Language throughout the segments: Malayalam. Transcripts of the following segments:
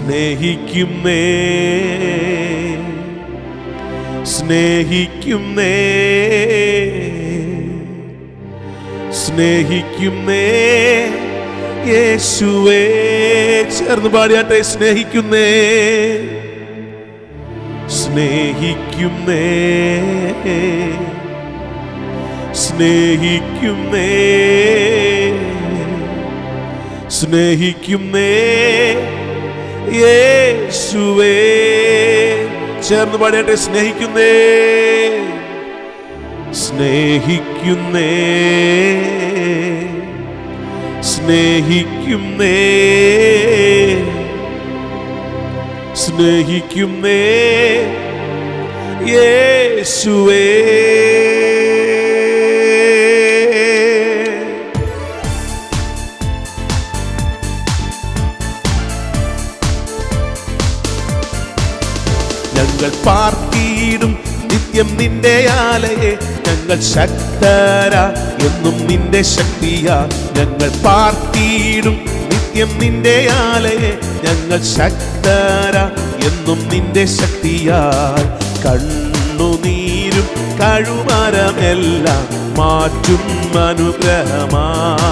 സ്നേഹിക്കുന്നേ സ്നേഹിക്കുന്നേ സ്നേഹിക്കുന്നേ യേശുവേ ചേർന്ന് പാടിയാട്ടെ സ്നേഹിക്കുന്നേ സ്നേഹിക്കുന്നേ സ്നേഹിക്കുന്നേ സ്നേഹിക്കുന്നേ യേശുവേ ചേർന്ന് പാടിയാട്ടെ സ്നേഹിക്കുന്നേ സ്നേഹിക്കുന്നേ സ്നേഹിക്കുന്നേ സ്നേഹിക്കുന്നേ യേശുവേ ഞങ്ങൾ പാർത്തിയിടും നിത്യം നിന്റെ ആലയെ ഞങ്ങൾ ശക്തരാ എന്നും നിന്റെ ശക്തിയാ ഞങ്ങൾ പാർത്തിയിടും നിത്യം നിന്റെ ആലയെ ഞങ്ങൾ ശക്തരാ എന്നും നിന്റെ ശക്തിയാ കണ്ണുനീരും കഴുമരമെല്ലാം മാറ്റും അനുഗ്രഹമാ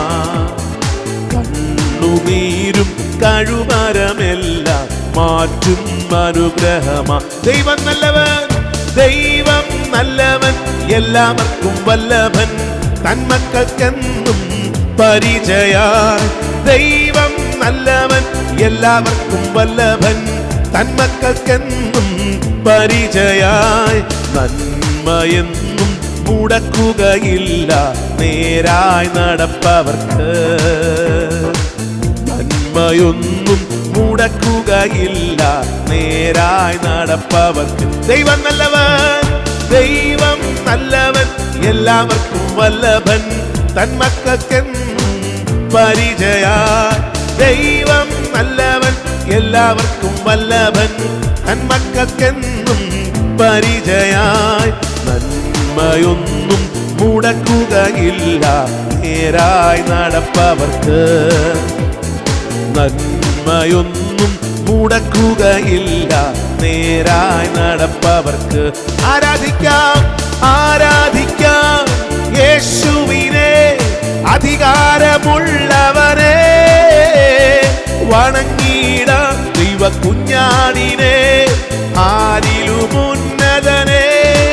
കണ്ണുനീരും കഴുമരമെല്ലാം മാറ്റും അനുഗ്രഹമാ ദൈവം നല്ലവൻ ദൈവം നല്ലവൻ എല്ലാവർക്കും വല്ലഭൻ തന്മക്കൾക്കെന്നും പരിചയ ദൈവം നല്ലവൻ എല്ലാവർക്കും വല്ലഭൻ തന്മക്കൾക്കെന്നും പരിചയായി നന്മയെന്നും മുടക്കുകയില്ല നേരായി നടപ്പവർക്ക് നന്മയൊന്നും മുടക്കുകയില്ല നേരായി നടപ്പവർക്ക് ദൈവം നല്ലവൻ ദൈവം നല്ലവൻ എല്ലാവർക്കും വല്ലഭൻ തന്മക്കെന്നും പരിചയ ദൈവം നല്ലവൻ എല്ലാവർക്കും വല്ലഭൻ തന്മക്കെന്നും പരിചയായി നന്മയൊന്നും മുടക്കുകയില്ല നേരായി നടപ്പവർക്ക് നന്മയൊന്നും മുടക്കുകയില്ല നേരായി നടപ്പവർക്ക് ആരാധിക്കാം ആരാധിക്കാം യേശുവിനെ അധികാരമുള്ളവനെ വണങ്ങിടാം ദൈവ കുഞ്ഞാടിനെ ആരിലും ഉന്നതനെ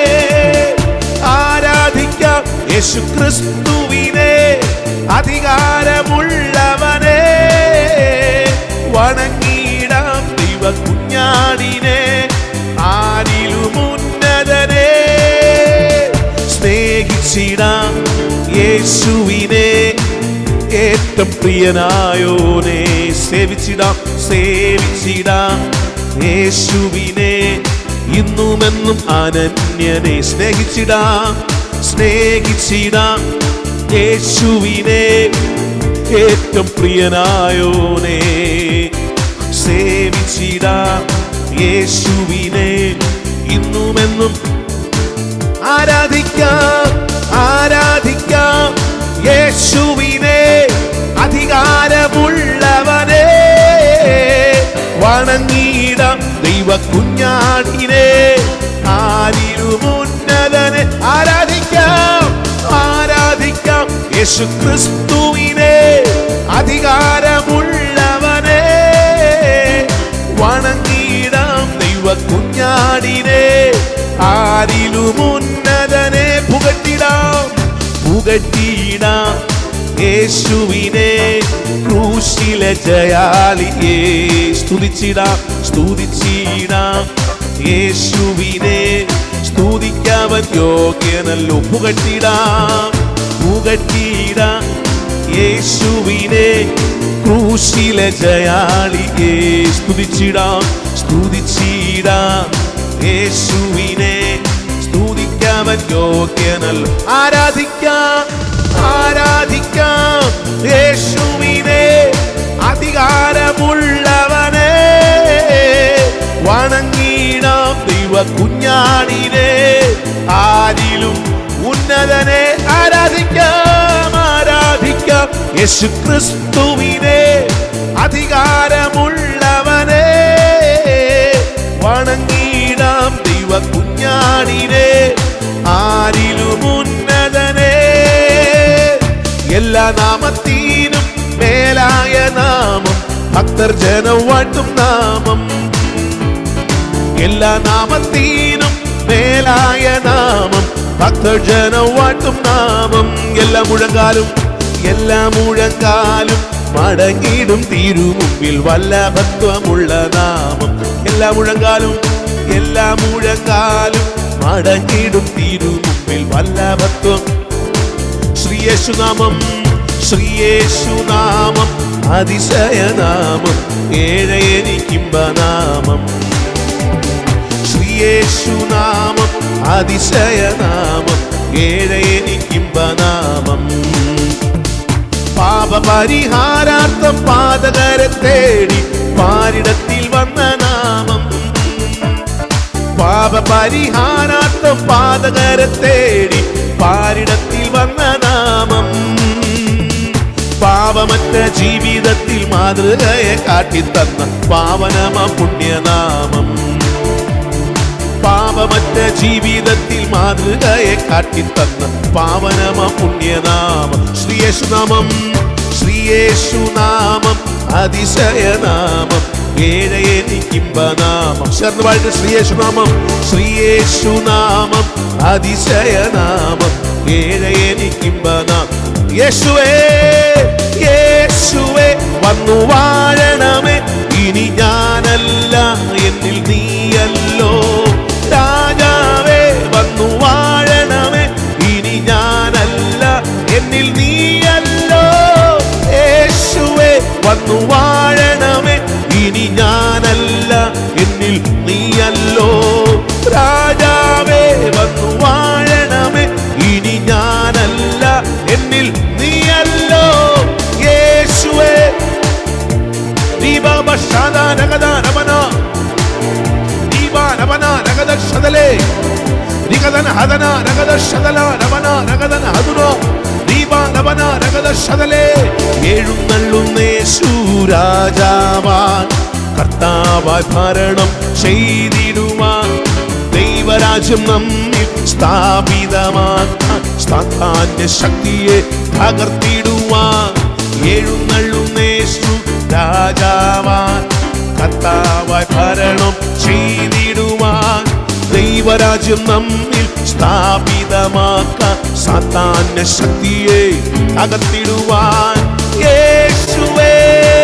ആരാധിക്കാം യേശു ക്രിസ്തുവിനെ അധികാരമുള്ളവനെ വണങ്ങിടാം ദൈവ കുഞ്ഞാടിനെ ആരിലും ഉന്നതനെ സ്നേഹിച്ചിടാം യേശുവിനെ ഏറ്റവും പ്രിയനായോനെ സേവിച്ചിടാം സേവിച്ചിടാം യേശുവിനെ ഇന്നുമെന്നും അനന്യനെ സ്നേഹിച്ചിടാം സ്നേഹിച്ചിടാം യേശുവിനെ ഏറ്റവും പ്രിയനായോനെ സേവിച്ചിടാം യേശുവിനെ ഇന്നുമെന്നും ആരാധിക്കാം ആരാധിക്കാം യേശുവിനെ അധികാരമുള്ളവനെ വണങ്ങിയിടാം ദൈവ കുഞ്ഞാടിനെ ആരിലും ഉന്നതനെ ആരാധിക്കാം ആരാധിക്കാം യേശു ക്രിസ്തുവിനെ അധികാരമുള്ളവനെ വണങ്ങിയിടാം ദൈവ കുഞ്ഞാടിനെ ആരിലും ഉന്നതനെ പുകട്ടിടാം പുകട്ടിടാം യേശുവിനെ ക്രൂശിലെ ജയാലിയെ സ്തുതിച്ചിടാം സ്തുതിച്ചിടാം യേശുവിനെ സ്തുതിക്കാവൻ യോഗ്യനല്ലോ പുകട്ടിടാം പുകട്ടിടാം യേശുവിനെ ക്രൂശിലെ ജയാളിയെ സ്തുതിച്ചിടാം സ്തുതിച്ചിടാം യേശുവിനെ സ്തുതിക്കാവൻ യോഗ്യനല്ലോ ആരാധിക്കാം ആരാധിക്കാം യേശുവിനെ അധികാരമുള്ളവനെ വണങ്ങിടാം ദൈവ കുഞ്ഞാടിനെ ആരിലും ഉന്നതനെ ആരാധിക്കാം ആരാധിക്കാം യേശു ക്രിസ്തുവിനെ അധികാരമുള്ളവനെ കുഞ്ഞാണിനെ ആരിലും ഉന്നതനെ എല്ലാ നാമത്തീനും മേലായ നാമം ഭക്തർ ജനം വാഴ്ത്തും നാമം എല്ലാ നാമത്തീനും മേലായ നാമം ഭക്തർ ജനം വാഴ്ത്തും നാമം എല്ലാ മുഴങ്കാലും എല്ലാ മുഴങ്കാലും മടങ്ങിടും തിരുമുമ്പിൽ വല്ലഭത്വമുള്ള നാമം എല്ലാ മുഴങ്കാലും എല്ലാ മുഴങ്കാലും മടങ്ങിടും തിരുമുമ്പിൽ വല്ലഭത്വം ശ്രീയേശുനാമം ശ്രീയേശുനാമം അതിശയനാമം ഏഴയനിക്കിമ്പനാമം ശ്രീയേശുനാമം അതിശയനാമം ഏഴയനിക്കിമ്പനാമം പാപപരിഹാരാർത്ഥം പാതകരെ തേടി പാരിടത്തിൽ വന്ന നാമം പാപപരിഹാരാർത്ഥം പാതകരെ തേടി പാരിടത്തിൽ വന്ന നാമം പാപമറ്റ ജീവിതത്തിൽ മാതൃകയെ കാട്ടിത്തന്ന പാവനമ പുണ്യനാമം പാപമറ്റ ജീവിതത്തിൽ മാതൃകയെ കാട്ടിത്തന്ന പാവനമ പുണ്യനാമം ശ്രീയേശുനാമം ശ്രീയേശുനാമം അതിശയനാമം ഏഴയനിക്കിമ്പനാമം ചേർന്ന് പാടിട്ട് ശ്രീയേശുനാമം ശ്രീയേശുനാമം അതിശയനാമം ഏഴയനിക്കിമ്പനാമം യേശുവേ യേശുവേ വന്നു വാഴണമേ ഇനി ഞാനല്ല എന്നിൽ നീയല്ലോ രാജാവേ വന്നു വാഴണമേ ഇനി ഞാനല്ല എന്നിൽ നീയല്ലോ യേശുവേ വന്നു വാഴണമേ ഇനി ഞാനല്ല എന്നിൽ നീയല്ലോ രാജാവേ വന്നു വാഴണമേ ഇനി ഞാനല്ല എന്നിൽ നീയല്ലോ യേശുവേ ദീപാപശാദാനഗദാനമന ദീപാനമന നഗദ ശതലേ നിഗദന ഹദന നഗദ ശതല നമന നഗദന ഹതുനോ ദീപാനമന നഗദ ശതലേ എഴുന്നള്ളുന്നേശു രാജാവാൻ കർത്താവായി ഭരണം ചെയ്തിടുവാൻ ദൈവരാജ്യം നമ്മിൽ സ്ഥാപിതമാക്കാൻ സ്ഥാന്റെ ശക്തിയെ തകർത്തിടുവാൻ എഴുന്നള്ളുന്നേശു രാജാവാൻ കർത്താവായി ഭരണം ചെയ്തിടുവാൻ ദൈവരാജ്യം നമ്മിൽ സ്ഥാപിതമാക്കാൻ സാത്താന്റെ ശക്തിയെ തകർത്തിടുവാൻ യേശുവേ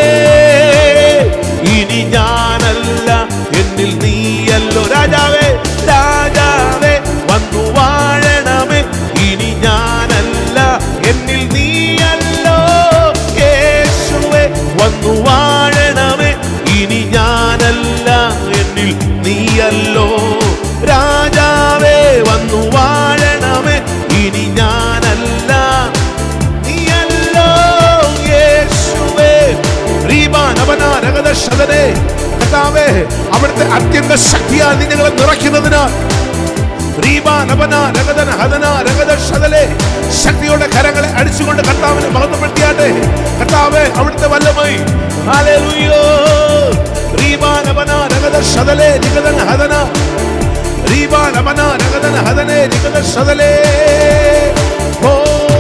ഇനി ഞാനല്ല എന്നിൽ നീയല്ലോ രാജാവേ രാജാവേ വന്നു വാഴണമേ ഇനി ഞാനല്ല എന്നിൽ നീയല്ലോ യേശുവേ വന്നു വാഴണമേ ഇനി ഞാനല്ല എന്നിൽ നീയല്ലോ രാജാവേ വന്നു വാഴണമേ ഇനി ഞാനല്ല നീയല്ലോ യേശുവേ റീബാനവനാരകദശതനെ കർത്താവേ അവിടുത്തെ അത്യന്ത ശക്തിയാൽ നീ ഞങ്ങളെ നിറയ്ക്കുന്നതിനാൽ റീബാനവനാരകദന ഹദനാരകദശതലെ ശക്തിയുടെ കരങ്ങളെ അടിച്ചുകൊണ്ട് കർത്താവിനെ മഹത്വപ്പെടുത്തിയാട്ടെ കർത്താവേ അവിടുത്തെ വല്ലമായി ഹല്ലേലൂയോ റീബാനവനാരകദശതലെ നിഗദന ഹദന റീബാനവനാരകദന ഹദനെ നിഗദശതലേ ഓ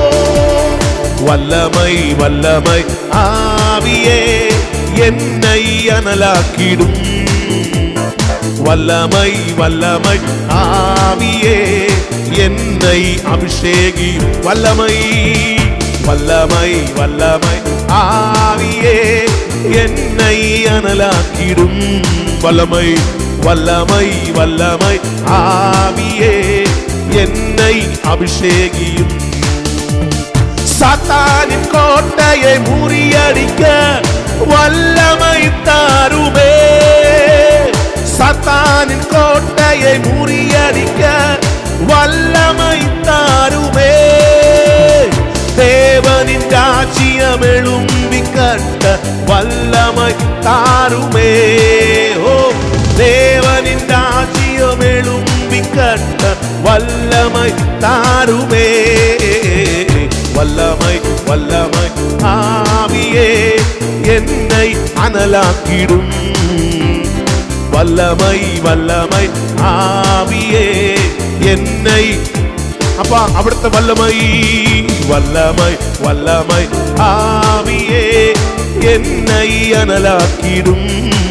വല്ലமை വല്ലமை ആവിയെ என்னை அனலாக்கிடும் வல்லமை வல்லமை ஆவியே என்னை அபிஷேகியும் வல்லமை வல்லமை வல்லமை ஆவியே என்னை அனலாக்கிடும் வல்லமை வல்லமை வல்லமை ஆவியே என்னை அபிஷேகியும் சாத்தானின் கோட்டையை முறியடிக்க வல்லமை தாருமே சாத்தானின் கோட்டையை முறியடிக்க வல்லமை தாருமே தேவனின் ராஜ்யம் எழும்பி கட்ட வல்லமை தாருமே ஓ தேவனின் ராஜ்யம் எழும்பி கட்ட வல்லமை தாருமே வல்லமை வல்லமை ஆவியே என்னை அனலாக்கிடும் வல்லமை வல்லமை ஆவியே என்னை அப்பா அவிடுத்த வல்லமை வல்லமை வல்லமை ஆவியே என்னை அனலாக்கிடும்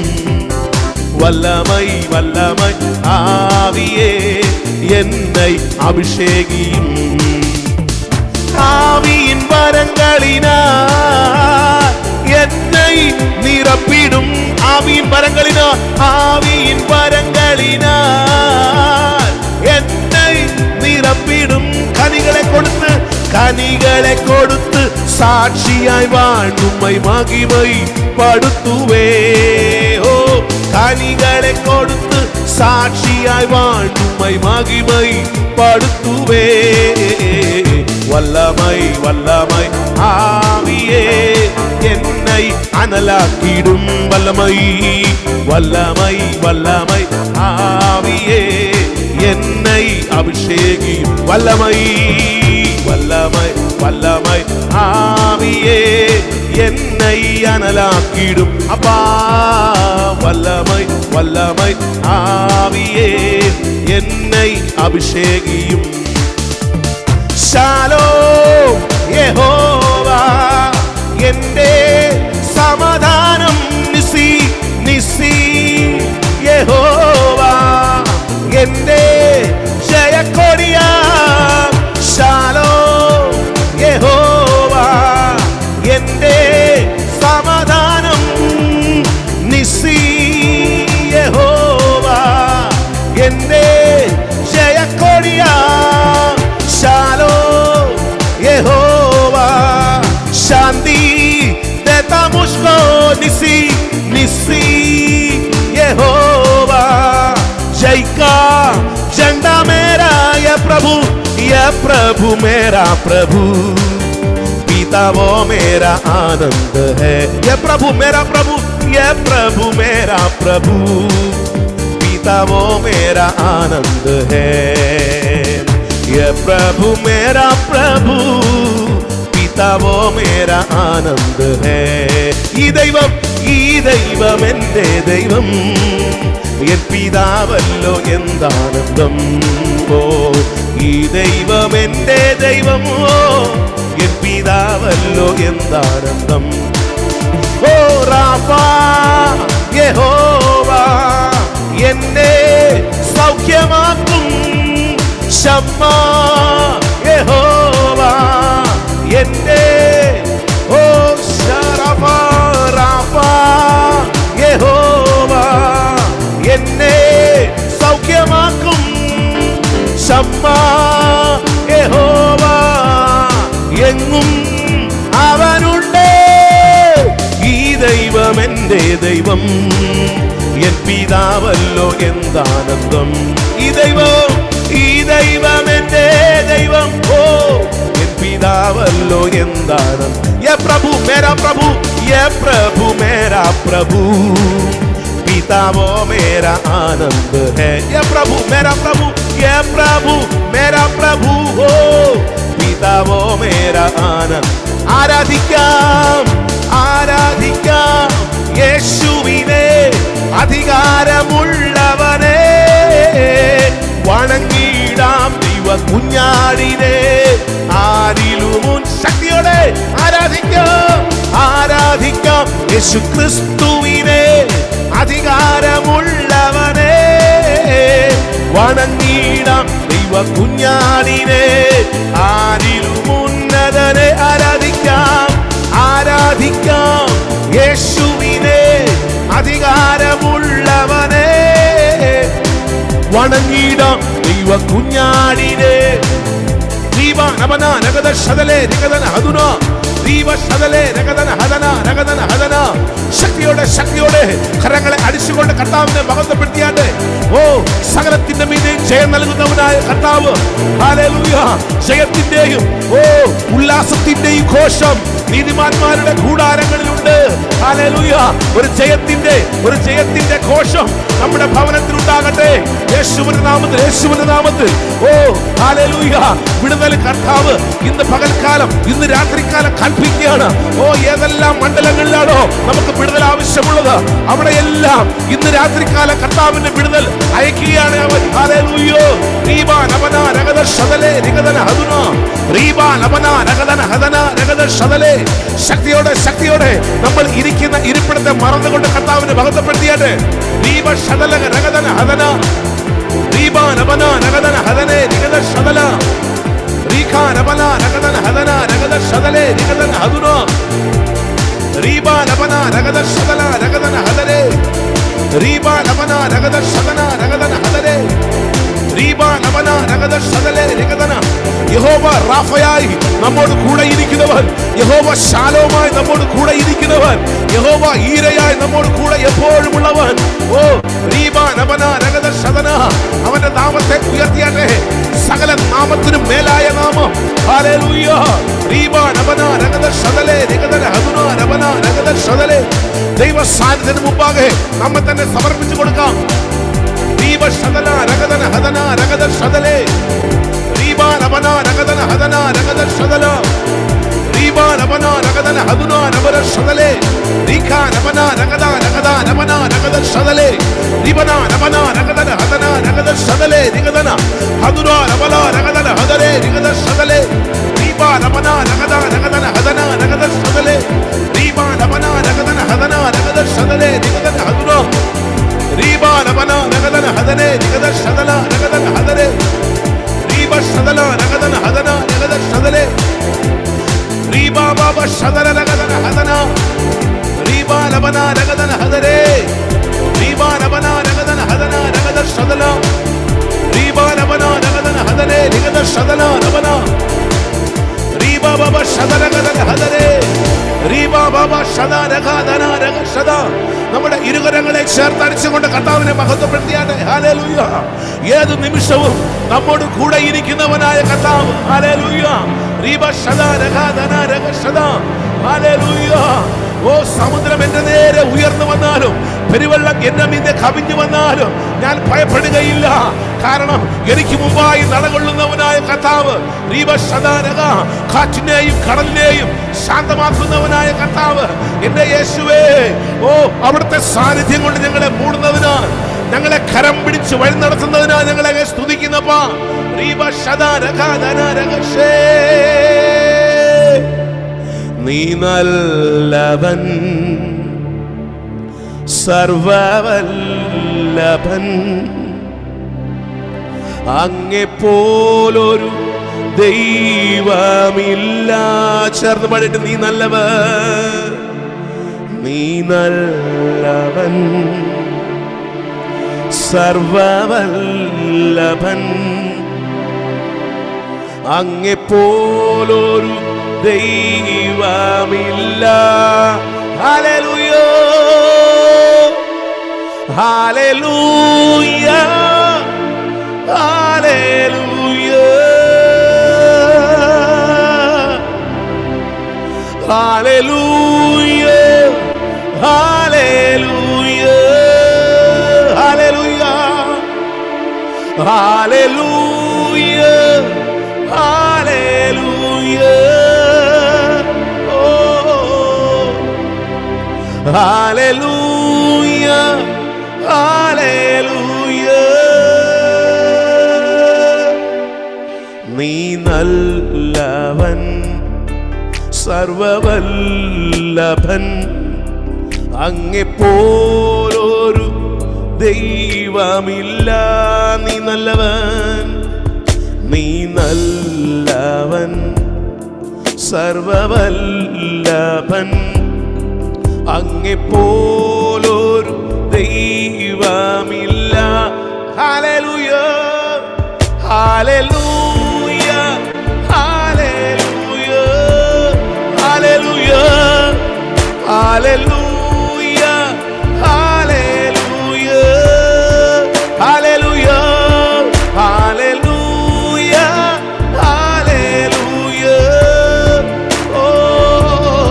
வல்லமை வல்லமை ஆவியே என்னை அபிஷேகியும் ஆவியின் வரங்களினால் என்னை நிரப்பிடும் ஆவியின் வரங்களினால் ஆவியின் வரங்களினால் என்னை நிரப்பிடும் கனிகளை கொடுத்து கனிகளை கொடுத்து சாட்சியாய் வாழ்ந்துமை மகிமை படுத்துவே ஓ கனிகளை கொடுத்து சாட்சியாய் வாழ்ந்துமை மகிமை படுத்துவே வல்லமை வல்லமை ஆவியே என்னை அனலாக்கிடும் வல்லமை வல்லமை வல்லமை ஆவியே என்னை அபிஷேகி வல்லமை வல்லமை வல்லமை ஆவியே என்னை அனலாக்கிடும் அப்பா வல்லமை வல்லமை ஆவியே என்னை அபிஷேகியும் ഷാലോ യഹോവ എന്റെ സമാധാനം നിസി നിസി യഹോവ എന്റെ ജയക്കൊടിയ ഷാലോ യഹോവ എന്റെ സമാധാനം നിസി യഹോവ എന്റെ ജയക്കൊടിയ ശാലോ യഹോവ ശാന്തി ദത്തമുഷ്കോ നിസി നിസി യഹോവ ജയ്ക്കാ झंडा मेरा ये प्रभु ये प्रभु मेरा प्रभु पिता वो मेरा आनंद है ये प्रभु मेरा प्रभु ये प्रभु मेरा प्रभु पिता वो मेरा आनंद है ये प्रभु मेरा प्रभु पिता वो मेरा ആനന്ദ ഹേ ഈ ദൈവം ഈ ദൈവം എൻ്റെ ദൈവം എൻ പിതാവല്ലോ എന്താനന്ദം ഓ ഈ ദൈവം എൻ്റെ ദൈവം ഓ എൻ പിതാവല്ലോ എന്താനന്ദം ഓ റാഫാ യഹോവ എന്നെ സൗഖ്യമാക്കും ശമ്മ യഹോവ എന്റെ ഓ ശറഫ റാഫ യഹോവ എന്നെ സൗഖ്യമാക്കും ശമ്മ യഹോവ എങ്ങും അവനുണ്ട് ഈ ദൈവം എൻ്റെ ദൈവം എൻ പിതാവല്ലോ എന്താനന്ദം ഈ ദൈവം ഈ ദൈവം എൻ്റെ ദൈവം ഓ എൻ പിതാവല്ലോ എന്താനന്ദം യേ പ്രഭു മേരാ പ്രഭു യേ പ്രഭു മേരാ പ്രഭു पितावो मेरा आनंद है ये प्रभु मेरा प्रभु ये प्रभु मेरा प्रभु हो पितावो मेरा आनंद ആരാധിക്കാം ആരാധിക്കാം യേശുവിനെ അധികാരമുള്ളവനെ വണങ്ങിടാം ദൈവ കുഞ്ഞാടിനെ ആരിലും മുൻ ശക്തിയോടെ ആരാധിക്കാം ആരാധിക്കാം യേശു ക്രിസ്തുവിനെ അധികാരമുള്ളവനെ വണങ്ങിടാം ദൈവ കുഞ്ഞാടിനെ ആരിലും ഉന്നതനെ ആരാധിക്കാം ആരാധിക്കാം യേശുവിനെ അധികാരമുള്ളവനെ വണങ്ങിടാം ദൈവ കുഞ്ഞാടിനെ ദീപ നമന നഗത ശതലേ നിഗതന ഹതുന ദീപ ശതലേ നഗതന ഹതന നഗതന ഹതന ശക്തിയോടെ ശക്തിയോടെ കരങ്ങളെ അടിച്ചുകൊണ്ട് കർത്താവിനെ മഹത്വപ്പെടുത്തിയാണ്ട് ഓ സകലത്തിന്റെ മീതെ ജയം നൽകുന്നവനായ കർത്താവ് ഹല്ലേലൂയ ജയത്തിന്റെയും ഓ ഉല്ലാസത്തിന്റെയും ഘോഷം നീതിമാന്മാരുടെ കൂടാരങ്ങളിലുണ്ട് ഹല്ലേലൂയ ഒരു ജയത്തിന്റെ ഒരു ജയത്തിന്റെ ഘോഷം നമ്മുടെ ഭവനത്തിൽ ഉണ്ടാകട്ടെ യേശുവിന്റെ നാമത്തിൽ യേശുവിന്റെ നാമത്തിൽ ഓ ഹല്ലേലൂയ വിടുതൽ കർത്താവ് ഇന്ന് പകൽക്കാലം ഇന്ന് രാത്രിക്കാലം കൽപ്പിക്കുകയാണ് ഓ ഏതെല്ലാം മണ്ഡലങ്ങളിലാണോ നമുക്ക് വിടുതൽ ആവശ്യമുള്ളത് അവിടെയെല്ലാം ഇന്ന് രാത്രികാല കർത്താവിന്റെ വിടുതൽ അയക്കുകയാണ് അവൻ ഹല്ലേലൂയോ റീബാ നബന രഗദ ശതലേ രഗദന ഹദുന റീബാ നബന രഗദന ഹദന രഗദ ശതലേ ശക്തിയോടെ ശക്തിയോടെ നമ്മൾ ഇരിക്കുന്ന ഇരിപ്പിടത്തെ മറന്നുകൊണ്ട് കർത്താവിനെ ഭഗത്തപ്പെടുത്തിയാട്ടെ റീബ ശതല രഗദന ഹദന റീബാ നബന രഗദന ഹദനേ രഗദ ശതല റീഖാ നബന രഗദന ഹദന രഗദ ശതലേ രഗദന ഹദുന റീബ ലബന രഗദ ശതല രഗദന ഹദരേ റീബ ലബന രഗദ ശതന രഗദന ഹദരേ റീബ ലബന രഗദ ശതലേ രഗദന യഹോവ റാഫയായി നമ്മോട് കൂടെ ഇരിക്കുന്നവൻ യഹോവ ശാലോമായി നമ്മോട് കൂടെ ഇരിക്കുന്നവൻ യഹോവ ഈരയായി നമ്മോട് കൂടെ എപ്പോഴും ഉള്ളവൻ ഓ റീബ നബന രഗദ ശതന അവന്റെ നാമത്തെ ഉയർത്തിയാട്ടെ സകല നാമത്തിനും മേലായ നാമം ഹല്ലേലൂയ റീബ നബന രഗദ ശതലേ രഗദന ഹദുന നബന രഗദ ശതലേ ദൈവ സാന്നിധ്യത്തിന് മുമ്പാകെ നമ്മെ തന്നെ സമർപ്പിച്ചു കൊടുക്കാം റീബ ശതല രഗദന ഹദന രഗദ ശതലേ റീബ നബന രഗദന ഹദന രഗദ ശതല റീബ നബന രഗദന ഹദുന നബര ശതലേ റീഖ നബന രഗദ രഗദ നബന രഗദ ശതലേ റിബന നബന രഗദന ഹദന രഗദ ശതലേ റിഗദന ഹദുന നബല രഗദന ഹദലേ റിഗദ ശതലേ റീബ നബന രഗദ രഗദന ഹദന രഗദ ശതലേ റീബ നബന രഗദന ഹദന രഗദ ശതലേ റിഗദന ഹദുന റീബ നബന രഗദന ഹദനേ റിഗദ ശതല രഗദന ഹദലേ റീബ ശതല രഗദന ഹദന രഗദ ശതലേ റീബ ബാബ ശതല രഗദന ഹദന റീബ ലബന രഗദന ഹദരേ റീബ ലബന രഗദന ഹദന രഗദ ശതല റീബ ലബന രഗദന ഹദനേ രഗദ ശതല ലബന റീബ ബാബ ശതല രഗദന ഹദരേ റീബ ബാബ ശത രഗദന രഗ ശത നമ്മുടെ ഇരുകരങ്ങളെ ചേർത്തടിച്ചുകൊണ്ട് കർത്താവിനെ മഹത്വപ്പെടുത്തിയാട്ടെ ഹാലേലൂയ ഏത് നിമിഷവും നമ്മോട് കൂടെ ഇരിക്കുന്നവനായ കർത്താവ് ഹാലേലൂയ റീബ ശത രഗദന രഗ ശത ഹാലേലൂയ ഓ സമുദ്രം എന്റെ നേരെ ഉയർന്നു വന്നാലും പെരുവെള്ളം എന്നെ മീതെ കവിഞ്ഞു വന്നാലും ഞാൻ ഭയപ്പെടുകയില്ല കാരണം എനിക്ക് മുമ്പായി നടകൊള്ളുന്നവനായ കർത്താവ് റീബശതാരക കാറ്റിനെയും കടലിനെയും ശാന്തമാക്കുന്നവനായ കർത്താവ് എന്റെ യേശുവേ ഓ അവിടുത്തെ സാന്നിധ്യം കൊണ്ട് ഞങ്ങളെ മൂടുന്നതിനാൽ ഞങ്ങളെ കരം പിടിച്ച് വഴി നടത്തുന്നതിനാൽ ഞങ്ങളെ സ്തുതിക്കുന്നപ്പാ റീബശതാരക നീ നല്ലവൻ സർവവല്ലഭൻ അങ്ങെപ്പോലൊരു ദൈവമില്ല ചേർന്ന് പാടിയിട്ട് നീ നല്ലവൻ നീ നല്ലവൻ സർവവല്ലഭൻ അങ്ങെപ്പോലൊരു ദൈവമില്ല ഹല്ലേലൂയ ഹല്ലേലൂയ ഹല്ലേലൂയ ഹല്ലേലൂയ ഹല്ലേലൂയ ഹല്ലേലൂയ ഹല്ലേലൂയ ഹല്ലേലൂയ ഓ ഹല്ലേലൂയ ഹല്ലേലൂയ നീ നല്ലവൻ സർവവല്ലഭൻ അങ്ങെപ്പോലൊരു ദൈവമില്ല നീ നല്ലവൻ നീ നല്ലവൻ സർവവല്ലഭൻ അങ്ങെപ്പോലൊരു ദൈവമില്ല ഹാലലുയ ഹാലലൂയ ഹാലലൂയ ഹാലലൂയ ഹാലലൂയ ഹാലലൂയ ഹാലലൂയ ഹാലലൂയ ഹാലലൂയ ഓ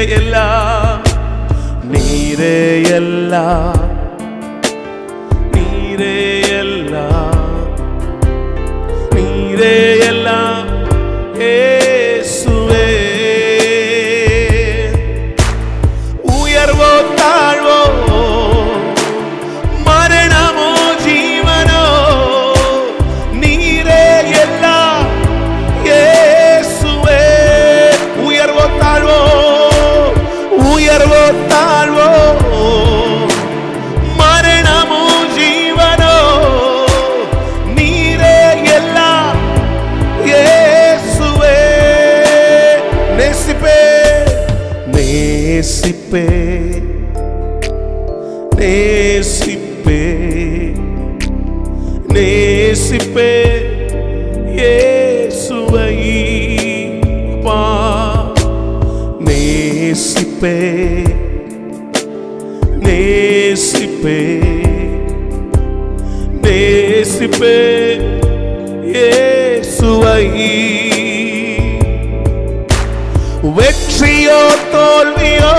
எல்லாம் நீரே எல்லாம் நீரே எல்லாம் நீரே எல்லாம் இயேசுவே உயர்வோ தாழ்வோ மரணமோ ஜீவனோ நீரே எல்லாம் இயேசுவே உயர்வோ தாழ்வோ உயர்வோ தாழ்வோ மரணமோ ஜீவனோ நீரே எல்லாம் இயேசுவே நேசிப்பே நேசிப்பே நேசிப்பே நேசிப்பே இயேசுவை பா நேசிப்பே நேசிப்பே நேசிப்பே இயேசுவை வெற்றியோ தோல்வியோ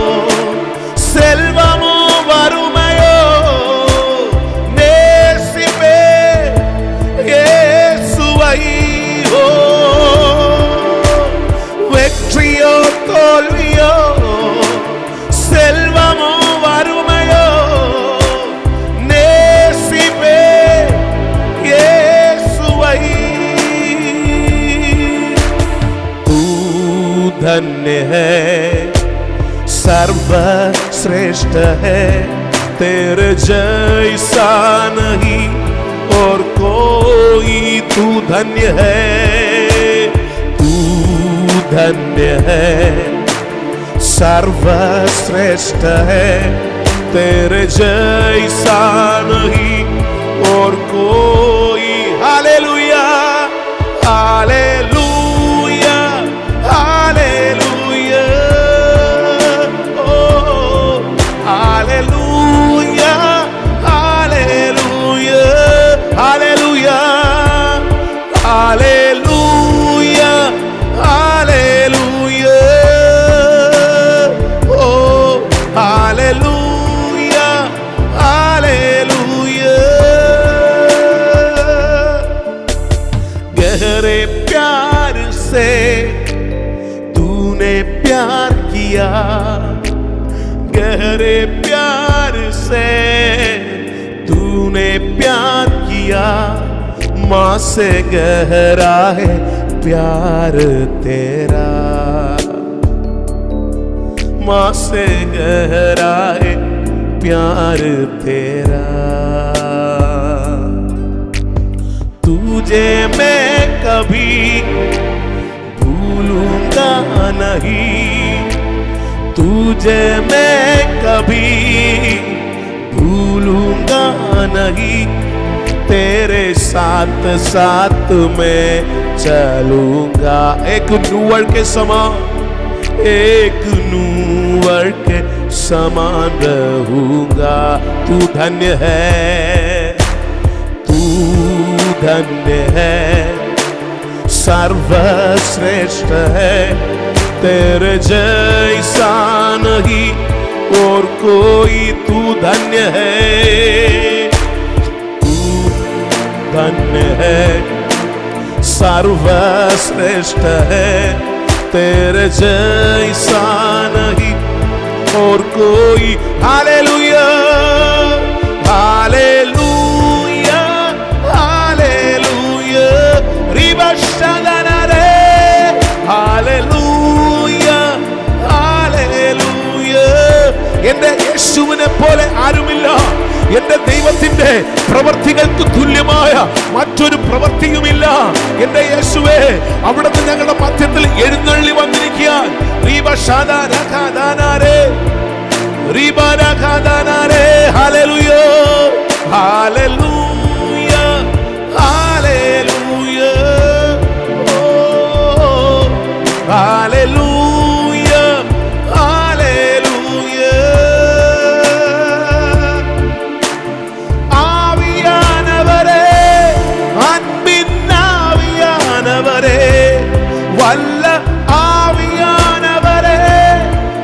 செல்வமோ வறுமையோ நேசிப்பே இயேசுவை ஓ வெற்றியோ தோல்வியோ செல்வமோ வறுமையோ நேசிப்பே இயேசுவை तू धन्य है सर्वश्रेष्ठ है तेरे जैसा नहीं और कोई तू धन्य है तू धन्य है सर्वश्रेष्ठ है तेरे जैसा नहीं और कोई हालेलुया हालेलुया हालेलुया ओ हालेलुया हालेलुया हालेलुया हालेलुया हालेलुया ओ हालेलुया हालेलुया गहरे प्यार से तूने प्यार किया गहरे प्यार से तूने प्यार किया माँ से गहरा है प्यार तेरा माँ से गहरा है प्यार तेरा तुझे मैं कभी भूलूंगा नहीं तुझे मैं कभी भूलूंगा नहीं तेरे साथ साथ मैं चलूंगा एक नूवर के समान एक नूवर के समान रहूंगा तू धन्य है तू धन्य है सर्वश्रेष्ठ है तेरे जैसा नहीं और कोई तू धन्य है तू धन्य है सर्वश्रेष्ठ है तेरे जैसा नहीं और कोई हालेलुया हालेलुया हालेलुया रिबशदनरे हालेलुया हालेलुया എന്റെ യേശുവിനെ പോലെ ആരുമില്ല എന്റെ ദൈവത്തിന്റെ പ്രവർത്തികൾക്ക് തുല്യമായ മറ്റൊരു പ്രവർത്തിയുമില്ല എന്റെ യേശുവേ അവിടുന്ന് ഞങ്ങളുടെ മധ്യത്തിൽ എഴുന്നള്ളി വന്നിരിക്കാൻ റീബശാദാനാരേ റീബാനാരേ ഹാലലുയോ ഹാലലൂയ ഹാലലൂയ ഓ ഹാലലൂയ ഹാലലൂയ ആവിയാനവരേ അൻപിൻ ആവിയാനവരേ വല്ല ആവിയാനവരേ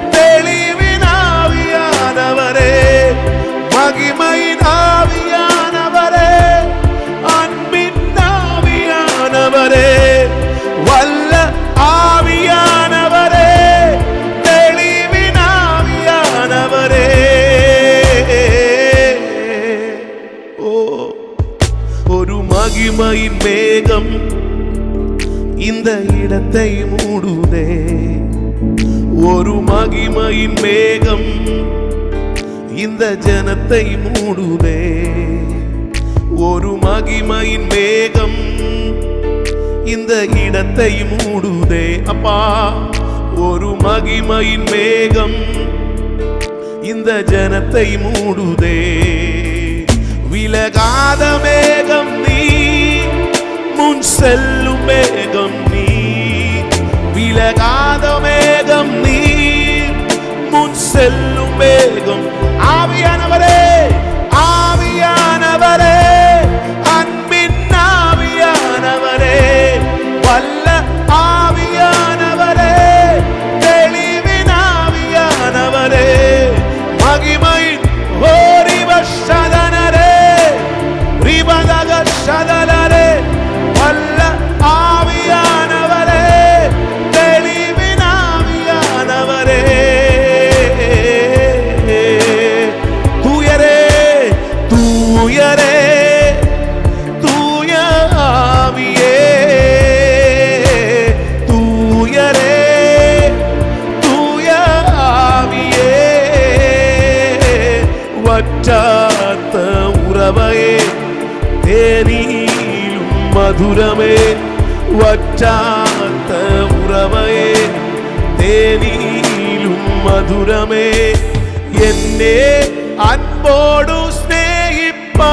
இடத்தை மூடுதே ஒரு மகிமையின் மேகம் இந்த ஜனத்தை மூடுதே ஒரு மகிமையின் மேகம் இந்த இடத்தை மூடுதே அப்பா ஒரு மகிமையின் மேகம் இந்த ஜனத்தை மூடுதே விலகாத மேகம் நீ முன் செல்லும் மேகம் நீ விலகாத மேகம் நீ முன் செல்லும் மேகம் ஆவியானவரே ஆவியானவரே அன்பின் ஆவியானவரே வல்ல ஆவியானவரே தெளிவின் ஆவியானவரே மகிமையின் ஓரிவ சதனரே ரிபதக சதனரே வல்ல ஆவியானவரே தெளிவின் ஆவியானவரே தூயரே தூயரே தூய ஆவியே தூயரே தூய ஆவியே வற்றாத்த உறவையே தேனிலும் மதுரமே வற்றாத்த உறவையே தேனிலும் மதுரமே என்னே அன்போடு സ്നേഹിപ്പാ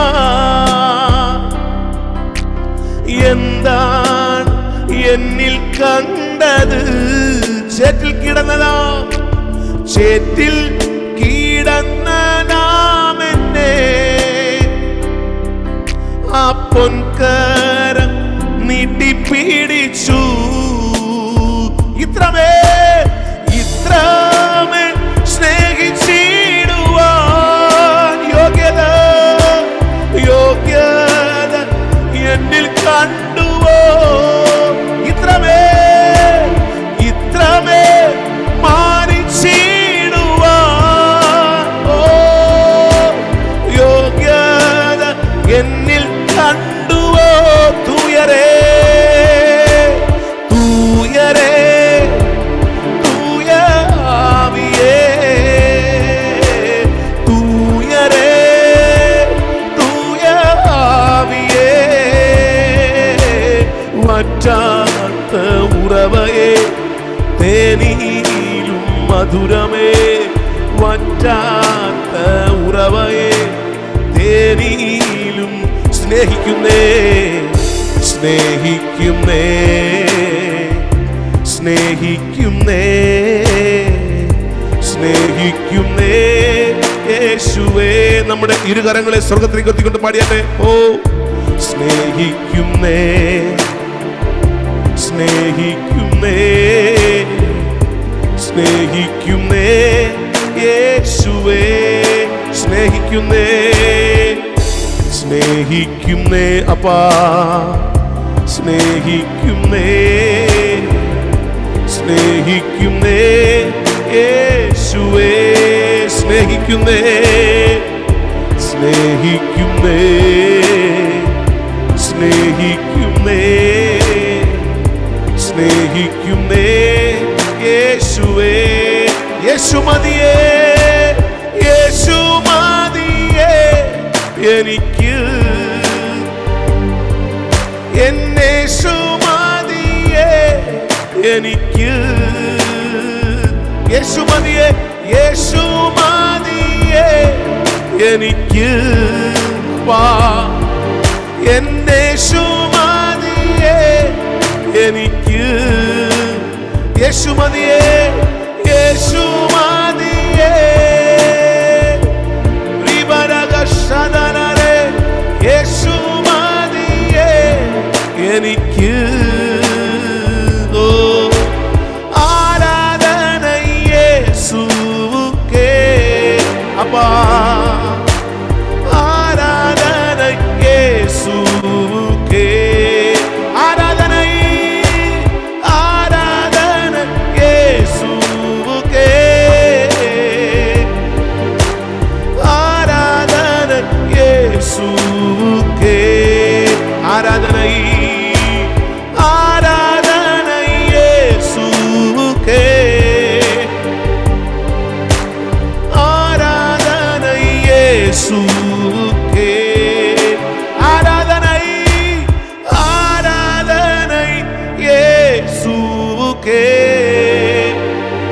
എന്താണ് എന്നിൽ കണ്ടത് ചേറ്റിൽ കിടന്നതാ ചേറ്റിൽ കിടന്ന നാം എന്നെ ആ പൊൻകരം നീട്ടിപ്പിടിച്ചു ഇത്രമേ ഇത്രമേ സ്നേഹിച്ചിടുവാൻ യോഗ്യത യോഗ്യത എന്നിൽ കണ്ടുവോ ഇത്രമേ ഇത്രമേ മാനിച്ചിടുവാൻ ഓ യോഗ്യത എന്നിൽ കണ്ടുവോ തൂയരേ തൂയരേ തൂയ ആവിയേ തൂയരേ തൂയ ആവിയേ വറ്റാത്ത ഉറവയെ തേനിയിലും മധുരമേ വറ്റാത്ത ഉറവയെ തേനിയിലും സ്നേഹിക്കുന്നേ സ്നേഹിക്കുന്നേ സ്നേഹിക്കുന്നേ സ്നേഹിക്കുന്നേ യേശുവേ നമ്മുടെ ഇരുകരങ്ങളെ സ്വർഗത്തിലേക്ക് എത്തിക്കൊണ്ട് പാടിയാട്ടെ ഓ സ്നേഹിക്കുന്നേ സ്നേഹിക്കുന്നേ സ്നേഹിക്കുന്നേ യേശുവേ സ്നേഹിക്കുന്നേ സ്നേഹിക്കുന്നേ അപ്പാ സ്നേഹിക്കുന്നേ സ്നേഹിക്കുന്നേ യേശുവേ സ്നേഹിക്കുന്നേ സ്നേഹിക്കുന്നേ സ്നേഹിക്കുന്നേ സ്നേഹിക്കുന്നേ യേശുവേ യേശു മതിയേ യേശു മതിയേ എനിക്ക് എന്നേശു മതിയേ എനിക്ക് യേശു മതിയേ യേശു മതിയേ എനിക്ക് വാ എന്നേശു മതിയേ എനിക്ക് യേശു മതിയേ യേശു മതിയേ റിബരഗശദനരെ യേശു മതിയേ എനിക്ക് ഓ ആരാധന യേശുക്കേ അപ്പാ ആരാധന യേശുക്കേ ആരാധന ആരാധന യേശുക്കേ ആരാധന യേശുക്കേ ആരാധന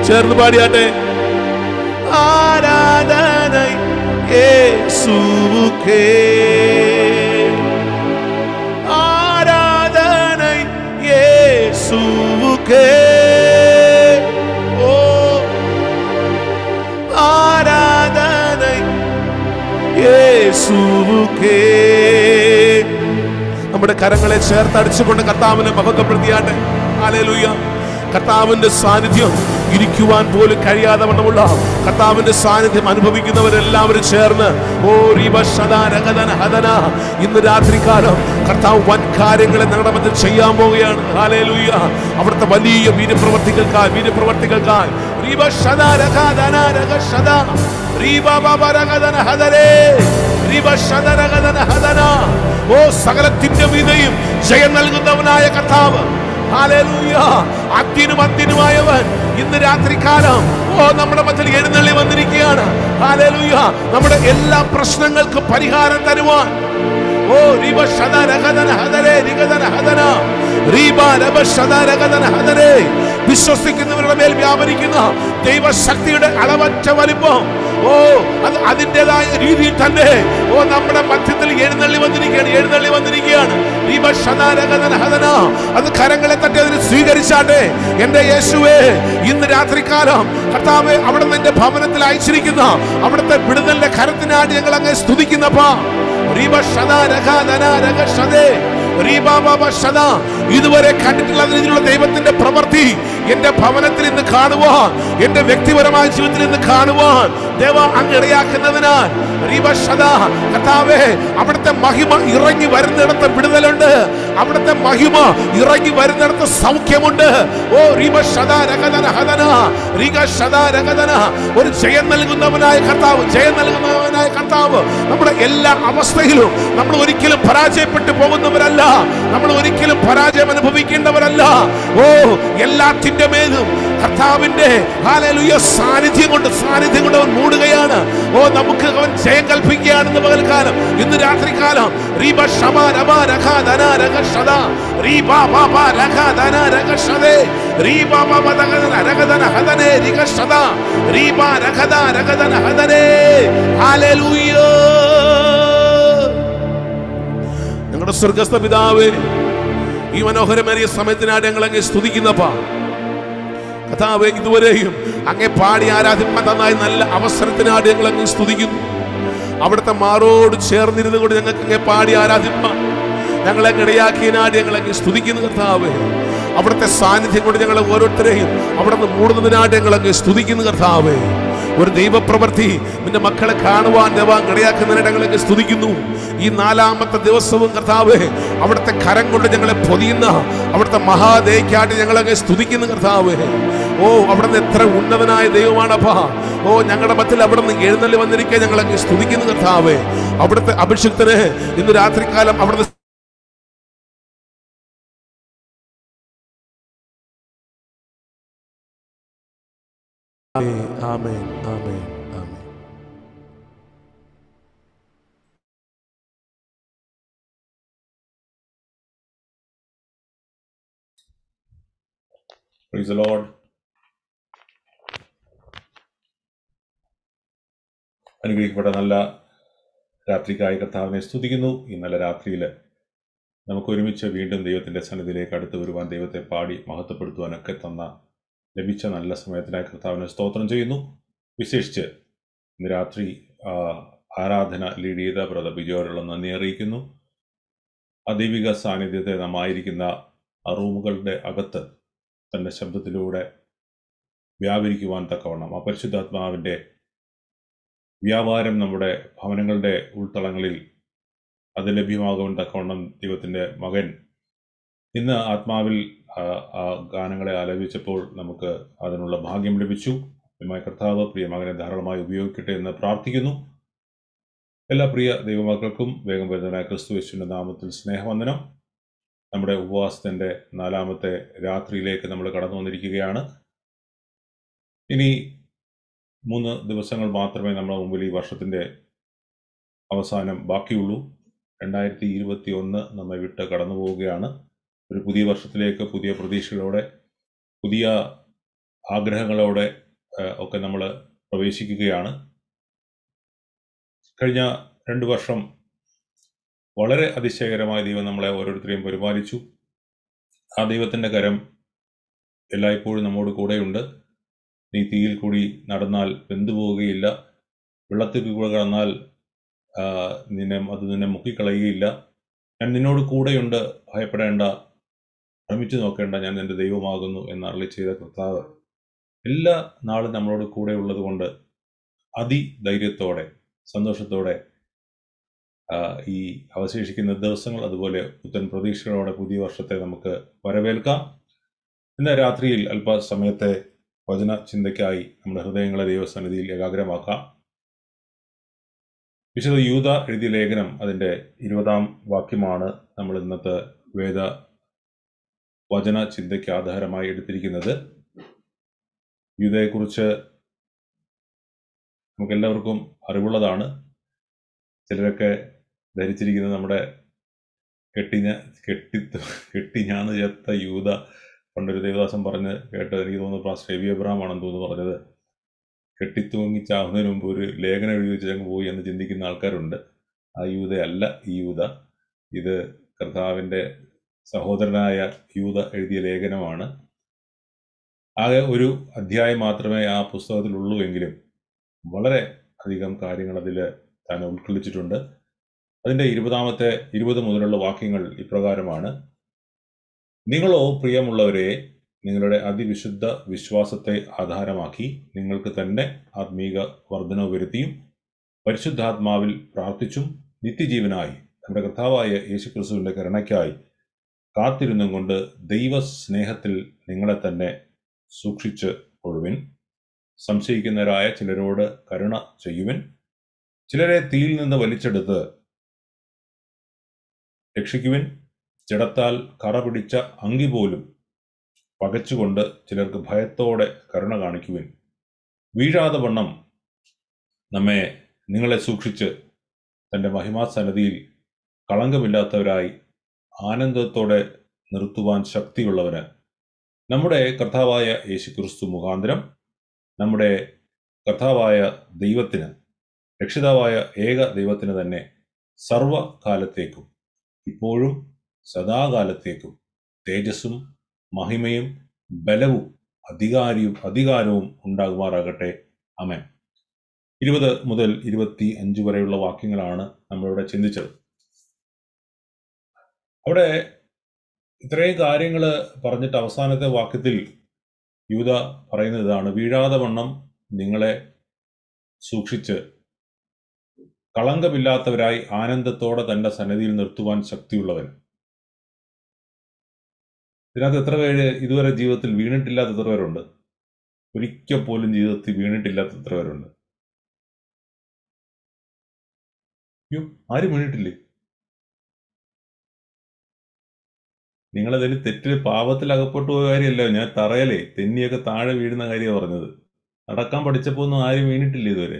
ചേർന്ന് പാടിയാട്ടെ ആരാധന യേശുവുക്കേ ആരാധന യേശുവുക്കേ ഓ ആരാധന യേശുവുക്കേ നമ്മുടെ കരങ്ങളെ ചേർത്തടിച്ചുകൊണ്ട് കർത്താവിനെ മഹത്വപ്പെടുത്തിയാട്ടെ ഹാലേലൂയ കർത്താവിന്റെ സാന്നിധ്യം ഇരിക്കുവാൻ പോലും കഴിയാതെ വണ്ണമുള്ള കർത്താവിന്റെ സാന്നിധ്യം അനുഭവിക്കുന്നവരെല്ലാവരും ചേർന്ന് ഓ റീബ ശദാ രഗദന ഹദന ഇന്ന് രാത്രികാലം കർത്താവ് വൻ കാര്യങ്ങളെ ഞങ്ങളുടെ മധ്യ ചെയ്യാൻ പോവുകയാണ് ഹാലേലൂയ അവിടുത്തെ വലിയ വീരപ്രവർത്തികൾക്കായി വീരപ്രവർത്തികൾക്കായി റീബ ശദാ രഗദന രഗ ശദാ റീബ ബബ രഗദന ഹദരേ റീബ ശദ രഗദന ഹദന ഓ സകലത്തിന്റെ മീതയും ജയം നൽകുന്നവനായ കർത്താവ് ഹല്ലേലൂയ അത്യനും അത്യനുമായവൻ ഇന്ന് രാത്രികാലം ഓ നമ്മുടെ മധ്യത്തിൽ എഴുന്നള്ളി വന്നിരിക്കുകയാണ് ഹല്ലേലൂയ നമ്മുടെ എല്ലാ പ്രശ്നങ്ങൾക്കും പരിഹാരം തരുവാൻ ഓ റീബ ശദ രഗദന ഹദരേ നിഗദന ഹദന റീബ രബ ശദ രഗദന ഹദരേ വിശ്വസിക്കുന്നവരുടെ മേൽ വ്യാപരിക്കുന്ന ദൈവശക്തിയുടെ അളവറ്റ വലിപ്പം ഓ അത് അതിൻ്റെതായ രീതിയിൽ തന്നെ ഓ നമ്മുടെ മധ്യത്തിൽ എഴുന്നള്ളി വന്നിരിക്കുകയാണ് എഴുന്നള്ളി വന്നിരിക്കുകയാണ് റീബ ശദ രഗദന ഹദന അത് കരങ്ങളെ തട്ടി അതിന് സ്വീകരിച്ചാട്ടെ എന്റെ യേശുവേ ഇന്ന് രാത്രികാലം കർത്താവെ അവിടെ നിന്റെ ഭവനത്തിൽ അയച്ചിരിക്കുന്ന അവിടുത്തെ വിടുതലിന്റെ കരത്തിനായിട്ട് ഞങ്ങൾ അങ്ങ് സ്തുതിക്കുന്നപ്പാ റീബ ശദ രഗദന രഗ ശദേ റീബ ബാബ ശദ ഇതുവരെ കണ്ടിട്ടുള്ള രീതിയിലുള്ള ദൈവത്തിന്റെ പ്രവൃത്തി എന്റെ ഭവനത്തിൽ ഇന്ന് കാണുവാൻ എന്റെ വ്യക്തിപരമായ ജീവിതത്തിൽ ഇന്ന് കാണുവാൻ ദേവ അങ്ങ് ഇടയാക്കുന്നതിനാൽ റീബ ശദ കർത്താവേ അവിടുത്തെ മഹിമ ഇറങ്ങി വരുന്നിടത്ത് വിടുതലുണ്ട് അവിടുത്തെ മഹിമ ഇറങ്ങി വരുന്നിടത്ത് സൗഖ്യമുണ്ട് ഓ റീബ ശദ രഗദന ഹദന റീഗ ശദ രഗദന ഒരു ജയം നൽകുന്നവനായ കർത്താവ് ജയം നൽകുന്നവനായ കർത്താവ് നമ്മുടെ എല്ലാ അവസ്ഥയിലും നമ്മൾ ഒരിക്കലും പരാജയപ്പെട്ടു പോകുന്നവരല്ല നമ്മൾ ഒരിക്കലും പരാജയം അനുഭവിക്കേണ്ടവരല്ല ഓ എല്ലാത്തിന്റെ മേലും കർത്താവിന്റെ ഹാലലുയ സാന്നിധ്യം കൊണ്ട് സാന്നിധ്യം കൊണ്ട് അവൻ മൂടുകയാണ് ഓ നമുക്ക് അവൻ ജയം കൽപ്പിക്കുകയാണെന്ന് പകൽക്കാലം ഇന്ന് രാത്രികാലം റീബ ശമ രമ രഖ ധന രഖ ശദ റീബ ബാബ രഖ ധന രഖ ശദേ റീബ ബാബ രഖ രഖധന ഹദനേ റിഖ ശദ റീബ രഖദ രഖധന ഹദനേ ഹാലലുയ ഞങ്ങളുടെ സ്വർഗസ്ഥ പിതാവേ ഈ മനോഹരമേറിയ സമയത്തിനായിട്ട് ഞങ്ങൾ അങ്ങ് സ്തുതിക്കുന്നപ്പാ കഥാവെ ഇതുവരെയും അങ്ങേ പാടി ആരാധിപ്പാൻ തന്നായി നല്ല അവസരത്തിനായിട്ട് ഞങ്ങൾ അങ്ങ് സ്തുതിക്കുന്നു അവിടുത്തെ മാറോട് ചേർന്നിരുന്നു കൊണ്ട് ഞങ്ങൾക്ക് അങ്ങേ പാടി ആരാധിപ്പാൻ ഞങ്ങളെ ഇടയാക്കിയതിനായിട്ട് ഞങ്ങൾ അങ്ങ് സ്തുതിക്കുന്നു കർത്താവേ അവിടുത്തെ സാന്നിധ്യം കൊണ്ട് ഞങ്ങളെ ഓരോരുത്തരെയും അവിടെ നിന്ന് മൂടുന്നതിനായിട്ട് ഞങ്ങൾ അങ്ങ് സ്തുതിക്കുന്നു കർത്താവേ ഒരു ദൈവപ്രവൃത്തി നിന്റെ മക്കളെ കാണുവാൻ ദേവാൻ ഇടയാക്കുന്നതിനായിട്ട് ഞങ്ങളൊക്കെ സ്തുതിക്കുന്നു ഈ നാലാമത്തെ ദിവസവും കർത്താവേ അവിടുത്തെ കരം കൊണ്ട് ഞങ്ങളെ പൊതിയുന്ന അവിടുത്തെ മഹാദേയ്ക്കായിട്ട് ഞങ്ങളങ്ങ് സ്തുതിക്കുന്നു കർത്താവേ ഓ അവിടുന്ന് എത്ര ഉന്നതനായ ദൈവമാണപ്പാ ഓ ഞങ്ങളുടെ മത്തിൽ അവിടെ നിന്ന് എഴുന്നള്ളി വന്നിരിക്കാൻ ഞങ്ങളങ്ങ് സ്തുതിക്കുന്നു കർത്താവേ അവിടുത്തെ അഭിഷിക്തന് ഇന്ന് രാത്രികാലം അവിടുന്ന് ആമേൻ ആമേൻ ആമേൻ ആമേൻ Praise the Lord. അനുഗ്രഹിക്കപ്പെട്ട നല്ല രാത്രിക്കായി കർത്താവിനെ സ്തുതിക്കുന്നു ഈ നല്ല രാത്രിയിൽ നമുക്ക് ഒരുമിച്ച് വീണ്ടും ദൈവത്തിൻ്റെ സന്നിധിയിലേക്ക് അടുത്ത് വരുവാൻ ദൈവത്തെ പാടി മഹത്വപ്പെടുത്തുവാനൊക്കെ തന്ന ലഭിച്ച നല്ല സമയത്തിനായി കർത്താവിനെ സ്തോത്രം ചെയ്യുന്നു വിശേഷിച്ച് ഇന്ന് രാത്രി ആ, ആരാധന ലീഡ് ചെയ്ത ബ്രദർ ബിജോയോടുള്ള നന്ദി അറിയിക്കുന്നു ആ ദൈവിക സാന്നിധ്യത്തെ നാം ആയിരിക്കുന്ന ആ റൂമുകളുടെ അകത്ത് തൻ്റെ ശബ്ദത്തിലൂടെ വ്യാപരിക്കുവാൻ തക്കവണ്ണം ആ പരിശുദ്ധാത്മാവിൻ്റെ വ്യാപാരം നമ്മുടെ ഭവനങ്ങളുടെ ഉൾത്തളങ്ങളിൽ അത് ലഭ്യമാകുവാൻ തക്കവണ്ണം ദൈവത്തിൻ്റെ മകൻ ഇന്ന് ആത്മാവിൽ ആ, ആ ഗാനങ്ങളെ ആലപിച്ചപ്പോൾ നമുക്ക് അതിനുള്ള ഭാഗ്യം ലഭിച്ചു പ്രിയമായ കർത്താവ് പ്രിയ മകനെ ധാരാളമായി ഉപയോഗിക്കട്ടെ എന്ന് പ്രാർത്ഥിക്കുന്നു എല്ലാ പ്രിയ ദൈവമക്കൾക്കും വേഗം വരുന്നതിനായ ക്രിസ്തു യേശുവിൻ്റെ നാമത്തിൽ സ്നേഹവന്ദനം നമ്മുടെ ഉപവാസത്തിൻ്റെ നാലാമത്തെ രാത്രിയിലേക്ക് നമ്മൾ കടന്നു വന്നിരിക്കുകയാണ് ഇനി മൂന്ന് ദിവസങ്ങൾ മാത്രമേ നമ്മുടെ മുമ്പിൽ ഈ വർഷത്തിൻ്റെ അവസാനം ബാക്കിയുള്ളൂ രണ്ടായിരത്തി ഇരുപത്തി ഒന്ന് നമ്മെ വിട്ട് കടന്നു പോവുകയാണ് ഒരു പുതിയ വർഷത്തിലേക്ക് പുതിയ പ്രതീക്ഷകളോടെ പുതിയ ആഗ്രഹങ്ങളോടെ ആ, ഒക്കെ നമ്മൾ പ്രവേശിക്കുകയാണ് കഴിഞ്ഞ രണ്ട് വർഷം വളരെ അതിശയകരമായ ദൈവം നമ്മളെ ഓരോരുത്തരെയും പരിപാലിച്ചു ആ ദൈവത്തിൻ്റെ കരം എല്ലായ്പ്പോഴും നമ്മോട് കൂടെയുണ്ട് നീ തീയിൽ കൂടി നടന്നാൽ വെന്തുപോവുകയില്ല വെള്ളത്തിൽ കൂടെ കടന്നാൽ ആ, നിന്നെ അത് നിന്നെ മുക്കിക്കളയുകയില്ല ഞാൻ നിന്നോട് കൂടെയുണ്ട് ഭയപ്പെടേണ്ട ഭ്രമിച്ചു നോക്കേണ്ട ഞാൻ നിന്റെ ദൈവമാകുന്നു എന്ന് അരളി ചെയ്ത കർത്താവ് എല്ലാ നാളും നമ്മളോട് കൂടെ ഉള്ളത് കൊണ്ട് അതിധൈര്യത്തോടെ സന്തോഷത്തോടെ ആ, ഈ അവശേഷിക്കുന്ന ദിവസങ്ങൾ അതുപോലെ പുത്തൻ പ്രതീക്ഷകളോടെ പുതിയ വർഷത്തെ നമുക്ക് വരവേൽക്കാം ഇന്ന് രാത്രിയിൽ അല്പസമയത്തെ വചന ചിന്തയ്ക്കായി നമ്മുടെ ഹൃദയങ്ങളെ ദൈവസന്നിധിയിൽ ഏകാഗ്രമാക്കാം വിശുദ്ധ യൂത എഴുതിയ ലേഖനം അതിൻ്റെ ഇരുപതാം വാക്യമാണ് നമ്മൾ ഇന്നത്തെ വേദ വചന ചിന്തയ്ക്ക് ആധാരമായി എടുത്തിരിക്കുന്നത് യൂതയെക്കുറിച്ച് നമുക്കെല്ലാവർക്കും അറിവുള്ളതാണ് ചിലരൊക്കെ ധരിച്ചിരിക്കുന്നത് നമ്മുടെ കെട്ടിഞ്ഞ കെട്ടി കെട്ടിഞ്ഞാന്ന് ചേർത്ത യൂത പണ്ടൊരു ദേവദാസം പറഞ്ഞ് കേട്ട് എനിക്ക് തോന്നുന്നു പാസ്റ്റർ എവി എബ്രാം ആണെന്ന് തോന്നുന്നു പറഞ്ഞത് കെട്ടിത്തൂങ്ങി ചാവുന്നതിന് മുമ്പ് ഒരു ലേഖനം എഴുതി വെച്ച് അങ്ങ് പോയി എന്ന് ചിന്തിക്കുന്ന ആൾക്കാരുണ്ട് ആ യൂതയല്ല ഈ യൂത ഇത് കർത്താവിൻ്റെ സഹോദരനായ യൂത എഴുതിയ ലേഖനമാണ് ആകെ ഒരു അധ്യായം മാത്രമേ ആ പുസ്തകത്തിലുള്ളൂ എങ്കിലും വളരെ അധികം കാര്യങ്ങൾ അതിൽ താൻ ഉൾക്കൊള്ളിച്ചിട്ടുണ്ട് അതിൻ്റെ ഇരുപതാമത്തെ ഇരുപത് മുതലുള്ള വാക്യങ്ങൾ ഇപ്രകാരമാണ് നിങ്ങളോ പ്രിയമുള്ളവരെ നിങ്ങളുടെ അതിവിശുദ്ധ വിശ്വാസത്തെ ആധാരമാക്കി നിങ്ങൾക്ക് തന്നെ ആത്മീക വർധനവ് വരുത്തിയും പരിശുദ്ധാത്മാവിൽ പ്രാർത്ഥിച്ചും നിത്യജീവനായി നമ്മുടെ കർത്താവായ യേശുക്രിസ്തുവിന്റെ കരുണയ്ക്കായി കാത്തിരുന്നും കൊണ്ട് ദൈവസ്നേഹത്തിൽ നിങ്ങളെ തന്നെ സൂക്ഷിച്ച് കൊള്ളുവിൻ സംശയിക്കുന്നവരായ ചിലരോട് കരുണ ചെയ്യുവിൻ ചിലരെ തീയിൽ നിന്ന് വലിച്ചെടുത്ത് രക്ഷിക്കുവിൻ ജഡത്താൽ കറ പിടിച്ച അങ്കി പോലും പകച്ചുകൊണ്ട് ചിലർക്ക് ഭയത്തോടെ കരുണ കാണിക്കുവിൻ വീഴാതെ വണ്ണം നമ്മെ നിങ്ങളെ സൂക്ഷിച്ച് തൻ്റെ മഹിമാസന്നതിയിൽ കളങ്കമില്ലാത്തവരായി ആനന്ദത്തോടെ നിർത്തുവാൻ ശക്തിയുള്ളവന് നമ്മുടെ കർത്താവായ യേശുക്രിസ്തു മുഖാന്തരം നമ്മുടെ കർത്താവായ ദൈവത്തിന് രക്ഷിതാവായ ഏക ദൈവത്തിന് തന്നെ സർവകാലത്തേക്കും ഇപ്പോഴും സദാകാലത്തേക്കും തേജസ്സും മഹിമയും ബലവും അധികാരിയും അധികാരവും ഉണ്ടാകുമാറാകട്ടെ അമൻ ഇരുപത് മുതൽ ഇരുപത്തി അഞ്ച് വരെയുള്ള വാക്യങ്ങളാണ് നമ്മളിവിടെ ചിന്തിച്ചത് അവിടെ ഇത്രയും കാര്യങ്ങൾ പറഞ്ഞിട്ട് അവസാനത്തെ വാക്യത്തിൽ യൂത പറയുന്നത് ഇതാണ് വീഴാതെ വണ്ണം നിങ്ങളെ സൂക്ഷിച്ച് കളങ്കമില്ലാത്തവരായി ആനന്ദത്തോടെ തന്റെ സന്നിധിയിൽ നിർത്തുവാൻ ശക്തിയുള്ളവൻ ഇതിനകത്ത് എത്ര പേര് ഇതുവരെ ജീവിതത്തിൽ വീണിട്ടില്ലാത്ത എത്ര പേരുണ്ട് ഒരിക്കൽ പോലും ജീവിതത്തിൽ വീണിട്ടില്ലാത്ത എത്ര പേരുണ്ട് അയ്യോ ആരും വീണിട്ടില്ലേ നിങ്ങളതിൽ തെറ്റിൽ പാപത്തിൽ അകപ്പെട്ടു പോയ കാര്യമല്ല ഞാൻ തറയലേ തെന്നിയൊക്കെ താഴെ വീഴുന്ന കാര്യമാണ് പറഞ്ഞത് നടക്കാൻ പഠിച്ചപ്പോ ഒന്നും ആരും വീണിട്ടില്ല ഇതുവരെ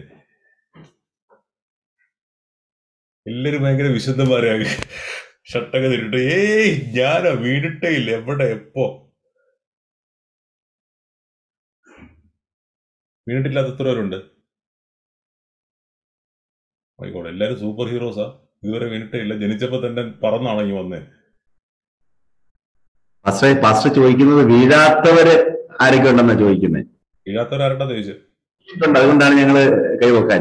എല്ലാരും ഭയങ്കര വിശുദ്ധന്മാരാകെ ഷട്ടൊക്കെ തിരിട്ട് ഏയ് ഞാനോ വീണിട്ടേ ഇല്ല എവിടെ എപ്പോ വീണിട്ടില്ലാത്ത എത്ര പേരുണ്ട് ആയിക്കോട്ടെ എല്ലാരും സൂപ്പർ ഹീറോസാ ഇതുവരെ വീണിട്ടേ ഇല്ല ജനിച്ചപ്പോ തന്നെ പറന്നാണെങ്കിൽ വന്നേ പാസ്റ്റർ പാസ്റ്റർ ചോദിക്കുന്നത് വീഴാത്തവര് ആരൊക്കെ ഉണ്ടെന്നാ ചോദിക്കുന്നത് വീഴാത്തവരാരുടെ ചോദിച്ചു ഉണ്ട് അതുകൊണ്ടാണ് ഞങ്ങള് കൈവക്കാൻ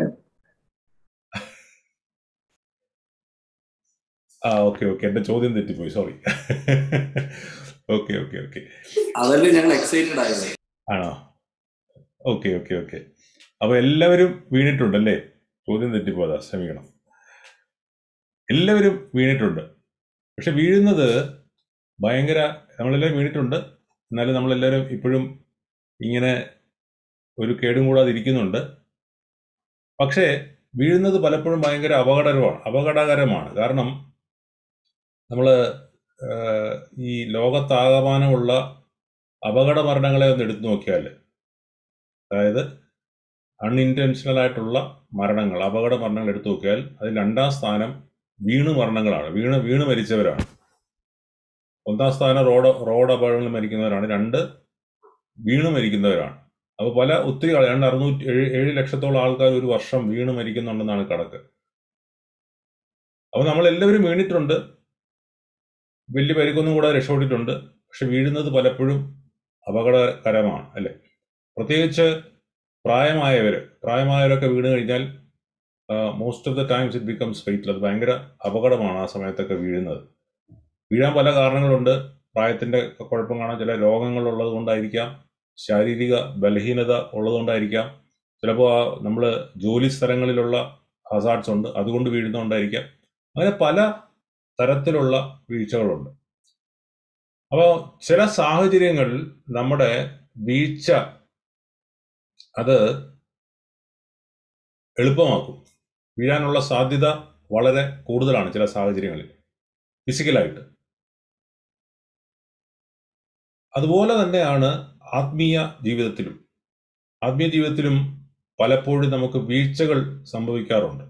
ആ ഓക്കെ ഓക്കെ എന്റെ ചോദ്യം തെറ്റിപ്പോയി സോറി ഓക്കെ ഓക്കെ ഓക്കെ അതല്ലേ ഞങ്ങൾ എക്സൈറ്റഡ് ആയത് ആണോ ഓക്കെ ഓക്കെ ഓക്കെ അപ്പൊ എല്ലാവരും വീണിട്ടുണ്ടല്ലേ ചോദ്യം തെറ്റിപ്പോതാ ക്ഷമിക്കണം എല്ലാവരും വീണിട്ടുണ്ട് പക്ഷെ വീഴുന്നത് ഭയങ്കര നമ്മളെല്ലാവരും വീണിട്ടുണ്ട് എന്നാലും നമ്മളെല്ലാവരും ഇപ്പോഴും ഇങ്ങനെ ഒരു കേടും കൂടാതെ ഇരിക്കുന്നുണ്ട് പക്ഷേ വീഴുന്നത് പലപ്പോഴും ഭയങ്കര അപകടകരമാണ് അപകടകരമാണ് കാരണം നമ്മൾ ഈ ലോകത്താകമാനമുള്ള അപകട മരണങ്ങളെ ഒന്ന് എടുത്തു നോക്കിയാൽ അതായത് അൺഇൻറ്റൻഷണൽ ആയിട്ടുള്ള മരണങ്ങൾ അപകട മരണങ്ങൾ എടുത്തു നോക്കിയാൽ അതിൽ രണ്ടാം സ്ഥാനം വീണ് മരണങ്ങളാണ് വീണ് വീണ് മരിച്ചവരാണ് ഒന്നാം സ്ഥാനം റോഡ് റോഡ് അപകടങ്ങളിൽ മരിക്കുന്നവരാണ് രണ്ട് വീണ് മരിക്കുന്നവരാണ് അപ്പോൾ പല ഒത്തിരി ആൾ രണ്ട് അറുന്നൂറ്റി ഏഴ് ഏഴ് ലക്ഷത്തോളം ആൾക്കാർ ഒരു വർഷം വീണ് മരിക്കുന്നുണ്ടെന്നാണ് കണക്ക് അപ്പോൾ നമ്മൾ എല്ലാവരും വീണിട്ടുണ്ട് വലിയ പരിക്കൊന്നും കൂടാതെ രക്ഷപ്പെട്ടിട്ടുണ്ട് പക്ഷെ വീഴുന്നത് പലപ്പോഴും അപകടകരമാണ് അല്ലെ പ്രത്യേകിച്ച് പ്രായമായവർ പ്രായമായവരൊക്കെ വീണ് കഴിഞ്ഞാൽ most of the times it becomes fatal അത് ഭയങ്കര അപകടമാണ് ആ സമയത്തൊക്കെ വീഴുന്നത് വീഴാൻ പല കാരണങ്ങളുണ്ട് പ്രായത്തിന്റെ കുഴപ്പം കാണാൻ ചില രോഗങ്ങൾ ഉള്ളത് കൊണ്ടായിരിക്കാം ശാരീരിക ബലഹീനത ഉള്ളതുകൊണ്ടായിരിക്കാം ചിലപ്പോൾ നമ്മൾ ജോലി സ്ഥലങ്ങളിലുള്ള ഹസാർഡ്സ് ഉണ്ട് അതുകൊണ്ട് വീഴുന്നതുകൊണ്ടായിരിക്കാം അങ്ങനെ പല തരത്തിലുള്ള വീഴ്ചകളുണ്ട് അപ്പോൾ ചില സാഹചര്യങ്ങളിൽ നമ്മുടെ വീഴ്ച അത് എളുപ്പമാക്കും വീഴാനുള്ള സാധ്യത വളരെ കൂടുതലാണ് ചില സാഹചര്യങ്ങളിൽ ഫിസിക്കലായിട്ട് അതുപോലെ തന്നെയാണ് ആത്മീയ ജീവിതത്തിലും ആത്മീയ ജീവിതത്തിലും പലപ്പോഴും നമുക്ക് വീഴ്ചകൾ സംഭവിക്കാറുണ്ട്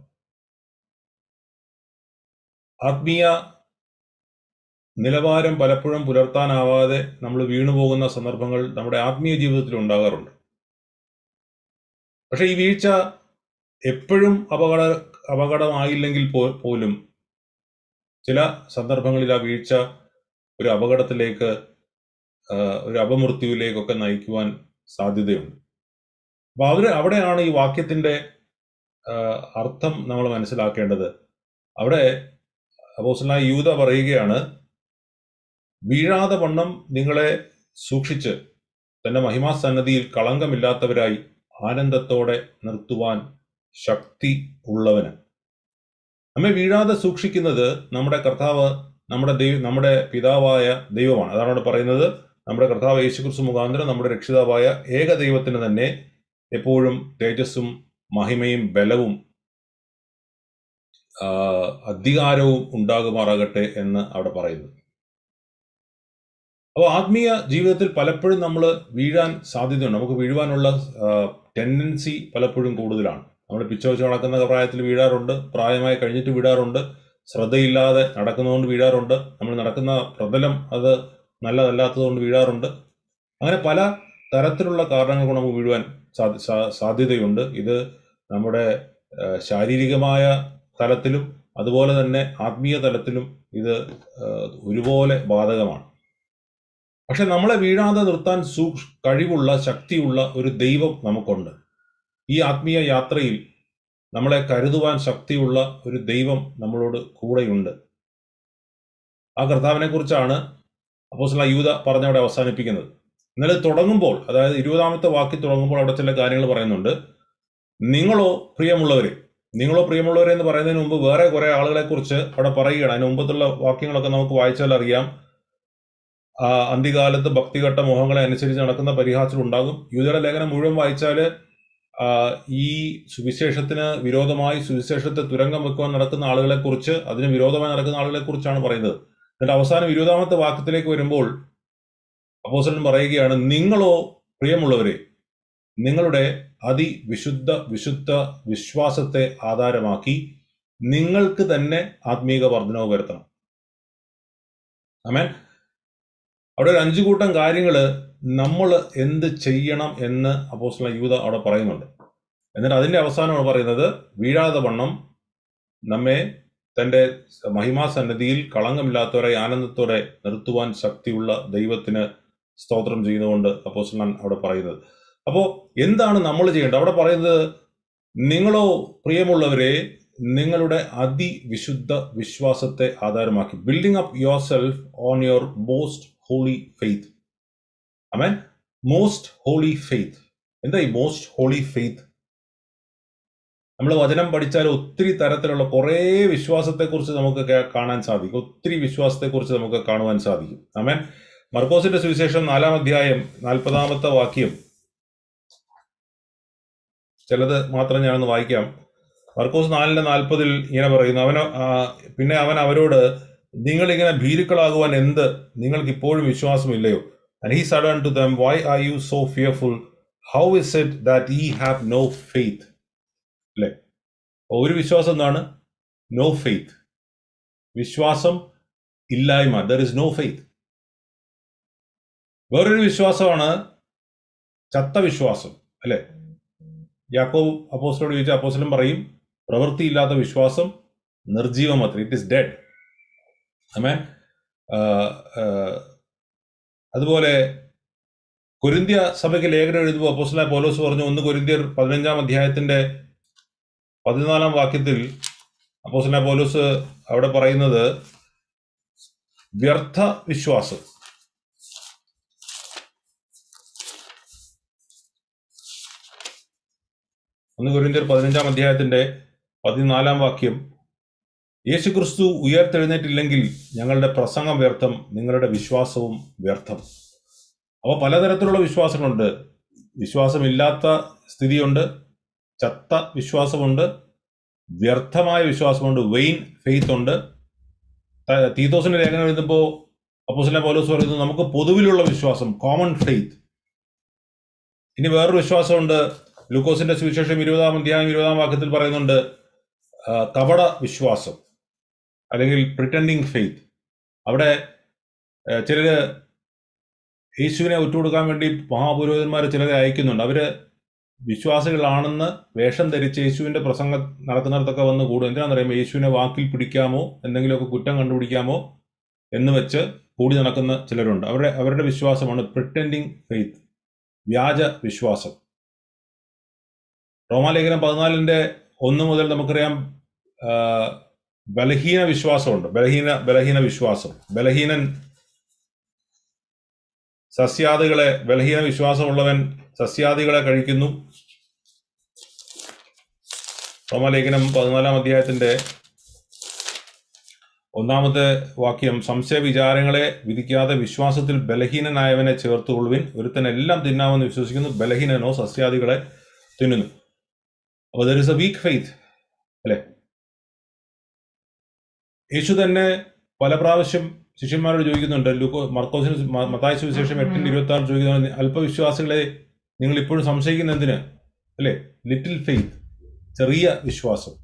ആത്മീയ നിലവാരം പലപ്പോഴും പുലർത്താനാവാതെ നമ്മൾ വീണുപോകുന്ന സന്ദർഭങ്ങൾ നമ്മുടെ ആത്മീയ ജീവിതത്തിൽ ഉണ്ടാകാറുണ്ട് പക്ഷെ ഈ വീഴ്ച എപ്പോഴും അപകട അപകടമായില്ലെങ്കിൽ പോ- പോലും ചില സന്ദർഭങ്ങളിൽ ആ വീഴ്ച ഒരു അപകടത്തിലേക്ക് ആ, ഒരു അപമൃത്യുവിലേക്കൊക്കെ നയിക്കുവാൻ സാധ്യതയുണ്ട് അപ്പൊ അവര് അവിടെയാണ് ഈ വാക്യത്തിന്റെ ആ, അർത്ഥം നമ്മൾ മനസ്സിലാക്കേണ്ടത് അവിടെ അപ്പോസ്തലനായ യൂത പറയുകയാണ് വീഴാതെ വണ്ണം നിങ്ങളെ സൂക്ഷിച്ച് തന്റെ മഹിമാസന്നതിയിൽ കളങ്കമില്ലാത്തവരായി ആനന്ദത്തോടെ നിർത്തുവാൻ ശക്തി ഉള്ളവന് നമ്മെ വീഴാതെ സൂക്ഷിക്കുന്നത് നമ്മുടെ കർത്താവ് നമ്മുടെ ദൈവ നമ്മുടെ പിതാവായ ദൈവമാണ് അതാണ് അവിടെ പറയുന്നത് നമ്മുടെ കർത്താവ് യേശുക്രിസ്തു മുഖാന്തരം നമ്മുടെ രക്ഷിതാവായ ഏക ദൈവത്തിന് തന്നെ എപ്പോഴും തേജസ്സും മഹിമയും ബലവും ആ, അധികാരവും ഉണ്ടാകുമാറാകട്ടെ എന്ന് അവിടെ പറയുന്നു അപ്പോൾ ആത്മീയ ജീവിതത്തിൽ പലപ്പോഴും നമ്മൾ വീഴാൻ സാധ്യതയുണ്ട് നമുക്ക് വീഴുവാനുള്ള ടെൻഡൻസി പലപ്പോഴും കൂടുതലാണ് നമ്മൾ പിച്ച വെച്ച് നടക്കുന്ന പ്രായത്തിൽ വീഴാറുണ്ട് പ്രായമായി കഴിഞ്ഞിട്ട് വീഴാറുണ്ട് ശ്രദ്ധയില്ലാതെ നടക്കുന്നതുകൊണ്ട് വീഴാറുണ്ട് നമ്മൾ നടക്കുന്ന പ്രതലം അത് നല്ലതല്ലാത്തതുകൊണ്ട് വീഴാറുണ്ട് അങ്ങനെ പല തരത്തിലുള്ള കാരണങ്ങൾ കൊണ്ട് നമുക്ക് വീഴുവാൻ സാധ്യ- സാ- സാധ്യതയുണ്ട് ഇത് നമ്മുടെ ആ, ശാരീരികമായ തലത്തിലും അതുപോലെ തന്നെ ആത്മീയ തലത്തിലും ഇത് ആ, ഒരുപോലെ ബാധകമാണ് പക്ഷെ നമ്മളെ വീഴാതെ നിർത്താൻ സൂക്ഷ് കഴിവുള്ള ശക്തിയുള്ള ഒരു ദൈവം നമുക്കുണ്ട് ഈ ആത്മീയ യാത്രയിൽ നമ്മളെ കരുതുവാൻ ശക്തിയുള്ള ഒരു ദൈവം നമ്മളോട് കൂടെയുണ്ട് ആ കർത്താവിനെ കുറിച്ചാണ് അപ്പോസ്തലനായ യൂത പറഞ്ഞവിടെ അവസാനിപ്പിക്കുന്നത് എന്നാൽ തുടങ്ങുമ്പോൾ അതായത് ഇരുപതാമത്തെ വാക്യം തുടങ്ങുമ്പോൾ അവിടെ ചില കാര്യങ്ങൾ പറയുന്നുണ്ട് നിങ്ങളോ പ്രിയമുള്ളവരെ നിങ്ങളോ പ്രിയമുള്ളവരെ എന്ന് പറയുന്നതിന് മുമ്പ് വേറെ കുറെ ആളുകളെ കുറിച്ച് അവിടെ പറയുകയാണ് അതിന് മുമ്പത്തുള്ള വാക്യങ്ങളൊക്കെ നമുക്ക് വായിച്ചാൽ അറിയാം ആ അന്ത്യകാലത്ത് ഭക്തിഘട്ട മോഹങ്ങളെ അനുസരിച്ച് നടക്കുന്ന പരിഹാസങ്ങൾ ഉണ്ടാകും യൂതയുടെ ലേഖനം മുഴുവൻ വായിച്ചാല് ആ, ഈ സുവിശേഷത്തിന് വിരോധമായി സുവിശേഷത്തെ തുരങ്കം വെക്കുവാൻ നടക്കുന്ന ആളുകളെ കുറിച്ച് അതിന് വിരോധമായി നടക്കുന്ന ആളുകളെ കുറിച്ചാണ് പറയുന്നത് എന്നിട്ട് അവസാനം ഇരുപതാമത്തെ വാക്യത്തിലേക്ക് വരുമ്പോൾ അപ്പോസലൻ പറയുകയാണ് നിങ്ങളോ പ്രിയമുള്ളവരെ നിങ്ങളുടെ അതിവിശുദ്ധ വിശുദ്ധ വിശ്വാസത്തെ ആധാരമാക്കി നിങ്ങൾക്ക് തന്നെ ആത്മീക വർധനവ് വരുത്തണം ആമേൻ അവിടെ ഒരു അഞ്ചു കൂട്ടം കാര്യങ്ങൾ നമ്മൾ എന്ത് ചെയ്യണം എന്ന് അപ്പോസ്തല യൂത അവിടെ പറയുന്നുണ്ട് എന്നിട്ട് അതിന്റെ അവസാനമാണ് പറയുന്നത് വീഴാതെ വണ്ണം നമ്മെ തന്റെ മഹിമാസന്നദ്ധിയിൽ കളങ്കമില്ലാത്തവരെ ആനന്ദത്തോടെ നിർത്തുവാൻ ശക്തിയുള്ള ദൈവത്തിന് സ്തോത്രം ചെയ്യുന്നതുകൊണ്ട് അപ്പോസ്തലൻ അവിടെ പറയുന്നത് അപ്പോൾ എന്താണ് നമ്മൾ ചെയ്യേണ്ടത് അവിടെ പറയുന്നത് നിങ്ങളോ പ്രിയമുള്ളവരെ നിങ്ങളുടെ അതിവിശുദ്ധ വിശ്വാസത്തെ ആധാരമാക്കി building up yourself on your most holy faith amen most holy faith എന്താ ഈ മോസ്റ്റ് ഹോളി ഫെയ്ത്ത് നമ്മൾ വചനം പഠിച്ചാൽ ഒത്തിരി തരത്തിലുള്ള കുറേ വിശ്വാസത്തെക്കുറിച്ച് നമുക്ക് കേ- കാണാൻ സാധിക്കും ഒത്തിരി വിശ്വാസത്തെക്കുറിച്ച് നമുക്ക് കാണുവാൻ സാധിക്കും അമേൻ മർക്കോസിന്റെ സുവിശേഷം നാലാം അധ്യായം നാൽപ്പതാമത്തെ വാക്യം ചിലത് മാത്രം ഞാനൊന്ന് വായിക്കാം മർക്കോസ് നാലിന്റെ നാൽപ്പതിൽ ഇങ്ങനെ പറയുന്നു അവന് ആ, പിന്നെ അവൻ അവരോട് നിങ്ങൾ ഇങ്ങനെ ഭീരുക്കളാകുവാൻ എന്ത് നിങ്ങൾക്ക് ഇപ്പോഴും വിശ്വാസമില്ലയോ and he said to them why are you so fearful how is it that ye have no faith അല്ലെ ഒരു വിശ്വാസം എന്താണ് നോ ഫെയ്ത്ത് വിശ്വാസം ഇല്ലായ്മ ദർ ഇസ് നോ ഫെയ്ത്ത് വേറൊരു വിശ്വാസമാണ് ചത്ത വിശ്വാസം അല്ലെ യാക്കോബ് അപ്പോസ്റ്റലോട് ചോദിച്ച അപ്പോസ്റ്റലും പറയും പ്രവൃത്തിയില്ലാത്ത വിശ്വാസം നിർജീവമത്ര ഇറ്റ് ഇസ് ഡെഡ് അമേൻ അതുപോലെ കൊരിന്ത്യ സഭയ്ക്ക് ലേഖനം എഴുതുമ്പോൾ അപ്പോസ്റ്റലായ പൗലോസ് പറഞ്ഞു ഒന്ന് കൊരിന്ത്യർ പതിനഞ്ചാം അധ്യായത്തിന്റെ പതിനാലാം വാക്യത്തിൽ അപ്പോസ്റ്റലായ പൗലോസ് അവിടെ പറയുന്നത് വ്യർത്ഥ വിശ്വാസം ഒന്ന് കൊരിന്ത്യർ പതിനഞ്ചാം അധ്യായത്തിന്റെ പതിനാലാം വാക്യം യേശുക്രിസ്തു ഉയർത്തെഴുന്നേറ്റില്ലെങ്കിൽ ഞങ്ങളുടെ പ്രസംഗം വ്യർത്ഥം നിങ്ങളുടെ വിശ്വാസവും വ്യർത്ഥം അപ്പോൾ പലതരത്തിലുള്ള വിശ്വാസങ്ങളുണ്ട് വിശ്വാസമില്ലാത്ത സ്ഥിതിയുണ്ട് ചത്ത വിശ്വാസമുണ്ട് വ്യർത്ഥമായ വിശ്വാസമുണ്ട് വെയിൻ ഫെയ്ത്ത് ഉണ്ട് ത- തീത്തോസിന്റെ ലേഖനം എഴുതുമ്പോൾ അപ്പോസ്തലൻ പൗലോസ് പറയുന്നു നമുക്ക് പൊതുവിലുള്ള വിശ്വാസം കോമൺ ഫെയ്ത്ത് ഇനി വേറൊരു വിശ്വാസമുണ്ട് ലൂക്കോസിന്റെ സുവിശേഷം ഇരുപതാം അധ്യായം ഇരുപതാം വാക്യത്തിൽ പറയുന്നുണ്ട് ആ, കപട വിശ്വാസം അല്ലെങ്കിൽ പ്രിറ്റൻഡിങ് ഫെയ്ത്ത് അവിടെ ആ, ചിലര് യേശുവിനെ ഒറ്റുകൊടുക്കാൻ വേണ്ടി മഹാപുരോഹിതന്മാർ ചിലരെ അയക്കുന്നുണ്ട് അവര് വിശ്വാസികളാണെന്ന് വേഷം ധരിച്ച് യേശുവിന്റെ പ്രസംഗം നടത്തുന്നിടത്തൊക്കെ വന്ന് കൂടും എന്തിനാണെന്ന് പറയുമ്പോൾ യേശുവിനെ വാക്കിൽ പിടിക്കാമോ എന്തെങ്കിലുമൊക്കെ കുറ്റം കണ്ടുപിടിക്കാമോ എന്ന് വെച്ച് കൂടി നടക്കുന്ന ചിലരുണ്ട് അവരുടെ അവരുടെ വിശ്വാസമാണ് പ്രിറ്റൻഡിങ് ഫെയ്ത്ത് വ്യാജ വിശ്വാസം റോമാലേഖനം പതിനാലിന്റെ ഒന്ന് മുതൽ നമുക്കറിയാം ആ, ബലഹീന വിശ്വാസമുണ്ട് ബലഹീന ബലഹീന വിശ്വാസം ബലഹീനൻ സസ്യാദികളെ ബലഹീന വിശ്വാസമുള്ളവൻ സസ്യാദികളെ കഴിക്കുന്നു റോമാലേഖനം പതിനാലാം അധ്യായത്തിന്റെ ഒന്നാമത്തെ വാക്യം സംശയ വിചാരങ്ങളെ വിധിക്കാതെ വിശ്വാസത്തിൽ ബലഹീനനായവനെ ചേർത്തുകൊള്ളുവിൻ ഒരുത്തൻ എല്ലാം തിന്നാമെന്ന് വിശ്വസിക്കുന്നു ബലഹീനനോ സസ്യാദികളെ തിന്നുന്നു അപ്പോൾ there is a weak faith അല്ലെ യേശു തന്നെ പല പ്രാവശ്യം ശിഷ്യന്മാരോട് ചോദിക്കുന്നുണ്ട് ലൂക്കോ മർക്കോസിന് മ- മത്തായി സുവിശേഷം എട്ടിന്റെ ഇരുപത്തി ആറ് ചോദിക്കുന്നുണ്ട് അല്പവിശ്വാസികളെ നിങ്ങൾ ഇപ്പോഴും സംശയിക്കുന്ന എന്തിന് അല്ലെ ലിറ്റിൽ ഫെയ്ത്ത് ചെറിയ വിശ്വാസം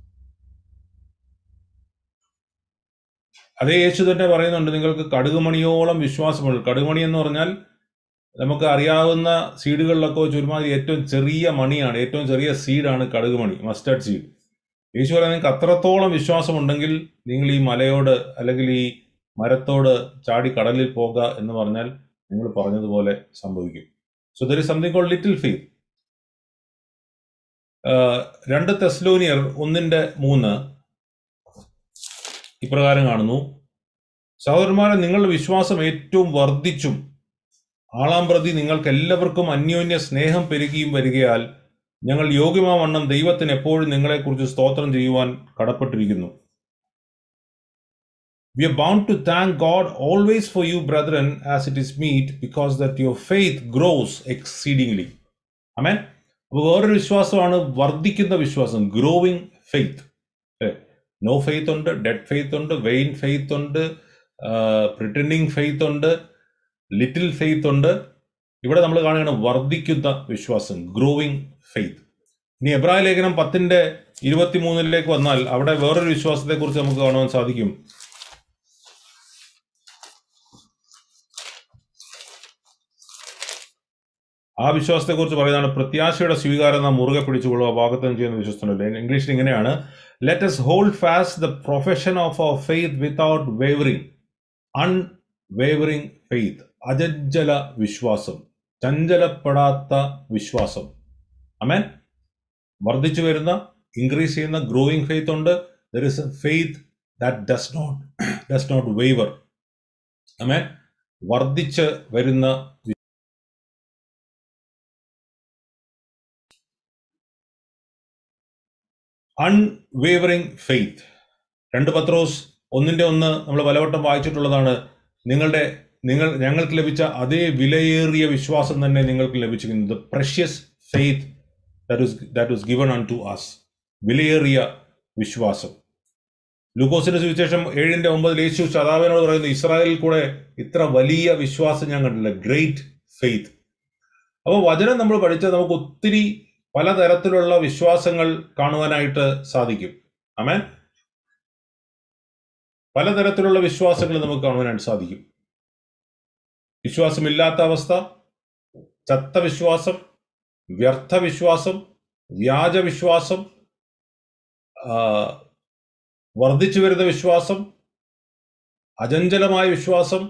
അതേ യേശു തന്നെ പറയുന്നുണ്ട് നിങ്ങൾക്ക് കടുകുമണിയോളം വിശ്വാസമുള്ളൂ കടുകുമണി എന്ന് പറഞ്ഞാൽ നമുക്ക് അറിയാവുന്ന സീഡുകളിലൊക്കെ വെച്ച് ഒരുമാതിരി ഏറ്റവും ചെറിയ മണിയാണ് ഏറ്റവും ചെറിയ സീഡാണ് കടുകുമണി മസ്റ്റർഡ് സീഡ് യേശു പറയാൻ നിങ്ങൾക്ക് അത്രത്തോളം വിശ്വാസമുണ്ടെങ്കിൽ നിങ്ങൾ ഈ മലയോട് അല്ലെങ്കിൽ ഈ മരത്തോട് ചാടി കടലിൽ പോകുക എന്ന് പറഞ്ഞാൽ നിങ്ങൾ പറഞ്ഞതുപോലെ സംഭവിക്കും so there is something call little faith രണ്ട് തെസ്ലോനിയർ ഒന്നിന്റെ മൂന്ന് ഇപ്രകാരം കാണുന്നു സഹോദരന്മാരെ നിങ്ങളുടെ വിശ്വാസം ഏറ്റവും വർദ്ധിച്ചും ആളാം പ്രതി നിങ്ങൾക്ക് എല്ലാവർക്കും അന്യോന്യ സ്നേഹം പെരുകിയും വരികയാൽ ഞങ്ങൾ യോഗ്യമാവണ്ണം ദൈവത്തിന് എപ്പോഴും നിങ്ങളെക്കുറിച്ച് സ്തോത്രം ചെയ്യുവാൻ കടപ്പെട്ടിരിക്കുന്നു we are bound to thank God always for you, brethren, as it is meet, because that your faith grows exceedingly. Amen. അപ്പോൾ വേറൊരു വിശ്വാസമാണ് വർദ്ധിക്കുന്ന വിശ്വാസം ഗ്രോവിങ് ഫെയ്ത്ത് നോ ഫെയ്ത്ത് ഉണ്ട് ഡെഡ് ഫെയ്ത്ത് ഉണ്ട് വെയിൻ ഫെയ്ത്ത് ഉണ്ട് പ്രിറ്റൻഡിങ് ഫെയ്ത്ത് ഉണ്ട് ലിറ്റിൽ ഫെയ്ത്ത് ഉണ്ട് ഇവിടെ നമ്മൾ കാണുകയാണ് വർദ്ധിക്കുന്ന വിശ്വാസം ഗ്രോവിങ് ഫെയ്ത്ത് ഇനി എബ്രായ ലേഖനം പത്തിന്റെ ഇരുപത്തിമൂന്നിലേക്ക് വന്നാൽ അവിടെ വേറൊരു വിശ്വാസത്തെക്കുറിച്ച് നമുക്ക് കാണുവാൻ സാധിക്കും ആ വിശ്വാസത്തെക്കുറിച്ച് പറയുന്നതാണ് പ്രത്യാശയുടെ സ്വീകാരം നാം മുറുകെ പിടിച്ചുകൊള്ളുക വാഗ്ദത്തം ചെയ്യുന്ന വിശ്വസ്തനല്ലേ ഇംഗ്ലീഷിൽ ഇങ്ങനെയാണ് let us hold fast the profession of our faith without wavering unwavering faith അജജ്ജല വിശ്വാസം ചഞ്ചലപ്പെടാത്ത വിശ്വാസം അമേൻ വർദ്ധിച്ചു വരുന്ന ഇൻക്രീസ് ചെയ്യുന്ന ഗ്രോയിങ് ഫെയ്ത്ത് ഉണ്ട് there is a faith that does not does not waver amen വർദ്ധിച്ച് വരുന്ന അൺവേവറിംഗ് ഫെയ്ത്ത് രണ്ട് പത്രോസ് ഒന്നിന്റെ ഒന്ന് നമ്മൾ പലവട്ടം വായിച്ചിട്ടുള്ളതാണ് നിങ്ങളുടെ നിങ്ങൾ ഞങ്ങൾക്ക് ലഭിച്ച അതേ വിലയേറിയ വിശ്വാസം തന്നെ നിങ്ങൾക്ക് ലഭിച്ചിരിക്കുന്നത് precious faith that was that was given unto us വിലയേറിയ വിശ്വാസം ലൂക്കോസിന്റെ സുവിശേഷം ഏഴിന്റെ ഒമ്പതിൽ യേശു ശതാവിനോട് പറയുന്നു ഇസ്രായേലിൽ കൂടെ ഇത്ര വലിയ വിശ്വാസം ഞാൻ കണ്ടില്ല ഗ്രേറ്റ് ഫെയ്ത്ത് അപ്പോൾ വചനം നമ്മൾ പഠിച്ചാൽ നമുക്ക് ഒത്തിരി പലതരത്തിലുള്ള വിശ്വാസങ്ങൾ കാണുവാനായിട്ട് സാധിക്കും അമേൻ പലതരത്തിലുള്ള വിശ്വാസങ്ങൾ നമുക്ക് കാണുവാനായിട്ട് സാധിക്കും വിശ്വാസമില്ലാത്ത അവസ്ഥ ചത്ത വിശ്വാസം വ്യർത്ഥ വിശ്വാസം വ്യാജ വിശ്വാസം ആ, വർദ്ധിച്ചു വരുന്ന വിശ്വാസം അചഞ്ചലമായ വിശ്വാസം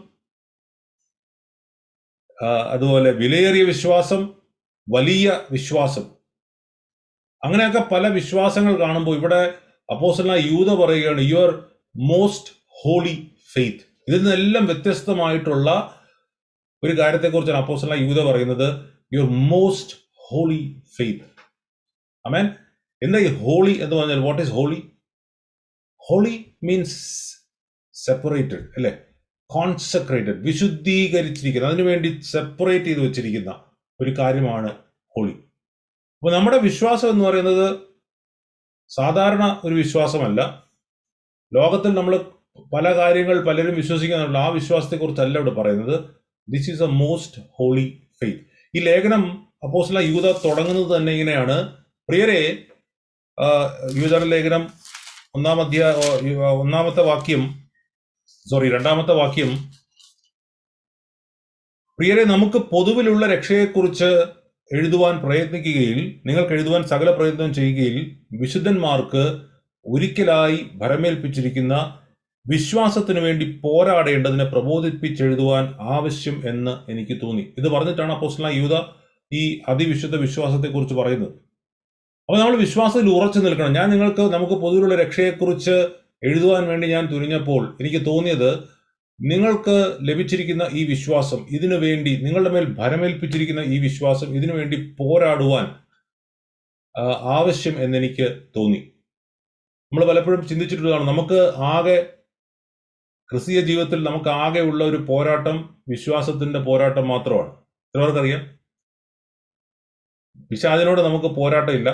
ആ, അതുപോലെ വിലയേറിയ വിശ്വാസം വലിയ വിശ്വാസം അങ്ങനെയൊക്കെ പല വിശ്വാസങ്ങൾ കാണുമ്പോൾ ഇവിടെ അപ്പോസലായ യൂത പറയുകയാണ് യുവർ മോസ്റ്റ് ഹോളി ഫെയ്ത്ത് ഇതിൽ നിന്നെല്ലാം വ്യത്യസ്തമായിട്ടുള്ള ഒരു കാര്യത്തെക്കുറിച്ചാണ് അപ്പോസലായ യൂത പറയുന്നത് your most holy faith amen എന്താ ഈ ഹോളി എന്ന് പറഞ്ഞാൽ what is holy holy means separated അല്ലെ കോൺസെക്രേറ്റഡ് വിശുദ്ധീകരിച്ചിരിക്കുന്ന അതിനുവേണ്ടി സെപ്പറേറ്റ് ചെയ്ത് വെച്ചിരിക്കുന്ന ഒരു കാര്യമാണ് ഹോളി അപ്പൊ നമ്മുടെ വിശ്വാസം എന്ന് പറയുന്നത് സാധാരണ ഒരു വിശ്വാസമല്ല ലോകത്തിൽ നമ്മൾ പല കാര്യങ്ങൾ പലരും വിശ്വസിക്കുന്നുണ്ട് ആ വിശ്വാസത്തെക്കുറിച്ചല്ല ഇവിടെ പറയുന്നത് this is a most holy faith ഈ ലേഖനം അപ്പോസ്ല യൂത തുടങ്ങുന്നത് തന്നെ ഇങ്ങനെയാണ് പ്രിയരെ ആ, യൂതയുടെ ലേഖനം ഒന്നാം അധ്യായ ഓ, ഈ, ആ, ഒന്നാമത്തെ വാക്യം സോറി രണ്ടാമത്തെ വാക്യം പ്രിയരെ നമുക്ക് പൊതുവിലുള്ള രക്ഷയെക്കുറിച്ച് എഴുതുവാൻ പ്രയത്നിക്കുകയിൽ നിങ്ങൾക്ക് എഴുതുവാൻ സകല പ്രയത്നം ചെയ്യുകയിൽ വിശുദ്ധന്മാർക്ക് ഒരിക്കലായി ഭരമേൽപ്പിച്ചിരിക്കുന്ന വിശ്വാസത്തിനു വേണ്ടി പോരാടേണ്ടതിനെ പ്രബോധിപ്പിച്ചെഴുതുവാൻ ആവശ്യം എന്ന് എനിക്ക് തോന്നി ഇത് പറഞ്ഞിട്ടാണ് അപ്പോസ്ല യൂത ഈ അതിവിശുദ്ധ വിശ്വാസത്തെക്കുറിച്ച് പറയുന്നത് അപ്പോൾ നമ്മൾ വിശ്വാസത്തിൽ ഉറച്ചു നിൽക്കണം ഞാൻ നിങ്ങൾക്ക് നമുക്ക് പൊതുവിലുള്ള രക്ഷയെക്കുറിച്ച് എഴുതുവാൻ വേണ്ടി ഞാൻ തുനിഞ്ഞപ്പോൾ എനിക്ക് തോന്നിയത് നിങ്ങൾക്ക് ലഭിച്ചിരിക്കുന്ന ഈ വിശ്വാസം ഇതിനു വേണ്ടി നിങ്ങളുടെ മേൽ ഭരമേൽപ്പിച്ചിരിക്കുന്ന ഈ വിശ്വാസം ഇതിനു വേണ്ടി പോരാടുവാൻ ആ, ആവശ്യം എന്നെനിക്ക് തോന്നി നമ്മൾ പലപ്പോഴും ചിന്തിച്ചിട്ടുള്ളതാണ് നമുക്ക് ആകെ ക്രിസ്തീയ ജീവിതത്തിൽ നമുക്ക് ആകെ ഉള്ള ഒരു പോരാട്ടം വിശ്വാസത്തിന്റെ പോരാട്ടം മാത്രമാണ് ചിലവർക്കറിയാം പിശാചിനോട് നമുക്ക് പോരാട്ടമില്ല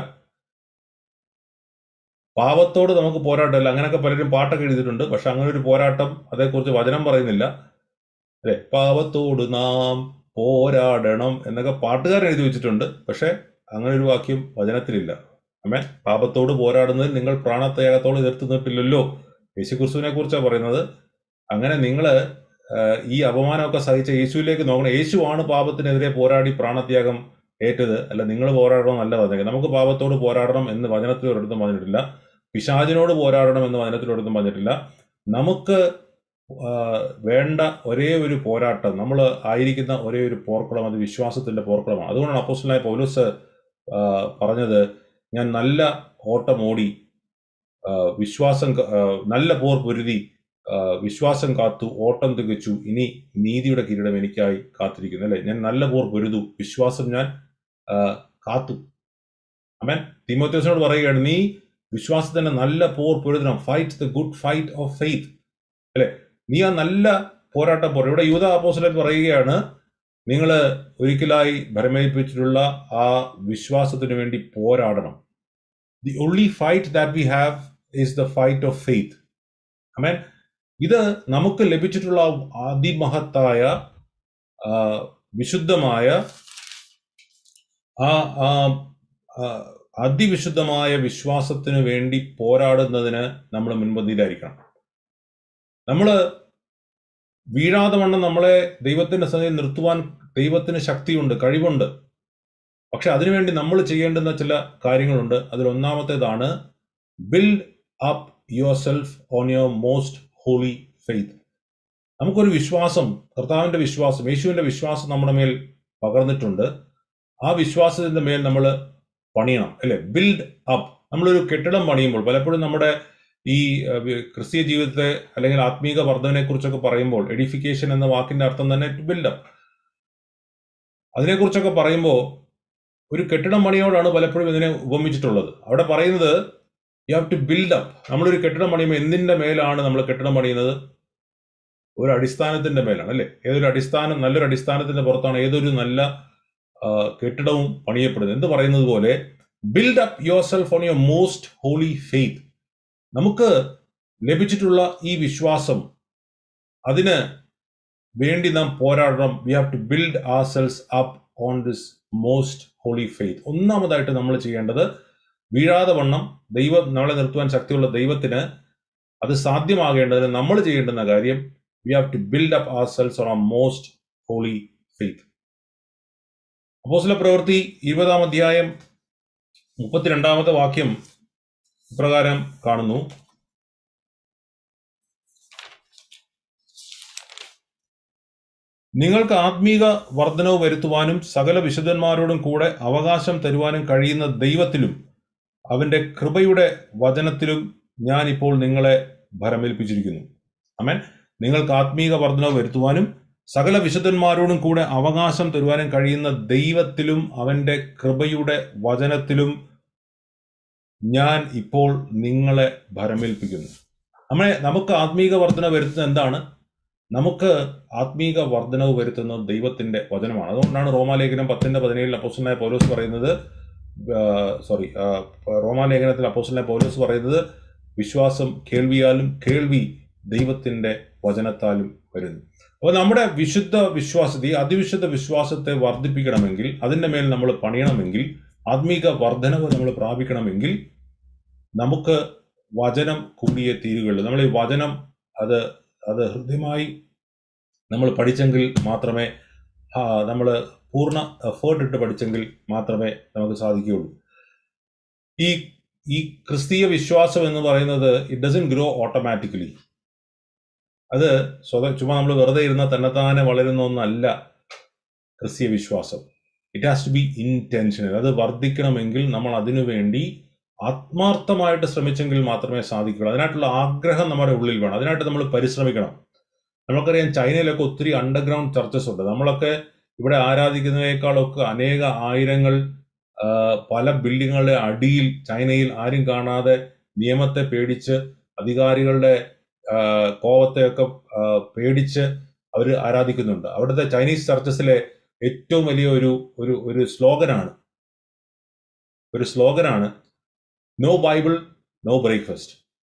പാപത്തോട് നമുക്ക് പോരാട്ടമില്ല അങ്ങനെയൊക്കെ പലരും പാട്ടൊക്കെ എഴുതിയിട്ടുണ്ട് പക്ഷെ അങ്ങനെ ഒരു പോരാട്ടം അതേക്കുറിച്ച് വചനം പറയുന്നില്ല അല്ലെ പാപത്തോട് നാം പോരാടണം എന്നൊക്കെ പാട്ടുകാരൻ എഴുതി വെച്ചിട്ടുണ്ട് പക്ഷെ അങ്ങനെ ഒരു വാക്യം വചനത്തിലില്ല അമ്മേ പാപത്തോട് പോരാടുന്നതിൽ നിങ്ങൾ പ്രാണത്യാഗത്തോട് എതിർത്ത് നിൽപ്പില്ലല്ലോ യേശുക്രിസ്തുവിനെ കുറിച്ചാണ് പറയുന്നത് അങ്ങനെ നിങ്ങൾ ഈ അപമാനമൊക്കെ സഹിച്ച യേശുവിലേക്ക് നോക്കണം യേശുവാണ് പാപത്തിനെതിരെ പോരാടി പ്രാണത്യാഗം ഏറ്റത് അല്ല നിങ്ങൾ പോരാടണം അല്ല പറഞ്ഞത് നമുക്ക് പാപത്തോട് പോരാടണം എന്ന് വചനത്തിൽ ഒരിടത്തും പറഞ്ഞിട്ടില്ല പിശാചിനോട് പോരാടണം എന്ന് വചനത്തിൽ ഒരിടത്തും പറഞ്ഞിട്ടില്ല നമുക്ക് ആ, വേണ്ട ഒരേ ഒരു പോരാട്ടം നമ്മൾ ആയിരിക്കുന്ന ഒരേ ഒരു പോർക്കുളം അത് വിശ്വാസത്തിന്റെ പോർക്കുളമാണ് അതുകൊണ്ടാണ് അപ്പോസ്റ്റലായ പൗലോസ് ആ, പറഞ്ഞത് ഞാൻ നല്ല ഓട്ടം ഓടി ആ, വിശ്വാസം ക- ആ, നല്ല പോർ പൊരുതി ആ, വിശ്വാസം കാത്തു ഓട്ടം തികച്ചു ഇനി നീതിയുടെ കിരീടം എനിക്കായി കാത്തിരിക്കുന്നു അല്ലെ ഞാൻ നല്ല പോർ പൊരുതു വിശ്വാസം ഞാൻ ആ, കാത്തു അമേൻ തിമോത്യോസിനോട് പറയുകയാണ് നീ വിശ്വാസത്തിന്റെ നല്ല പോർ പൊരുതണം fight the good fight of faith അല്ലെ നീ ആ നല്ല പോരാട്ടം പോരാ ഇവിടെ യൂത അപ്പോസ്തലൻ പറയുകയാണ് നിങ്ങൾ ഒരിക്കലായി ഭരമേൽപ്പിച്ചിട്ടുള്ള ആ വിശ്വാസത്തിന് വേണ്ടി പോരാടണം the only fight that we have is the fight of faith amen ഇത് നമുക്ക് ലഭിച്ചിട്ടുള്ള അതിമഹത്തായ ആ, വിശുദ്ധമായ ആ ആ, ആ, അതിവിശുദ്ധമായ വിശ്വാസത്തിന് വേണ്ടി പോരാടുന്നതിന് നമ്മൾ മുൻപന്തിയിലായിരിക്കണം നമ്മൾ വീഴാതെ വണ്ണം നമ്മളെ ദൈവത്തിന്റെ സന്നിധിയിൽ നിർത്തുവാൻ ദൈവത്തിന് ശക്തിയുണ്ട് കഴിവുണ്ട് പക്ഷെ അതിനുവേണ്ടി നമ്മൾ ചെയ്യേണ്ടുന്ന ചില കാര്യങ്ങളുണ്ട് അതിൽ ഒന്നാമത്തേതാണ് build up yourself on your most holy faith നമുക്കൊരു വിശ്വാസം കർത്താവിന്റെ വിശ്വാസം യേശുവിന്റെ വിശ്വാസം നമ്മുടെ മേൽ പകർന്നിട്ടുണ്ട് ആ വിശ്വാസത്തിന്റെ മേൽ നമ്മൾ പണിയണം അല്ലെ ബിൽഡ് അപ്പ് നമ്മളൊരു കെട്ടിടം പണിയുമ്പോൾ പലപ്പോഴും നമ്മുടെ ഈ അഹ്, വി- ക്രിസ്തീയ ജീവിതത്തെ അല്ലെങ്കിൽ ആത്മീക വർധനയെ കുറിച്ചൊക്കെ പറയുമ്പോൾ എഡിഫിക്കേഷൻ എന്ന വാക്കിന്റെ അർത്ഥം തന്നെ ബിൽഡ് അപ്പ് അതിനെക്കുറിച്ചൊക്കെ പറയുമ്പോൾ ഒരു കെട്ടിടം പണിയോടാണ് പലപ്പോഴും ഇതിനെ ഉപമിച്ചിട്ടുള്ളത് അവിടെ പറയുന്നത് you have to build up നമ്മളൊരു കെട്ടിടം പണിയുമ്പോൾ എന്തിന്റെ മേലാണ് നമ്മൾ കെട്ടിടം പണിയുന്നത് ഒരു അടിസ്ഥാനത്തിന്റെ മേലാണ് അല്ലെ ഏതൊരു അടിസ്ഥാനം നല്ലൊരു അടിസ്ഥാനത്തിന്റെ പുറത്താണ് ഏതൊരു നല്ല ആ, കെട്ടിടവും പണിയപ്പെടുന്നത് എന്ന് പറയുന്നത് പോലെ build up yourself on your most holy faith നമുക്ക് ലഭിച്ചിട്ടുള്ള ഈ വിശ്വാസം അതിന് വേണ്ടി നാം പോരാടണം we have to build ourselves up on this most holy faith ഒന്നാമതായിട്ട് നമ്മൾ ചെയ്യേണ്ടത് വീഴാതെ വണ്ണം ദൈവം നമ്മളെ നിർത്തുവാൻ ശക്തിയുള്ള ദൈവത്തിന് അത് സാധ്യമാകേണ്ടതിന് നമ്മൾ ചെയ്യേണ്ടുന്ന കാര്യം we have to build up ourselves on a most holy faith അപ്പോസ്തല പ്രവൃത്തി ഇരുപതാം അധ്യായം മുപ്പത്തിരണ്ടാമത്തെ വാക്യം ഇപ്രകാരം കാണുന്നു നിങ്ങൾക്ക് ആത്മീക വർധനവ് വരുത്തുവാനും സകല വിശുദ്ധന്മാരോടും കൂടെ അവകാശം തരുവാനും കഴിയുന്ന ദൈവത്തിലും അവന്റെ കൃപയുടെ വചനത്തിലും ഞാൻ ഇപ്പോൾ നിങ്ങളെ ഭരമേൽപ്പിച്ചിരിക്കുന്നു അമേൻ നിങ്ങൾക്ക് ആത്മീക വർധനവ് വരുത്തുവാനും സകല വിശുദ്ധന്മാരോടും കൂടെ അവകാശം തരുവാനും കഴിയുന്ന ദൈവത്തിലും അവന്റെ കൃപയുടെ വചനത്തിലും ഞാൻ ഇപ്പോൾ നിങ്ങളെ ഭരമേൽപ്പിക്കുന്നു നമ്മളെ നമുക്ക് ആത്മീക വർധന വരുത്തുന്നത് എന്താണ് നമുക്ക് ആത്മീക വർധനവ് വരുത്തുന്നത് ദൈവത്തിന്റെ വചനമാണ് അതുകൊണ്ടാണ് റോമാലേഖനം പത്തിന്റെ പതിനേഴിൽ അപ്പോസ്റ്റലായ പൗലോസ് പറയുന്നത് സോറി റോമാലേഖനത്തിൽ അപ്പോസ്റ്റലായ പൗലോസ് പറയുന്നത് വിശ്വാസം കേൾവിയാലും കേൾവി ദൈവത്തിന്റെ വചനത്താലും വരുന്നു അപ്പോൾ നമ്മുടെ വിശുദ്ധ വിശ്വാസത്തെ ഈ അതിവിശുദ്ധ വിശ്വാസത്തെ വർദ്ധിപ്പിക്കണമെങ്കിൽ അതിൻ്റെ മേൽ നമ്മൾ പണിയണമെങ്കിൽ ആത്മീക വർധനവ് നമ്മൾ പ്രാപിക്കണമെങ്കിൽ നമുക്ക് വചനം കൂടിയേ തീരുകയുള്ളൂ നമ്മൾ ഈ വചനം അത് അത് ഹൃദ്യമായി നമ്മൾ പഠിച്ചെങ്കിൽ മാത്രമേ നമ്മൾ പൂർണ്ണ എഫേർട്ട് ഇട്ട് പഠിച്ചെങ്കിൽ മാത്രമേ നമുക്ക് സാധിക്കുകയുള്ളൂ ഈ ഈ ക്രിസ്തീയ വിശ്വാസം എന്ന് പറയുന്നത് ഇറ്റ് ഡസൻ ഗ്രോ ഓട്ടോമാറ്റിക്കലി അത് സ്വതം ചുമ്മാ നമ്മൾ വെറുതെ ഇരുന്ന തന്നെത്താനെ വളരുന്ന ഒന്നല്ല ക്രിസ്തീയ വിശ്വാസം it has to be intentional അത് വർദ്ധിക്കണമെങ്കിൽ നമ്മൾ അതിനു വേണ്ടി ആത്മാർത്ഥമായിട്ട് ശ്രമിച്ചെങ്കിൽ മാത്രമേ സാധിക്കുള്ളൂ അതിനായിട്ടുള്ള ആഗ്രഹം നമ്മുടെ ഉള്ളിൽ വേണം അതിനായിട്ട് നമ്മൾ പരിശ്രമിക്കണം നമുക്കറിയാം ചൈനയിലൊക്കെ ഒത്തിരി അണ്ടർഗ്രൗണ്ട് ചർച്ചസ് ഉണ്ട് നമ്മളൊക്കെ ഇവിടെ ആരാധിക്കുന്നതിനേക്കാളൊക്കെ അനേക ആയിരങ്ങൾ ആ, പല ബിൽഡിങ്ങുകളുടെ അടിയിൽ ചൈനയിൽ ആരും കാണാതെ നിയമത്തെ പേടിച്ച് അധികാരികളുടെ ആ, കോപത്തെയൊക്കെ ആ, പേടിച്ച് അവർ ആരാധിക്കുന്നുണ്ട് അവിടുത്തെ ചൈനീസ് ചർച്ചസിലെ ഏറ്റവും വലിയ ഒരു ഒരു ഒരു സ്ലോഗനാണ് ഒരു സ്ലോഗനാണ് നോ ബൈബിൾ നോ ബ്രേക്ക്ഫാസ്റ്റ്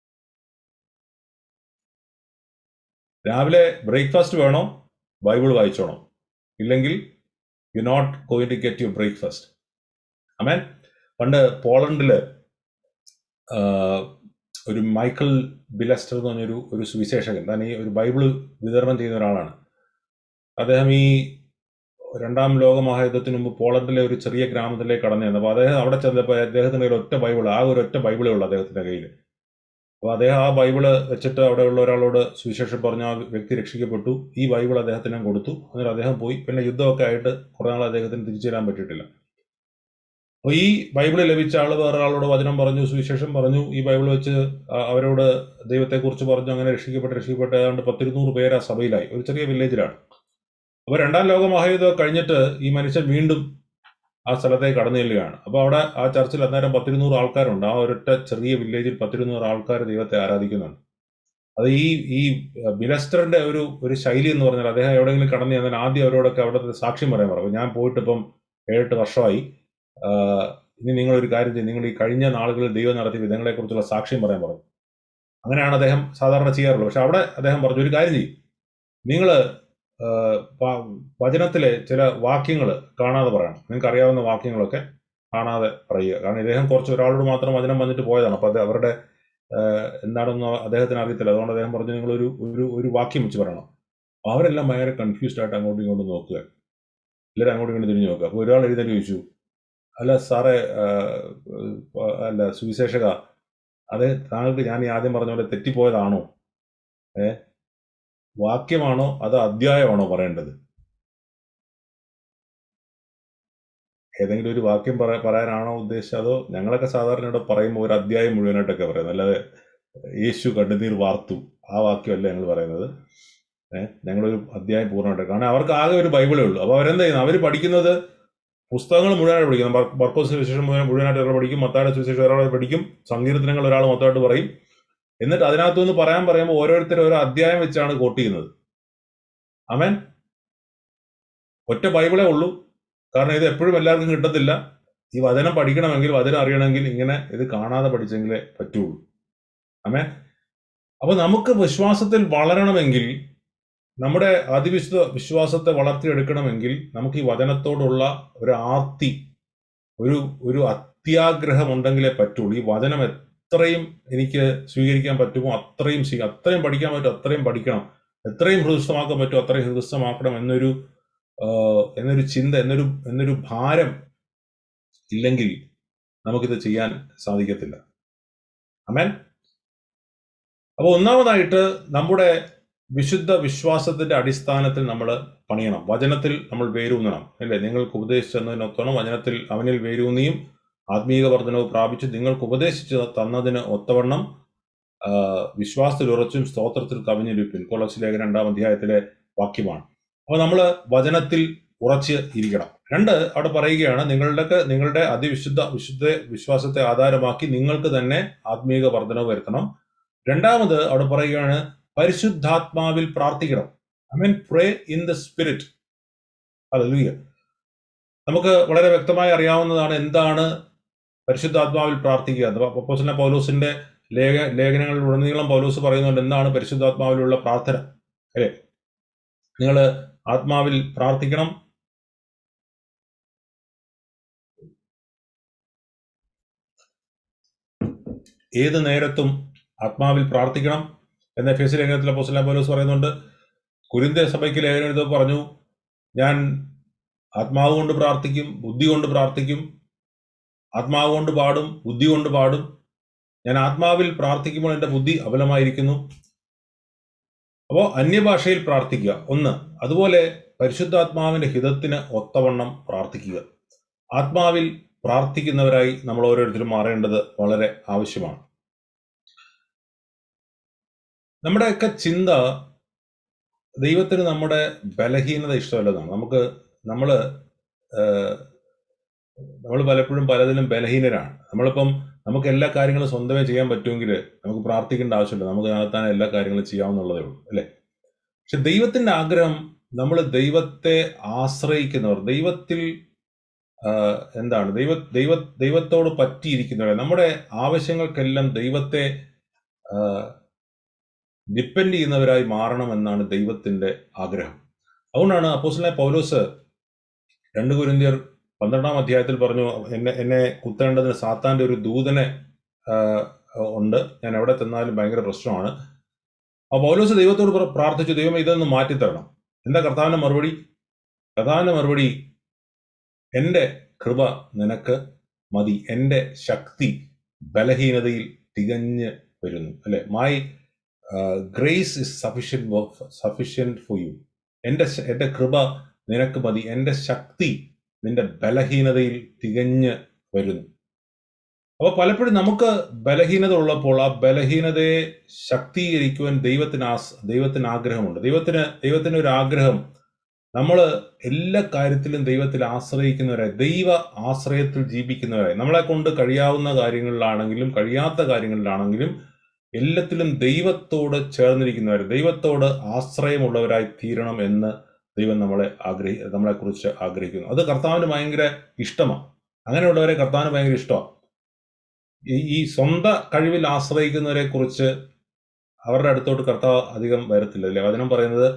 രാവിലെ ബ്രേക്ക്ഫാസ്റ്റ് വേണോ ബൈബിൾ വായിച്ചോണം ഇല്ലെങ്കിൽ you not going to get you breakfast amen പണ്ട് പോളണ്ടില് ആ, ഒരു മൈക്കിൾ ബിലസ്റ്റർ എന്ന് പറഞ്ഞൊരു ഒരു സുവിശേഷകൻ താൻ ഈ ഒരു ബൈബിൾ വിതരണം ചെയ്യുന്ന ഒരാളാണ് അദ്ദേഹം ഈ രണ്ടാം ലോക മഹായുദ്ധത്തിന് മുമ്പ് പോളണ്ടിലെ ഒരു ചെറിയ ഗ്രാമത്തിലേക്ക് കടന്നു ചെന്നു അപ്പോൾ അദ്ദേഹം അവിടെ ചെന്നപ്പോൾ അദ്ദേഹത്തിന്റെ കയ്യിൽ ഒറ്റ ബൈബിൾ ആ ഒരു ഒറ്റ ബൈബിളേ ഉള്ളൂ അദ്ദേഹത്തിന്റെ കയ്യിൽ അപ്പോൾ അദ്ദേഹം ആ ബൈബിള് വെച്ചിട്ട് അവിടെയുള്ള ഒരാളോട് സുവിശേഷം പറഞ്ഞ ആ വ്യക്തി രക്ഷിക്കപ്പെട്ടു ഈ ബൈബിൾ അദ്ദേഹത്തിന് കൊടുത്തു എന്നിട്ട് അദ്ദേഹം പോയി പിന്നെ യുദ്ധമൊക്കെ ആയിട്ട് കുറെ നാൾ അദ്ദേഹത്തിന് തിരിച്ചു തരാൻ പറ്റിയിട്ടില്ല അപ്പോൾ ഈ ബൈബിൾ ലഭിച്ച ആൾ വേറെ ആളോട് വചനം പറഞ്ഞു സുവിശേഷം പറഞ്ഞു ഈ ബൈബിൾ വെച്ച് ആ അവരോട് ദൈവത്തെക്കുറിച്ച് പറഞ്ഞു അങ്ങനെ രക്ഷിക്കപ്പെട്ട് രക്ഷിക്കപ്പെട്ട് ഏതാണ്ട് പത്തിരുന്നൂറ് പേര് ആ സഭയിലായി ഒരു ചെറിയ വില്ലേജിലാണ് അപ്പോൾ രണ്ടാം ലോക മഹായുദ്ധം കഴിഞ്ഞിട്ട് ഈ മനുഷ്യൻ വീണ്ടും ആ സ്ഥലത്തേക്ക് കടന്നു ചെല്ലുകയാണ് അപ്പോൾ അവിടെ ആ ചർച്ചിൽ അന്നേരം പത്തിരുന്നൂറ് ആൾക്കാരുണ്ട് ആ ഒരൊറ്റ ചെറിയ വില്ലേജിൽ പത്തിരുന്നൂറ് ആൾക്കാർ ദൈവത്തെ ആരാധിക്കുന്നുണ്ട് അത് ഈ ഈ ബിലസ്റ്ററിന്റെ ഒരു ഒരു ശൈലി എന്ന് പറഞ്ഞാൽ അദ്ദേഹം എവിടെയെങ്കിലും കടന്നു ചെന്നാൽ ആദ്യം അവരോടൊക്കെ അവിടുത്തെ സാക്ഷ്യം പറയാൻ പറയും ഞാൻ പോയിട്ട് ഇപ്പം ഏഴെട്ട് വർഷമായി ആഹ് ഇനി നിങ്ങൾ ഒരു കാര്യം ചെയ്യും നിങ്ങൾ ഈ കഴിഞ്ഞ നാളുകളിൽ ദൈവം നടത്തിയ വിധങ്ങളെക്കുറിച്ചുള്ള സാക്ഷ്യം പറയാൻ പറഞ്ഞു അങ്ങനെയാണ് അദ്ദേഹം സാധാരണ ചെയ്യാറുള്ളത് പക്ഷെ അവിടെ അദ്ദേഹം പറഞ്ഞു ഒരു കാര്യം ചെയ്യും നിങ്ങൾ വചനത്തിലെ ചില വാക്യങ്ങൾ കാണാതെ പറയണം നിങ്ങൾക്ക് അറിയാവുന്ന വാക്യങ്ങളൊക്കെ കാണാതെ പറയുക കാരണം ഇദ്ദേഹം കുറച്ച് ഒരാളോട് മാത്രം വചനം വന്നിട്ട് പോയതാണ് അപ്പൊ അത് അവരുടെ ആഹ് എന്താണെന്ന് അദ്ദേഹത്തിന് അറിയത്തില്ല അതുകൊണ്ട് അദ്ദേഹം പറഞ്ഞു നിങ്ങൾ ഒരു ഒരു ഒരു വാക്യം വെച്ച് പറയണം അപ്പൊ അവരെല്ലാം ഭയങ്കര കൺഫ്യൂസ്ഡ് ആയിട്ട് അങ്ങോട്ടും ഇങ്ങോട്ടും നോക്കുക എല്ലാവരും അങ്ങോട്ടും ഇങ്ങോട്ടും തിരിഞ്ഞു നോക്കുക അപ്പൊ ഒരാൾ എഴുന്നേറ്റ് ചോദിച്ചു അല്ല സാറേ ആഹ് അല്ല സുവിശേഷക അത് താങ്കൾക്ക് ഞാൻ ഈ ആദ്യം പറഞ്ഞ പോലെ തെറ്റിപ്പോയതാണോ ഏ വാക്യമാണോ അതോ അധ്യായമാണോ പറയേണ്ടത് ഏതെങ്കിലും ഒരു വാക്യം പറ പറയാനാണോ ഉദ്ദേശിച്ചത് അതോ ഞങ്ങളൊക്കെ സാധാരണ ഇവിടെ പറയുമ്പോൾ ഒരു അധ്യായം മുഴുവനായിട്ടൊക്കെ പറയുന്നത് അല്ലാതെ യേശു കണ്ണുനീർ വാർത്തു ആ വാക്യമല്ല ഞങ്ങൾ പറയുന്നത് ഏഹ് ഞങ്ങളൊരു അധ്യായം പൂർണ്ണമായിട്ട് കാരണം അവർക്ക് ആകെ ഒരു ബൈബിളേ ഉള്ളൂ അപ്പോൾ അവരെന്താ ചെയ്യുന്നത് അവർ പഠിക്കുന്നത് പുസ്തകങ്ങൾ മുഴുവനായിട്ട് പഠിക്കും മർ- മർക്കോസ് സുവിശേഷം മുഴുവൻ മുഴുവനായിട്ട് ഒരാൾ പഠിക്കും മത്തായുടെ സുവിശേഷം ഒരാൾ പഠിക്കും സങ്കീർത്തനങ്ങൾ ഒരാൾ മൊത്തമായിട്ട് പറയും എന്നിട്ട് അതിനകത്തു നിന്ന് പറയാൻ പറയുമ്പോൾ ഓരോരുത്തരും ഓരോ അധ്യായം വെച്ചാണ് കോട്ട് ചെയ്യുന്നത് അവൻ ഒറ്റ ബൈബിളേ ഉള്ളൂ കാരണം ഇത് എപ്പോഴും എല്ലാവർക്കും കിട്ടത്തില്ല ഈ വചനം പഠിക്കണമെങ്കിൽ വചനം അറിയണമെങ്കിൽ ഇങ്ങനെ ഇത് കാണാതെ പഠിച്ചെങ്കിലേ പറ്റുള്ളൂ അമേ അപ്പൊ നമുക്ക് വിശ്വാസത്തിൽ വളരണമെങ്കിൽ നമ്മുടെ അതിവിശുദ്ധ വിശ്വാസത്തെ വളർത്തിയെടുക്കണമെങ്കിൽ നമുക്ക് ഈ വചനത്തോടുള്ള ഒരു ആർത്തി ഒരു ഒരു അത്യാഗ്രഹം ഉണ്ടെങ്കിലേ പറ്റുള്ളൂ ഈ വചനം എത്രയും എനിക്ക് സ്വീകരിക്കാൻ പറ്റുമോ അത്രയും സ്വീ- അത്രയും പഠിക്കാൻ പറ്റും അത്രയും പഠിക്കണം എത്രയും ഹൃദയസ്ഥമാക്കാൻ പറ്റുമോ അത്രയും ഹൃദയസ്ഥമാക്കണം എന്നൊരു ആ, എന്നൊരു ചിന്ത എന്നൊരു എന്നൊരു ഭാരം ഇല്ലെങ്കിൽ നമുക്കിത് ചെയ്യാൻ സാധിക്കത്തില്ല അമേൻ അപ്പോൾ ഒന്നാമതായിട്ട് നമ്മുടെ വിശുദ്ധ വിശ്വാസത്തിന്റെ അടിസ്ഥാനത്തിൽ നമ്മൾ പണിയണം വചനത്തിൽ നമ്മൾ വേരൂന്നണം അല്ലേ നിങ്ങൾക്ക് ഉപദേശിച്ചതിനൊത്തണം വചനത്തിൽ അവനിൽ വേരൂന്നിയും ആത്മീയ വർധനവ് പ്രാപിച്ച് നിങ്ങൾക്ക് ഉപദേശിച്ച് തന്നതിന് ഒത്തവണ്ണം ആ, വിശ്വാസത്തിൽ ഉറച്ചും സ്തോത്രത്തിൽ കവിഞ്ഞിരിപ്പിൻ കൊളസ് ലേഖന രണ്ടാം അധ്യായത്തിലെ വാക്യമാണ് അപ്പോൾ നമ്മൾ വചനത്തിൽ ഉറച്ച് ഇരിക്കണം രണ്ട് അവിടെ പറയുകയാണ് നിങ്ങളുടെ നിങ്ങളുടെ അതിവിശുദ്ധ വിശുദ്ധ വിശ്വാസത്തെ ആധാരമാക്കി നിങ്ങൾക്ക് തന്നെ ആത്മീക വർധനവ് വരുത്തണം രണ്ടാമത് അവിടെ പറയുകയാണ് പരിശുദ്ധാത്മാവിൽ പ്രാർത്ഥിക്കണം I mean pray in the spirit അല്ലൂയ നമുക്ക് വളരെ വ്യക്തമായി അറിയാവുന്നതാണ് എന്താണ് പരിശുദ്ധാത്മാവിൽ പ്രാർത്ഥിക്കുക അഥവാ അപ്പോസ്തലൻ പൗലോസിന്റെ ലേഖ ലേഖനങ്ങളിൽ ഉടനീളം പൗലോസ് പറയുന്നുണ്ട് എന്താണ് പരിശുദ്ധാത്മാവിലുള്ള പ്രാർത്ഥന അല്ലേ നിങ്ങൾ ആത്മാവിൽ പ്രാർത്ഥിക്കണം ഏത് നേരത്തും ആത്മാവിൽ പ്രാർത്ഥിക്കണം എന്ന എഫ് എസ് ലേഖനത്തിൽ അപ്പോസ്തലൻ പൗലോസ് പറയുന്നുണ്ട് കുരിന്ത സഭയ്ക്ക് ലേഖനം എഴുതി പറഞ്ഞു ഞാൻ ആത്മാവ് കൊണ്ട് പ്രാർത്ഥിക്കും ബുദ്ധി കൊണ്ട് പ്രാർത്ഥിക്കും ആത്മാവ് കൊണ്ട് പാടും ബുദ്ധി കൊണ്ട് പാടും ഞാൻ ആത്മാവിൽ പ്രാർത്ഥിക്കുമ്പോൾ എൻ്റെ ബുദ്ധി അബലമായിരിക്കുന്നു അപ്പോൾ അന്യഭാഷയിൽ പ്രാർത്ഥിക്കുക ഒന്ന് അതുപോലെ പരിശുദ്ധാത്മാവിന്റെ ഹിതത്തിന് ഒത്തവണ്ണം പ്രാർത്ഥിക്കുക ആത്മാവിൽ പ്രാർത്ഥിക്കുന്നവരായി നമ്മൾ ഓരോരുത്തരും മാറേണ്ടത് വളരെ ആവശ്യമാണ് നമ്മുടെയൊക്കെ ചിന്ത ദൈവത്തിന് നമ്മുടെ ബലഹീനത ഇഷ്ടമല്ലെന്നാണ് നമുക്ക് നമ്മൾ നമ്മൾ പലപ്പോഴും പലതിലും ബലഹീനരാണ് നമ്മളിപ്പം നമുക്ക് എല്ലാ കാര്യങ്ങളും സ്വന്തമേ ചെയ്യാൻ പറ്റുമെങ്കിൽ നമുക്ക് പ്രാർത്ഥിക്കേണ്ട ആവശ്യമില്ല നമുക്ക് നടത്താൻ എല്ലാ കാര്യങ്ങളും ചെയ്യാവുന്നുള്ളതേ ഉള്ളൂ അല്ലേ പക്ഷെ ദൈവത്തിന്റെ ആഗ്രഹം നമ്മൾ ദൈവത്തെ ആശ്രയിക്കുന്നവർ ദൈവത്തിൽ ആ, എന്താണ് ദൈവ ദൈവ ദൈവത്തോട് പറ്റിയിരിക്കുന്നവരെ നമ്മുടെ ആവശ്യങ്ങൾക്കെല്ലാം ദൈവത്തെ ഡിപ്പെൻഡ് ചെയ്യുന്നവരായി മാറണമെന്നാണ് ദൈവത്തിന്റെ ആഗ്രഹം അതുകൊണ്ടാണ് അപ്പോസ്തലനായ പൗലോസ് രണ്ട് കുരിന്തിയർ പന്ത്രണ്ടാം അധ്യായത്തിൽ പറഞ്ഞു എന്നെ എന്നെ കുത്തേണ്ടതിന് സാത്താന്റെ ഒരു ദൂതനെ ആ, ഉണ്ട് ഞാൻ എവിടെ ചെന്നാലും ഭയങ്കര പ്രശ്നമാണ് അപ്പൊ പൗലോസ് ദൈവത്തോട് പ്ര- പ്രാർത്ഥിച്ചു ദൈവം ഇതൊന്ന് മാറ്റിത്തരണം എന്താ കർത്താവിന്റെ മറുപടി കർത്താവിന്റെ മറുപടി എന്റെ കൃപ നിനക്ക് മതി എന്റെ ശക്തി ബലഹീനതയിൽ തികഞ്ഞ് വരുന്നു അല്ലെ my grace is sufficient sufficient for you എന്റെ ശ- എന്റെ കൃപ നിനക്ക് മതി എന്റെ ശക്തി നിന്റെ ബലഹീനതയിൽ തികഞ്ഞ് വരുന്നു അപ്പൊ പലപ്പോഴും നമുക്ക് ബലഹീനത ഉള്ളപ്പോൾ ആ ബലഹീനതയെ ശക്തീകരിക്കുവാൻ ദൈവത്തിന് ആസ് ദൈവത്തിന് ആഗ്രഹമുണ്ട് ദൈവത്തിന് ദൈവത്തിന് ഒരു ആഗ്രഹം നമ്മൾ എല്ലാ കാര്യത്തിലും ദൈവത്തിൽ ആശ്രയിക്കുന്നവരായി ദൈവ ആശ്രയത്തിൽ ജീവിക്കുന്നവരായി നമ്മളെ കൊണ്ട് കഴിയാവുന്ന കാര്യങ്ങളിലാണെങ്കിലും കഴിയാത്ത കാര്യങ്ങളിലാണെങ്കിലും എല്ലാത്തിലും ദൈവത്തോട് ചേർന്നിരിക്കുന്നവർ ദൈവത്തോട് ആശ്രയമുള്ളവരായി തീരണം എന്ന് ദൈവം നമ്മളെ ആഗ്രഹി നമ്മളെ കുറിച്ച് ആഗ്രഹിക്കുന്നു അത് കർത്താവിന് ഭയങ്കര ഇഷ്ടമാണ് അങ്ങനെയുള്ളവരെ കർത്താവിന് ഭയങ്കര ഇഷ്ടമാണ് ഈ ഈ സ്വന്തം കഴിവിൽ ആശ്രയിക്കുന്നവരെ കുറിച്ച് അവരുടെ അടുത്തോട്ട് കർത്താവ് അധികം വരത്തില്ല അല്ലെ വചനം പറയുന്നത്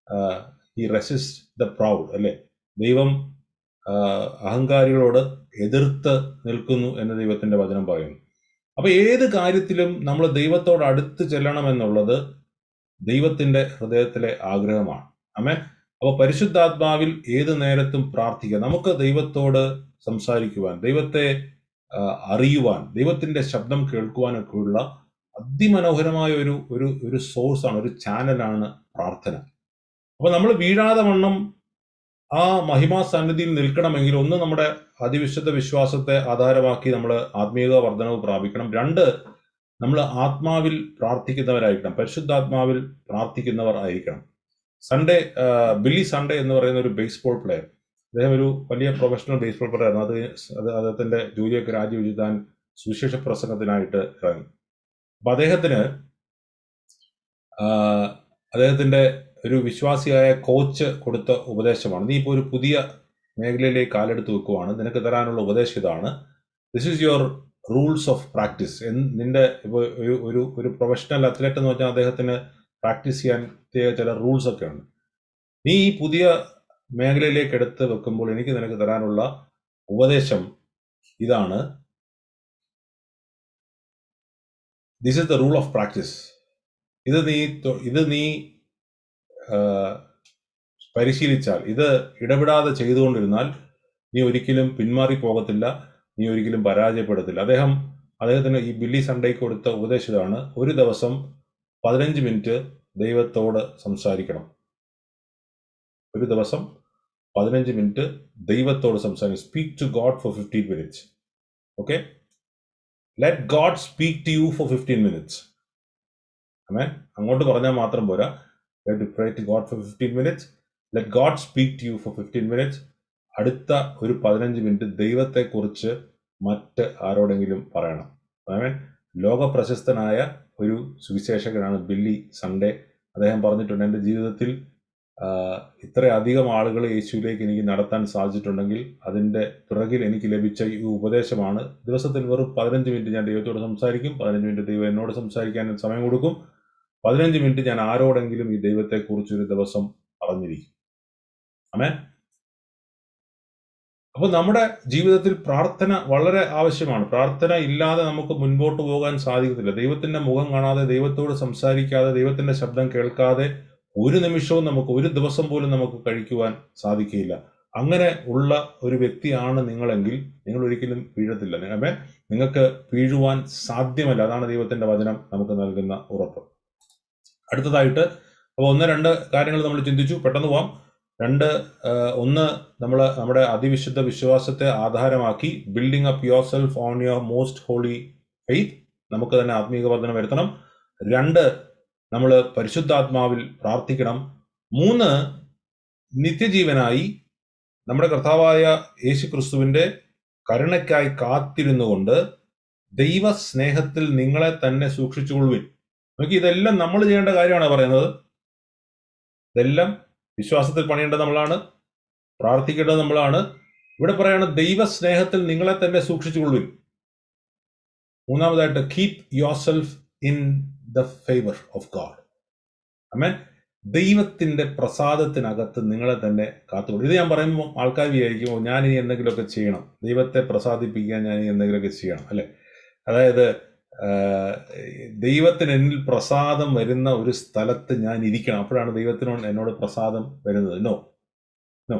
ഈ റെസിസ്റ്റ് ദ പ്രൗഡ് അല്ലെ ദൈവം ആ, അഹങ്കാരികളോട് എതിർത്ത് നിൽക്കുന്നു എന്ന് ദൈവത്തിന്റെ വചനം പറയുന്നു അപ്പൊ ഏത് കാര്യത്തിലും നമ്മൾ ദൈവത്തോട് അടുത്ത് ചെല്ലണം എന്നുള്ളത് ദൈവത്തിന്റെ ഹൃദയത്തിലെ ആഗ്രഹമാണ് അമേൻ അപ്പൊ പരിശുദ്ധാത്മാവിൽ ഏത് നേരത്തും പ്രാർത്ഥിക്കുക നമുക്ക് ദൈവത്തോട് സംസാരിക്കുവാൻ ദൈവത്തെ ആ, അറിയുവാൻ ദൈവത്തിന്റെ ശബ്ദം കേൾക്കുവാനൊക്കെയുള്ള അതിമനോഹരമായ ഒരു ഒരു ഒരു സോഴ്സാണ് ഒരു ചാനലാണ് പ്രാർത്ഥന അപ്പൊ നമ്മൾ വീഴാതെ വണ്ണം ആ മഹിമാ സന്നിധിയിൽ നിൽക്കണമെങ്കിൽ ഒന്ന് നമ്മുടെ അതിവിശുദ്ധ വിശ്വാസത്തെ ആധാരമാക്കി നമ്മൾ ആത്മീയ വർധനവ് പ്രാപിക്കണം രണ്ട് നമ്മൾ ആത്മാവിൽ പ്രാർത്ഥിക്കുന്നവരായിരിക്കണം പരിശുദ്ധാത്മാവിൽ പ്രാർത്ഥിക്കുന്നവർ ആയിരിക്കണം സൺഡേ ആ, ബില്ലി സൺഡേ എന്ന് പറയുന്ന ഒരു ബേസ്ബോൾ പ്ലെയർ അദ്ദേഹം ഒരു വലിയ പ്രൊഫഷണൽ ബേസ്ബോൾ പ്ലെയർ ആയിരുന്നു അത് അത് അദ്ദേഹത്തിന്റെ ജോലിയൊക്കെ രാജിവെച്ച് താൻ സുവിശേഷ പ്രസംഗത്തിനായിട്ട് ഇറങ്ങി അപ്പൊ അദ്ദേഹത്തിന് ആ, അദ്ദേഹത്തിന്റെ ഒരു വിശ്വാസിയായ കോച്ച് കൊടുത്ത ഉപദേശമാണ് നീ ഇപ്പോൾ ഒരു പുതിയ മേഖലയിലേക്ക് കാലെടുത്ത് വെക്കുവാണ് നിനക്ക് തരാനുള്ള ഉപദേശം ഇതാണ് this is your rules of practice നിന്റെ ഇപ്പോൾ ഒരു ഒരു ഒരു പ്രൊഫഷണൽ അത്ലറ്റ് എന്ന് പറഞ്ഞാൽ അദ്ദേഹത്തിന് പ്രാക്ടീസ് ചെയ്യാൻ പ്രത്യേക ചില റൂൾസ് ഒക്കെ ഉണ്ട് നീ ഈ പുതിയ മേഖലയിലേക്ക് എടുത്ത് വെക്കുമ്പോൾ എനിക്ക് നിനക്ക് തരാനുള്ള ഉപദേശം ഇതാണ് this is the rule of practice ഇത് നീ തൊ- ഇത് നീ പരിശീലിച്ചാൽ ഇത് ഇടപെടാതെ ചെയ്തുകൊണ്ടിരുന്നാൽ നീ ഒരിക്കലും പിന്മാറി പോകത്തില്ല നീ ഒരിക്കലും പരാജയപ്പെടത്തില്ല അദ്ദേഹം അദ്ദേഹത്തിന് ഈ ബില്ലി സൺഡേക്ക് കൊടുത്ത ഉപദേശം ഇതാണ് ഒരു ദിവസം പതിനഞ്ച് മിനിറ്റ് ദൈവത്തോട് സംസാരിക്കണം ഒരു ദിവസം പതിനഞ്ച് മിനിറ്റ് ദൈവത്തോട് സംസാരിക്കും speak to God for fifteen minutes okay let God speak to you for fifteen minutes amen അങ്ങോട്ട് പറഞ്ഞാൽ മാത്രം പോരാ pray to God for fifteen minutes let God speak to you for fifteen minutes അടുത്ത ഒരു പതിനഞ്ച് മിനിറ്റ് ദൈവത്തെക്കുറിച്ച് മറ്റ് ആരോടെങ്കിലും പറയണം ആമേൻ ലോക പ്രശസ്തനായ ഒരു സുവിശേഷകനാണ് ബില്ലി സൺഡേ അദ്ദേഹം പറഞ്ഞിട്ടുണ്ട് എൻ്റെ ജീവിതത്തിൽ ആഹ്, ഇത്രയധികം ആളുകളെ യേശുവിലേക്ക് എനിക്ക് നടത്താൻ സാധിച്ചിട്ടുണ്ടെങ്കിൽ അതിൻ്റെ പിറകിൽ എനിക്ക് ലഭിച്ച ഈ ഉപദേശമാണ് ദിവസത്തിൽ വെറും പതിനഞ്ച് മിനിറ്റ് ഞാൻ ദൈവത്തോട് സംസാരിക്കും പതിനഞ്ച് മിനിറ്റ് ദൈവം എന്നോട് സംസാരിക്കാൻ സമയം കൊടുക്കും പതിനഞ്ച് മിനിറ്റ് ഞാൻ ആരോടെങ്കിലും ഈ ദൈവത്തെക്കുറിച്ച് ഒരു ദിവസം പറഞ്ഞിരിക്കും അമേ അപ്പൊ നമ്മുടെ ജീവിതത്തിൽ പ്രാർത്ഥന വളരെ ആവശ്യമാണ് പ്രാർത്ഥന ഇല്ലാതെ നമുക്ക് മുൻപോട്ട് പോകാൻ സാധിക്കത്തില്ല ദൈവത്തിന്റെ മുഖം കാണാതെ ദൈവത്തോട് സംസാരിക്കാതെ ദൈവത്തിന്റെ ശബ്ദം കേൾക്കാതെ ഒരു നിമിഷവും നമുക്ക് ഒരു ദിവസം പോലും നമുക്ക് കഴിക്കുവാൻ സാധിക്കുകയില്ല അങ്ങനെ ഉള്ള ഒരു വ്യക്തിയാണ് നിങ്ങളെങ്കിൽ നിങ്ങൾ ഒരിക്കലും വീഴത്തില്ല നിങ്ങളെ നിങ്ങൾക്ക് വീഴുവാൻ സാധ്യമല്ല അതാണ് ദൈവത്തിന്റെ വചനം നമുക്ക് നൽകുന്ന ഉറപ്പ് അടുത്തതായിട്ട് അപ്പോൾ ഒന്ന് രണ്ട് കാര്യങ്ങൾ നമ്മൾ ചിന്തിച്ചു പെട്ടെന്ന് പോവാം രണ്ട് ആ, ഒന്ന് നമ്മൾ നമ്മുടെ അതിവിശുദ്ധ വിശ്വാസത്തെ ആധാരമാക്കി building up yourself on your most holy faith നമുക്ക് തന്നെ ആത്മീക വർധന വരുത്തണം രണ്ട് നമ്മൾ പരിശുദ്ധാത്മാവിൽ പ്രാർത്ഥിക്കണം മൂന്ന് നിത്യജീവനായി നമ്മുടെ കർത്താവായ യേശു ക്രിസ്തുവിന്റെ കരുണയ്ക്കായി കാത്തിരുന്നുകൊണ്ട് ദൈവ സ്നേഹത്തിൽ നിങ്ങളെ തന്നെ സൂക്ഷിച്ചുകൊള്ളുവിൻ നോക്കി ഇതെല്ലാം നമ്മൾ ചെയ്യേണ്ട കാര്യമാണ് പറയുന്നത് ഇതെല്ലാം വിശ്വാസത്തിൽ പണിയേണ്ടത് നമ്മളാണ് പ്രാർത്ഥിക്കേണ്ടത് നമ്മളാണ് ഇവിടെ പറയാണ് ദൈവ സ്നേഹത്തിൽ നിങ്ങളെ തന്നെ സൂക്ഷിച്ചുകൊള്ളുവിൻ മൂന്നാമതായിട്ട് keep yourself in the favour of God amen ദൈവത്തിന്റെ പ്രസാദത്തിനകത്ത് നിങ്ങളെ തന്നെ കാത്തുകൊള്ളു ഇത് ഞാൻ പറയുമ്പോൾ ആൾക്കാർ വിചാരിക്കുമോ ഞാൻ ഇനി എന്തെങ്കിലുമൊക്കെ ചെയ്യണം ദൈവത്തെ പ്രസാദിപ്പിക്കാൻ ഞാൻ ഇനി എന്തെങ്കിലുമൊക്കെ ചെയ്യണം അല്ലെ അതായത് ആഹ്, ദൈവത്തിന് എന്നിൽ പ്രസാദം വരുന്ന ഒരു സ്ഥലത്ത് ഞാൻ ഇരിക്കണം അപ്പോഴാണ് ദൈവത്തിനോട് എന്നോട് പ്രസാദം വരുന്നത് നോ നോ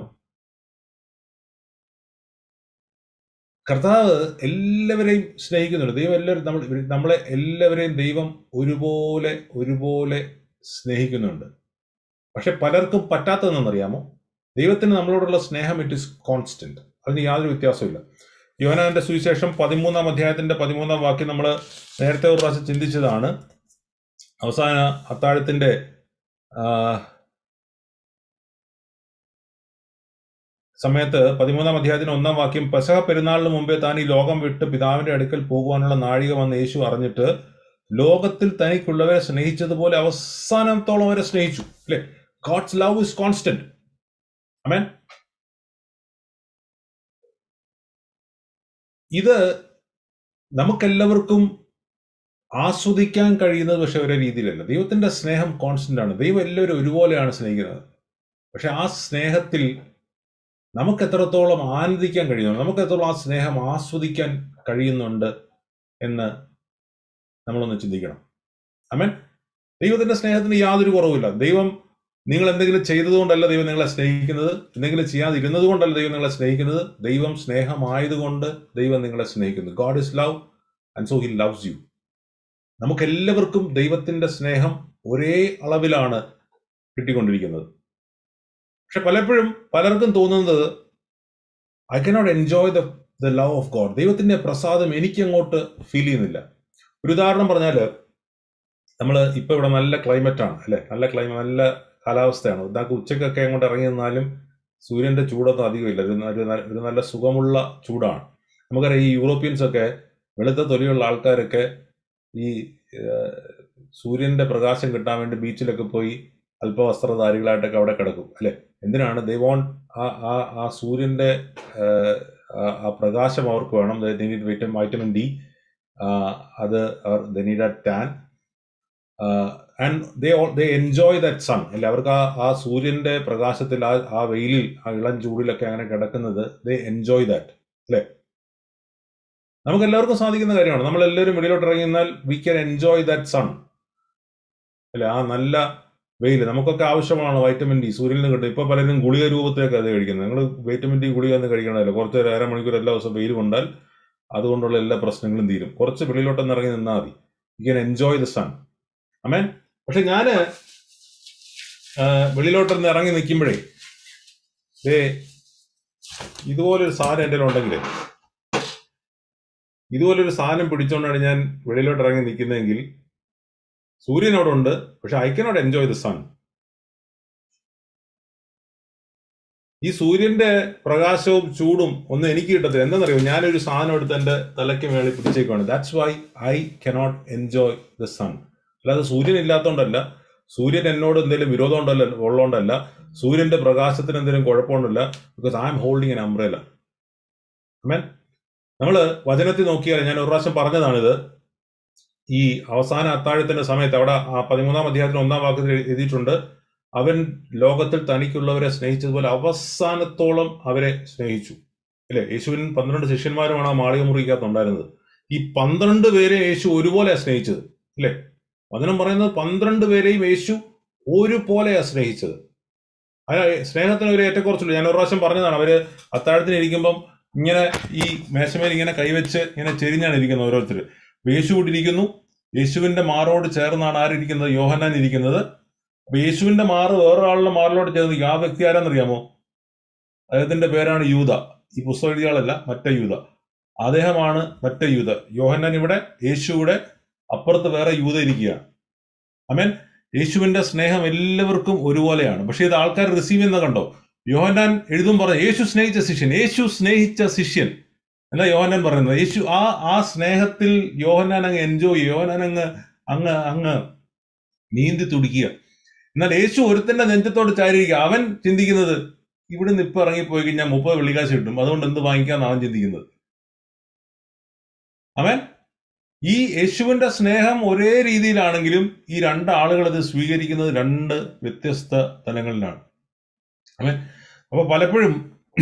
കർത്താവ് എല്ലാവരെയും സ്നേഹിക്കുന്നുണ്ട് ദൈവം എല്ലാവരും നമ്മൾ ഇവര് നമ്മളെ എല്ലാവരെയും ദൈവം ഒരുപോലെ ഒരുപോലെ സ്നേഹിക്കുന്നുണ്ട് പക്ഷെ പലർക്കും പറ്റാത്തതെന്നറിയാമോ ദൈവത്തിന് നമ്മളോടുള്ള സ്നേഹം ഇറ്റ് ഇസ് കോൺസ്റ്റന്റ് അതിന് യാതൊരു വ്യത്യാസമില്ല യോനാന്റെ സുവിശേഷം പതിമൂന്നാം അധ്യായത്തിന്റെ പതിമൂന്നാം വാക്യം നമ്മൾ നേരത്തെ ഒരു പ്രാവശ്യം ചിന്തിച്ചതാണ് അവസാന അത്താഴത്തിന്റെ ആ, സമയത്ത് പതിമൂന്നാം അധ്യായത്തിന് ഒന്നാം വാക്യം പെസഹ പെരുന്നാളിന് മുമ്പേ താൻ ഈ ലോകം വിട്ട് പിതാവിന്റെ അടുക്കൽ പോകുവാനുള്ള നാഴിക വന്ന് യേശു അറിഞ്ഞിട്ട് ലോകത്തിൽ തനിക്കുള്ളവരെ സ്നേഹിച്ചതുപോലെ അവസാനത്തോളം വരെ സ്നേഹിച്ചു അല്ലെ God's love is constant amen ഇത് നമുക്കെല്ലാവർക്കും ആസ്വദിക്കാൻ കഴിയുന്നത് പക്ഷെ ഒരേ രീതിയിലല്ല ദൈവത്തിന്റെ സ്നേഹം കോൺസ്റ്റന്റ് ആണ് ദൈവം എല്ലാവരും ഒരുപോലെയാണ് സ്നേഹിക്കുന്നത് പക്ഷെ ആ സ്നേഹത്തിൽ നമുക്ക് എത്രത്തോളം ആനന്ദിക്കാൻ കഴിയുന്നുണ്ട് നമുക്ക് എത്രത്തോളം ആ സ്നേഹം ആസ്വദിക്കാൻ കഴിയുന്നുണ്ട് എന്ന് നമ്മളൊന്ന് ചിന്തിക്കണം അമേൻ ദൈവത്തിന്റെ സ്നേഹത്തിന് യാതൊരു കുറവുമില്ല ദൈവം നിങ്ങൾ എന്തെങ്കിലും ചെയ്തതുകൊണ്ടല്ല ദൈവം നിങ്ങളെ സ്നേഹിക്കുന്നത് എന്തെങ്കിലും ചെയ്യാതിരുന്നത് കൊണ്ടല്ല ദൈവം നിങ്ങളെ സ്നേഹിക്കുന്നത് ദൈവം സ്നേഹമായതുകൊണ്ട് ദൈവം നിങ്ങളെ സ്നേഹിക്കുന്നു God is love and so he loves you നമുക്ക് എല്ലാവർക്കും ദൈവത്തിന്റെ സ്നേഹം ഒരേ അളവിലാണ് കിട്ടിക്കൊണ്ടിരിക്കുന്നത് പക്ഷെ പലപ്പോഴും പലർക്കും തോന്നുന്നത് I cannot enjoy the the love of God ദൈവത്തിന്റെ പ്രസാദം എനിക്ക് അങ്ങോട്ട് ഫീൽ ചെയ്യുന്നില്ല ഒരു ഉദാഹരണം പറഞ്ഞാൽ നമ്മൾ ഇപ്പൊ ഇവിടെ നല്ല ക്ലൈമറ്റ് ആണ് അല്ലെ നല്ല ക്ലൈമറ്റ് നല്ല കാലാവസ്ഥയാണ് ഇതാക്ക് ഉച്ചക്കൊക്കെ അങ്ങോട്ട് ഇറങ്ങി നിന്നാലും സൂര്യന്റെ ചൂടൊന്നും അധികമില്ല ഒരു ന- ഒരു ന- ഒരു നല്ല സുഖമുള്ള ചൂടാണ് നമുക്കറിയാം ഈ യൂറോപ്യൻസ് ഒക്കെ വെളുത്ത തൊലിയുള്ള ആൾക്കാരൊക്കെ ഈ ഏഹ്, സൂര്യന്റെ പ്രകാശം കിട്ടാൻ വേണ്ടി ബീച്ചിലൊക്കെ പോയി അല്പവസ്ത്രധാരികളായിട്ടൊക്കെ അവിടെ കിടക്കും അല്ലെ എന്തിനാണ് ദേ വോണ്ട് ആ ആ ആ സൂര്യന്റെ ഏഹ്, ആ- ആ പ്രകാശം അവർക്ക് വേണം വൈറ്റമിൻ വൈറ്റമിൻ ഡി അത് they need a tan and they they enjoy that sun അല്ലെ അവർക്ക് ആ ആ സൂര്യന്റെ പ്രകാശത്തിൽ ആ ആ വെയിലിൽ ആ ഇളം ചൂടിലൊക്കെ അങ്ങനെ കിടക്കുന്നത് ദേ എൻജോയ് ദാറ്റ് അല്ലെ നമുക്ക് എല്ലാവർക്കും സാധിക്കുന്ന കാര്യമാണ് നമ്മൾ എല്ലാവരും വെളിയിലോട്ട് ഇറങ്ങി നിന്നാൽ we can enjoy that sun അല്ലെ ആ നല്ല വെയിൽ നമുക്കൊക്കെ ആവശ്യമാണ് വൈറ്റമിൻ ഡി സൂര്യനിൽ നിന്ന് കിട്ടും ഇപ്പൊ പലരും ഗുളിക രൂപത്തിലൊക്കെ അത് കഴിക്കുന്നത് നിങ്ങൾ വൈറ്റമിൻ ഡി ഗുളിക ഒന്നും കഴിക്കണമല്ലോ കുറച്ച് ഒരു അരമണിക്കൂർ എല്ലാ ദിവസവും വെയിൽ കൊണ്ടാൽ അതുകൊണ്ടുള്ള എല്ലാ പ്രശ്നങ്ങളും തീരും കുറച്ച് വെളിയിലോട്ടൊന്ന് ഇറങ്ങി നിന്നാൽ മതി you can enjoy the sun amen പക്ഷെ ഞാന് ആ, വെളിയിലോട്ടൊന്ന് ഇറങ്ങി നിൽക്കുമ്പോഴേ ദേ ഇതുപോലൊരു സാധനം എൻ്റെ ഉണ്ടെങ്കിൽ ഇതുപോലൊരു സാധനം പിടിച്ചുകൊണ്ടാണ് ഞാൻ വെളിയിലോട്ട് ഇറങ്ങി നിൽക്കുന്നതെങ്കിൽ സൂര്യൻ അവിടെ ഉണ്ട് പക്ഷെ I cannot enjoy the sun ഈ സൂര്യന്റെ പ്രകാശവും ചൂടും ഒന്നും എനിക്ക് കിട്ടത്തില്ല എന്താണെന്നറിയോ ഞാനൊരു സാധനം എടുത്ത് എൻ്റെ തലയ്ക്ക് മേളിൽ പിടിച്ചേക്കുവാണ് that's why I cannot enjoy the sun അല്ലാതെ സൂര്യൻ ഇല്ലാത്തതുകൊണ്ടല്ല സൂര്യൻ എന്നോട് എന്തെങ്കിലും വിരോധം ഉണ്ടല്ല ഉള്ളതുകൊണ്ടല്ല സൂര്യന്റെ പ്രകാശത്തിന് എന്തെങ്കിലും കുഴപ്പമുണ്ടല്ല because I'm holding an umbrella amen നമ്മൾ വചനത്തിൽ നോക്കിയാൽ ഞാൻ ഒരു പ്രാവശ്യം പറഞ്ഞതാണിത് ഈ അവസാന അത്താഴത്തിന്റെ സമയത്ത് അവിടെ ആ പതിമൂന്നാം അധ്യായത്തിന് ഒന്നാം വാക്യത്തിൽ എഴുതിയിട്ടുണ്ട് അവൻ ലോകത്തിൽ തനിക്കുള്ളവരെ സ്നേഹിച്ചതുപോലെ അവസാനത്തോളം അവരെ സ്നേഹിച്ചു അല്ലെ യേശുവിൻ പന്ത്രണ്ട് ശിഷ്യന്മാരുമാണ് ആ മാളിക മുറിക്കകത്തുണ്ടായിരുന്നത് ഈ പന്ത്രണ്ട് പേരെ യേശു ഒരുപോലെ സ്നേഹിച്ചത് അല്ലെ വചനം പറയുന്നത് പന്ത്രണ്ട് പേരെയും യേശു ഒരുപോലെയാ സ്നേഹിച്ചത് ആ സ്നേഹത്തിന് ഒരു ഏറ്റക്കുറച്ചില്ല ഞാൻ ഒരു പ്രാവശ്യം പറഞ്ഞതാണ് അവര് അത്താഴത്തിന് ഇരിക്കുമ്പം ഇങ്ങനെ ഈ മേശമേൽ ഇങ്ങനെ കൈവച്ച് ഇങ്ങനെ ചെരിഞ്ഞാണ് ഇരിക്കുന്നത് ഓരോരുത്തർ യേശു ഇവിടെ ഇരിക്കുന്നു യേശുവിന്റെ മാറോട് ചേർന്നാണ് ആരിയ്ക്കുന്നത് യോഹന്നാൻ ഇരിക്കുന്നത് അപ്പൊ യേശുവിന്റെ മാറ് വേറൊരാളുടെ മാറിലോട്ട് ചേർന്ന് നിൽക്കും. ആ വ്യക്തി ആരാന്നറിയാമോ അദ്ദേഹത്തിന്റെ പേരാണ് യൂത ഈ പുസ്തകം എഴുതിയ ആളല്ല മറ്റേ യൂത അദ്ദേഹമാണ് മറ്റേ യൂത യോഹന്നാൻ ഇവിടെ യേശു ഇവിടെ അപ്പുറത്ത് വേറെ യൂത ഇരിക്കുകയാണ് അമേൻ യേശുവിന്റെ സ്നേഹം എല്ലാവർക്കും ഒരുപോലെയാണ് പക്ഷെ ഇത് ആൾക്കാർ റിസീവ് ചെയ്യുന്ന കണ്ടോ യോഹന്നാൻ എഴുതും പറഞ്ഞ യേശു സ്നേഹിച്ച ശിഷ്യൻ യേശു സ്നേഹിച്ച ശിഷ്യൻ എന്നാ യോഹന്നാൻ പറയുന്നത് യേശു ആ ആ സ്നേഹത്തിൽ യോഹന്നാൻ അങ്ങ് എൻജോയ് ചെയ്യും യോഹന്നാൻ അങ്ങ് അങ്ങ് അങ്ങ് നീന്തി തുടിക്കുക എന്നാൽ യേശു ഒരുത്തന്റെ നെഞ്ചത്തോട് ചാരിയിരിക്കുക അവൻ ചിന്തിക്കുന്നത് ഇവിടുന്ന് ഇപ്പൊ ഇറങ്ങിപ്പോയി കഴിഞ്ഞാൽ മുപ്പത് വെള്ളിക്കാശ് കിട്ടും അതുകൊണ്ട് എന്ത് വാങ്ങിക്കാന്ന് അവൻ ചിന്തിക്കുന്നത് അവൻ ഈ യേശുവിന്റെ സ്നേഹം ഒരേ രീതിയിലാണെങ്കിലും ഈ രണ്ട് ആളുകൾ ഇത് സ്വീകരിക്കുന്നത് രണ്ട് വ്യത്യസ്ത തലങ്ങളിലാണ് അവൻ അപ്പൊ പലപ്പോഴും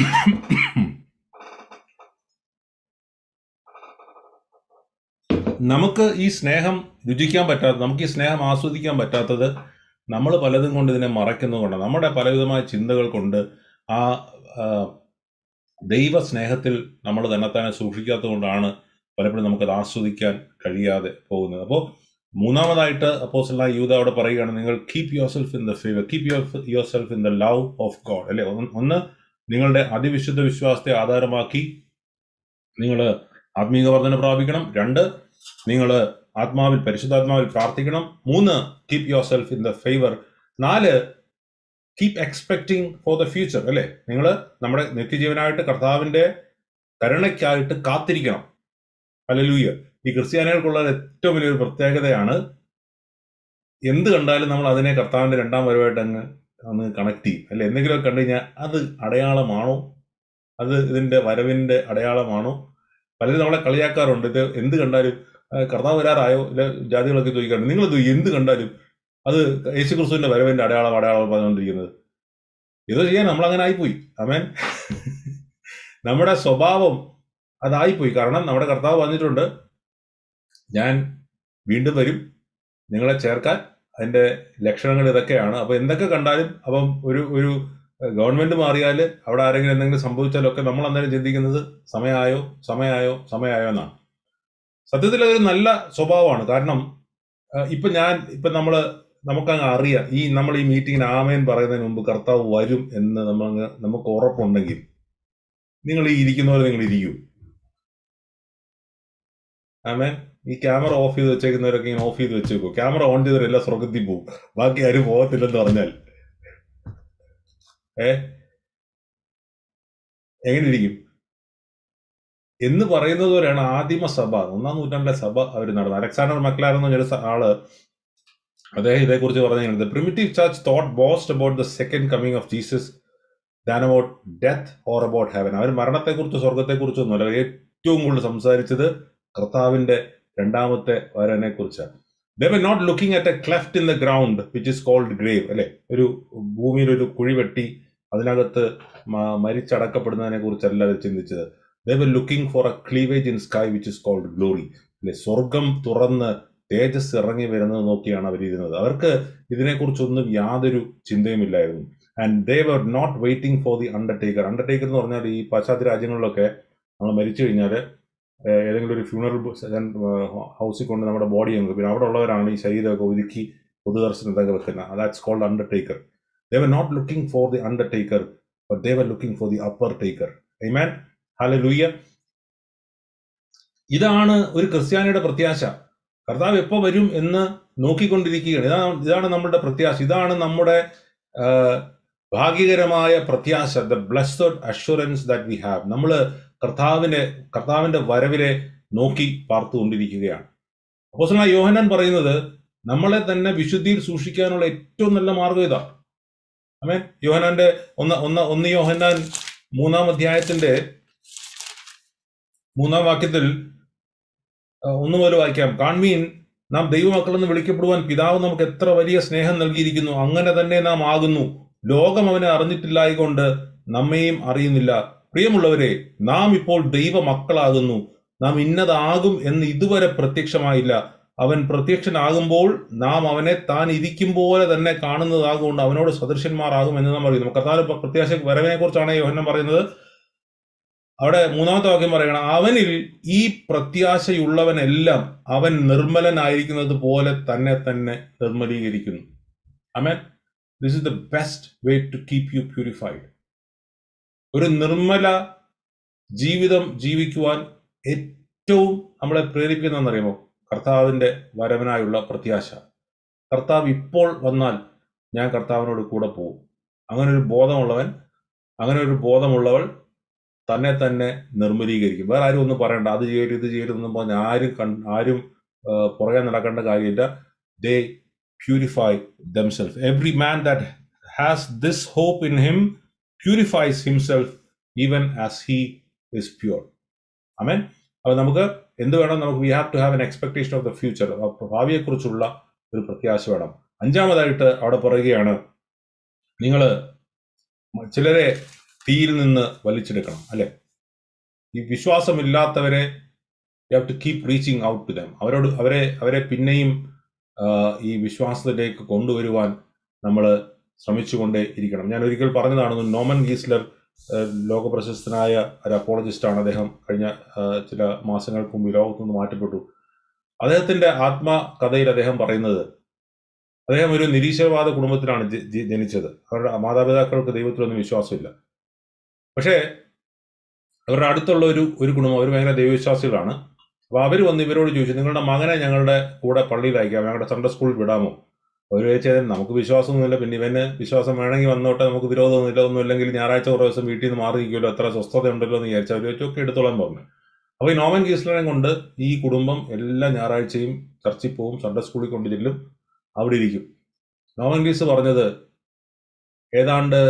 നമുക്ക് ഈ സ്നേഹം രുചിക്കാൻ പറ്റാത്തത് നമുക്ക് ഈ സ്നേഹം ആസ്വദിക്കാൻ പറ്റാത്തത് നമ്മൾ പലതും കൊണ്ട് ഇതിനെ മറയ്ക്കുന്നതുകൊണ്ട് നമ്മുടെ പലവിധമായ ചിന്തകൾ കൊണ്ട് ആ ആ, ദൈവ സ്നേഹത്തിൽ നമ്മൾ തന്നെത്താനെ സൂക്ഷിക്കാത്തത് കൊണ്ടാണ് പലപ്പോഴും നമുക്കത് ആസ്വദിക്കാൻ കഴിയാതെ പോകുന്നത് അപ്പോൾ മൂന്നാമതായിട്ട് അപ്പോസലായ യൂത അവിടെ പറയുകയാണ് നിങ്ങൾ keep yourself in the favour keep your yourself in the love of God അല്ലെ ഒന്ന് ഒന്ന് നിങ്ങളുടെ അതിവിശുദ്ധ വിശ്വാസത്തെ ആധാരമാക്കി നിങ്ങൾ ആത്മീക വർധന പ്രാപിക്കണം രണ്ട് നിങ്ങൾ ആത്മാവിൽ പരിശുദ്ധാത്മാവിൽ പ്രാർത്ഥിക്കണം മൂന്ന് keep yourself in the favour നാല് keep expecting for the future അല്ലെ നിങ്ങൾ നമ്മുടെ നിത്യജീവനായിട്ട് കർത്താവിന്റെ കരുണയ്ക്കായിട്ട് കാത്തിരിക്കണം അല്ലലൂയ ഈ ക്രിസ്ത്യാനികൾക്കുള്ള ഏറ്റവും വലിയൊരു പ്രത്യേകതയാണ് എന്ത് കണ്ടാലും നമ്മൾ അതിനെ കർത്താവിന്റെ രണ്ടാം വരവായിട്ട് അങ്ങ് ഒന്ന് കണക്ട് ചെയ്യും അല്ലെ എന്തെങ്കിലുമൊക്കെ കണ്ടു കഴിഞ്ഞാൽ അത് അടയാളമാണോ അത് ഇതിന്റെ വരവിന്റെ അടയാളമാണോ പലരും നമ്മളെ കളിയാക്കാറുണ്ട് ഇത് എന്ത് കണ്ടാലും ആ, കർത്താവ് വരാറായോ ഇല്ല ജാതികളൊക്കെ ചോദിക്കാറുണ്ട് നിങ്ങൾ എന്ത് കണ്ടാലും അത് യേശു ക്രിസ്തുവിന്റെ വരവിന്റെ അടയാളം അടയാളം പറഞ്ഞുകൊണ്ടിരിക്കുന്നത് ഇത് ചെയ്യാൻ നമ്മൾ അങ്ങനെ ആയിപ്പോയി അമേൻ നമ്മുടെ സ്വഭാവം അതായിപ്പോയി കാരണം നമ്മുടെ കർത്താവ് പറഞ്ഞിട്ടുണ്ട് ഞാൻ വീണ്ടും വരും നിങ്ങളെ ചേർക്കാൻ അതിന്റെ ലക്ഷണങ്ങൾ ഇതൊക്കെയാണ് അപ്പൊ എന്തൊക്കെ കണ്ടാലും അപ്പം ഒരു ഒരു ഗവൺമെന്റ് മാറിയാൽ അവിടെ ആരെങ്കിലും എന്തെങ്കിലും സംഭവിച്ചാലൊക്കെ നമ്മൾ അന്നേരം ചിന്തിക്കുന്നത് സമയമായോ സമയമായോ സമയമായോ എന്നാണ് സത്യത്തിൽ അതൊരു നല്ല സ്വഭാവമാണ് കാരണം ആ, ഇപ്പൊ ഞാൻ ഇപ്പൊ നമ്മള് നമുക്കങ്ങ് അറിയാം ഈ നമ്മൾ ഈ മീറ്റിങ്ങിന് ആമേൻ പറയുന്നതിന് മുമ്പ് കർത്താവ് വരും എന്ന് നമ്മൾ നമുക്ക് ഉറപ്പുണ്ടെങ്കിൽ നിങ്ങൾ ഈ ഇരിക്കുന്ന പോലെ നിങ്ങൾ ഇരിക്കൂ ആമേൻ ഈ ക്യാമറ ഓഫ് ചെയ്ത് വെച്ചേക്കുന്നവരൊക്കെ ഇങ്ങനെ ഓഫ് ചെയ്ത് വെച്ചേക്കോ ക്യാമറ ഓൺ ചെയ്തവരെല്ലാം സ്വർഗത്തിൽ പോകും ബാക്കി ആരും പോകത്തില്ലെന്ന് പറഞ്ഞാൽ ഏ എങ്ങനെ ഇരിക്കും എന്ന് പറയുന്നത് പോലെയാണ് ആദിമ സഭ ഒന്നാം നൂറ്റാണ്ടിലെ സഭ അവർ നടന്നത് അലക്സാണ്ടർ മക്ലാർ എന്ന് പറഞ്ഞൊരു സ- ആള് അദ്ദേഹം ഇതേക്കുറിച്ച് പറഞ്ഞത് primitive church thought most about the second coming of Jesus than about death or about heaven അവർ മരണത്തെക്കുറിച്ച് സ്വർഗത്തെക്കുറിച്ചൊന്നുമല്ല അവർ ഏറ്റവും കൂടുതൽ സംസാരിച്ചത് കർത്താവിന്റെ രണ്ടാമത്തെ വരനെ കുറിച്ചാണ് they were not looking at a cleft in the ground which is called grave അല്ലെ ഒരു ഭൂമിയിൽ ഒരു കുഴി വെട്ടി അതിനകത്ത് മ- മരിച്ചടക്കപ്പെടുന്നതിനെ കുറിച്ചല്ല അവർ ചിന്തിച്ചത് they were looking for a cleavage in sky which is called glory അല്ലെ സ്വർഗം തുറന്ന് തേജസ് ഇറങ്ങി വരുന്നത് നോക്കിയാണ് അവരിരുന്നത് അവർക്ക് ഇതിനെക്കുറിച്ചൊന്നും യാതൊരു ചിന്തയുമില്ലായിരുന്നു and they were not waiting for the undertaker undertaker എന്ന് പറഞ്ഞാൽ ഈ പാശ്ചാത്യ രാജ്യങ്ങളിലൊക്കെ നമ്മൾ മരിച്ചു കഴിഞ്ഞാൽ ഏതെങ്കിലും ഒരു ഫ്യൂണറൽ ഹൗസിൽ കൊണ്ട് നമ്മുടെ ബോഡി നമുക്ക് പിന്നെ അവിടെ ഉള്ളവരാണ് ഈ ശരീരമൊക്കെ ഒരുക്കി പൊതുദർശനത്തൊക്കെ വെക്കുന്നത് that's called undertaker they were not looking for the undertaker but they were looking for the upper taker amen ഹാല ലൂയ്യ ഇതാണ് ഒരു ക്രിസ്ത്യാനിയുടെ പ്രത്യാശ കർത്താവ് എപ്പോൾ വരും എന്ന് നോക്കിക്കൊണ്ടിരിക്കുകയാണ് ഇതാണ് ഇതാണ് നമ്മുടെ പ്രത്യാശ ഇതാണ് നമ്മുടെ ആ, ഭാഗ്യകരമായ പ്രത്യാശ the blessed assurance that we have നമ്മൾ കർത്താവിനെ കർത്താവിന്റെ വരവിനെ നോക്കി പാർത്തുകൊണ്ടിരിക്കുകയാണ് അപ്പോൾ യോഹനാൻ പറയുന്നത് നമ്മളെ തന്നെ വിശുദ്ധിയിൽ സൂക്ഷിക്കാനുള്ള ഏറ്റവും നല്ല മാർഗം ഇതാ അമേ യോഹനാന്റെ ഒന്ന് ഒന്ന് ഒന്ന് യോഹന്നാൻ മൂന്നാം അധ്യായത്തിന്റെ മൂന്നാം വാക്യത്തിൽ ആ, ഒന്ന് മുതൽ വായിക്കാം കാൺമീൻ നാം ദൈവമക്കളെന്ന് വിളിക്കപ്പെടുവാൻ പിതാവ് നമുക്ക് എത്ര വലിയ സ്നേഹം നൽകിയിരിക്കുന്നു അങ്ങനെ തന്നെ നാം ആകുന്നു ലോകം അവനെ അറിഞ്ഞിട്ടില്ലായകൊണ്ട് നമ്മെയും അറിയുന്നില്ല പ്രിയമുള്ളവരെ നാം ഇപ്പോൾ ദൈവ മക്കളാകുന്നു നാം ഇന്നതാകും എന്ന് ഇതുവരെ പ്രത്യക്ഷമായില്ല അവൻ പ്രത്യക്ഷനാകുമ്പോൾ നാം അവനെ താൻ ഇരിക്കും പോലെ തന്നെ കാണുന്നതാകൊണ്ട് അവനോട് സദൃശന്മാരാകും എന്ന് നാം അറിയുന്നു കർത്താവ് പ്രത്യാശ വരവിനെ കുറിച്ചാണ് യോഹനം പറയുന്നത് അവിടെ മൂന്നാമത്തെ വാക്യം പറയണം അവനിൽ ഈ പ്രത്യാശയുള്ളവനെല്ലാം അവൻ നിർമ്മലനായിരിക്കുന്നത് പോലെ തന്നെ തന്നെ നിർമ്മലീകരിക്കുന്നു amen this is the best way to keep you purified ഒരു നിർമ്മല ജീവിതം ജീവിക്കുവാൻ ഏറ്റവും നമ്മളെ പ്രേരിപ്പിക്കുന്നതെന്നറിയുമോ കർത്താവിന്റെ വരവനായുള്ള പ്രത്യാശ കർത്താവ് ഇപ്പോൾ വന്നാൽ ഞാൻ കർത്താവിനോട് കൂടെ പോകും അങ്ങനെ ഒരു ബോധമുള്ളവൻ അങ്ങനെ ഒരു ബോധമുള്ളവൾ തന്നെ തന്നെ നിർമ്മലീകരിക്കും വേറെ ആരും ഒന്നും പറയണ്ട അത് ചെയ്യരുത് ഇത് ചെയ്യരുതെന്നും പറഞ്ഞ് ആരും കൺ ആരും ആ, പുറകെ നടക്കേണ്ട കാര്യമില്ല they purify themself every man that has this hope in him purifies himself even as he is pure amen അപ്പൊ നമുക്ക് എന്ത് വേണം നമുക്ക് we have to have an expectation of the future ഭാവിയെക്കുറിച്ചുള്ള ഒരു പ്രത്യാശ വേണം അഞ്ചാമതായിട്ട് അവിടെ പറയുകയാണ് നിങ്ങൾ ചിലരെ തീയിൽ നിന്ന് വലിച്ചെടുക്കണം അല്ലെ ഈ വിശ്വാസമില്ലാത്തവരെ you have to keep reaching out to them അവരോട് അവരെ അവരെ പിന്നെയും ആ, ഈ വിശ്വാസത്തിലേക്ക് കൊണ്ടുവരുവാൻ നമ്മൾ ശ്രമിച്ചുകൊണ്ടേ ഇരിക്കണം ഞാൻ ഒരിക്കൽ പറഞ്ഞതാണ് നോമൻ ഗീസ്ലർ ആ, ലോകപ്രശസ്തനായ ഒരു അപ്പോളജിസ്റ്റാണ് അദ്ദേഹം കഴിഞ്ഞ ആ, ചില മാസങ്ങൾക്ക് മുമ്പ് ഈ ലോകത്തു നിന്ന് മാറ്റപ്പെട്ടു അദ്ദേഹത്തിന്റെ ആത്മകഥയിൽ അദ്ദേഹം പറയുന്നത് അദ്ദേഹം ഒരു നിരീശ്വരവാദ കുടുംബത്തിലാണ് ജ- ജ- ജനിച്ചത് അവരുടെ മാതാപിതാക്കൾക്ക് ദൈവത്തിലൊന്നും വിശ്വാസമില്ല പക്ഷേ അവരുടെ അടുത്തുള്ള ഒരു ഒരു കുടുംബം അവർ ഭയങ്കര ദൈവവിശ്വാസികളാണ് അപ്പൊ അവർ വന്ന് ഇവരോട് ചോദിച്ചു നിങ്ങളുടെ മകനെ ഞങ്ങളുടെ കൂടെ പള്ളിയിൽ അയക്കാം ഞങ്ങളുടെ സൺഡേ സ്കൂളിൽ വിടാമോ അവർ ചോദിച്ചാൽ നമുക്ക് വിശ്വാസമൊന്നുമില്ല പിന്നെ ഇവന് വിശ്വാസം വേണമെങ്കിൽ വന്നോട്ടെ നമുക്ക് വിരോധമൊന്നുമില്ല ഒന്നും ഇല്ലെങ്കിൽ ഞായറാഴ്ച കുറേ ദിവസം വീട്ടിൽ നിന്ന് മാറി നിൽക്കുമല്ലോ എത്ര സ്വസ്ഥത ഉണ്ടല്ലോ എന്ന് വിചാരിച്ചു അവർ ചോദിച്ചു ഒക്കെ എടുത്തോളാൻ പറഞ്ഞു അപ്പൊ ഈ നോമൻ ഗീസ്ലറെ കൊണ്ട് ഈ കുടുംബം എല്ലാ ഞായറാഴ്ചയും ചർച്ചിൽ പോവും സൺഡേ സ്കൂളിൽ കൊണ്ട് ചെല്ലും അവിടെ ഇരിക്കും നോമൻ ഗീസ് പറഞ്ഞത് ഏതാണ്ട്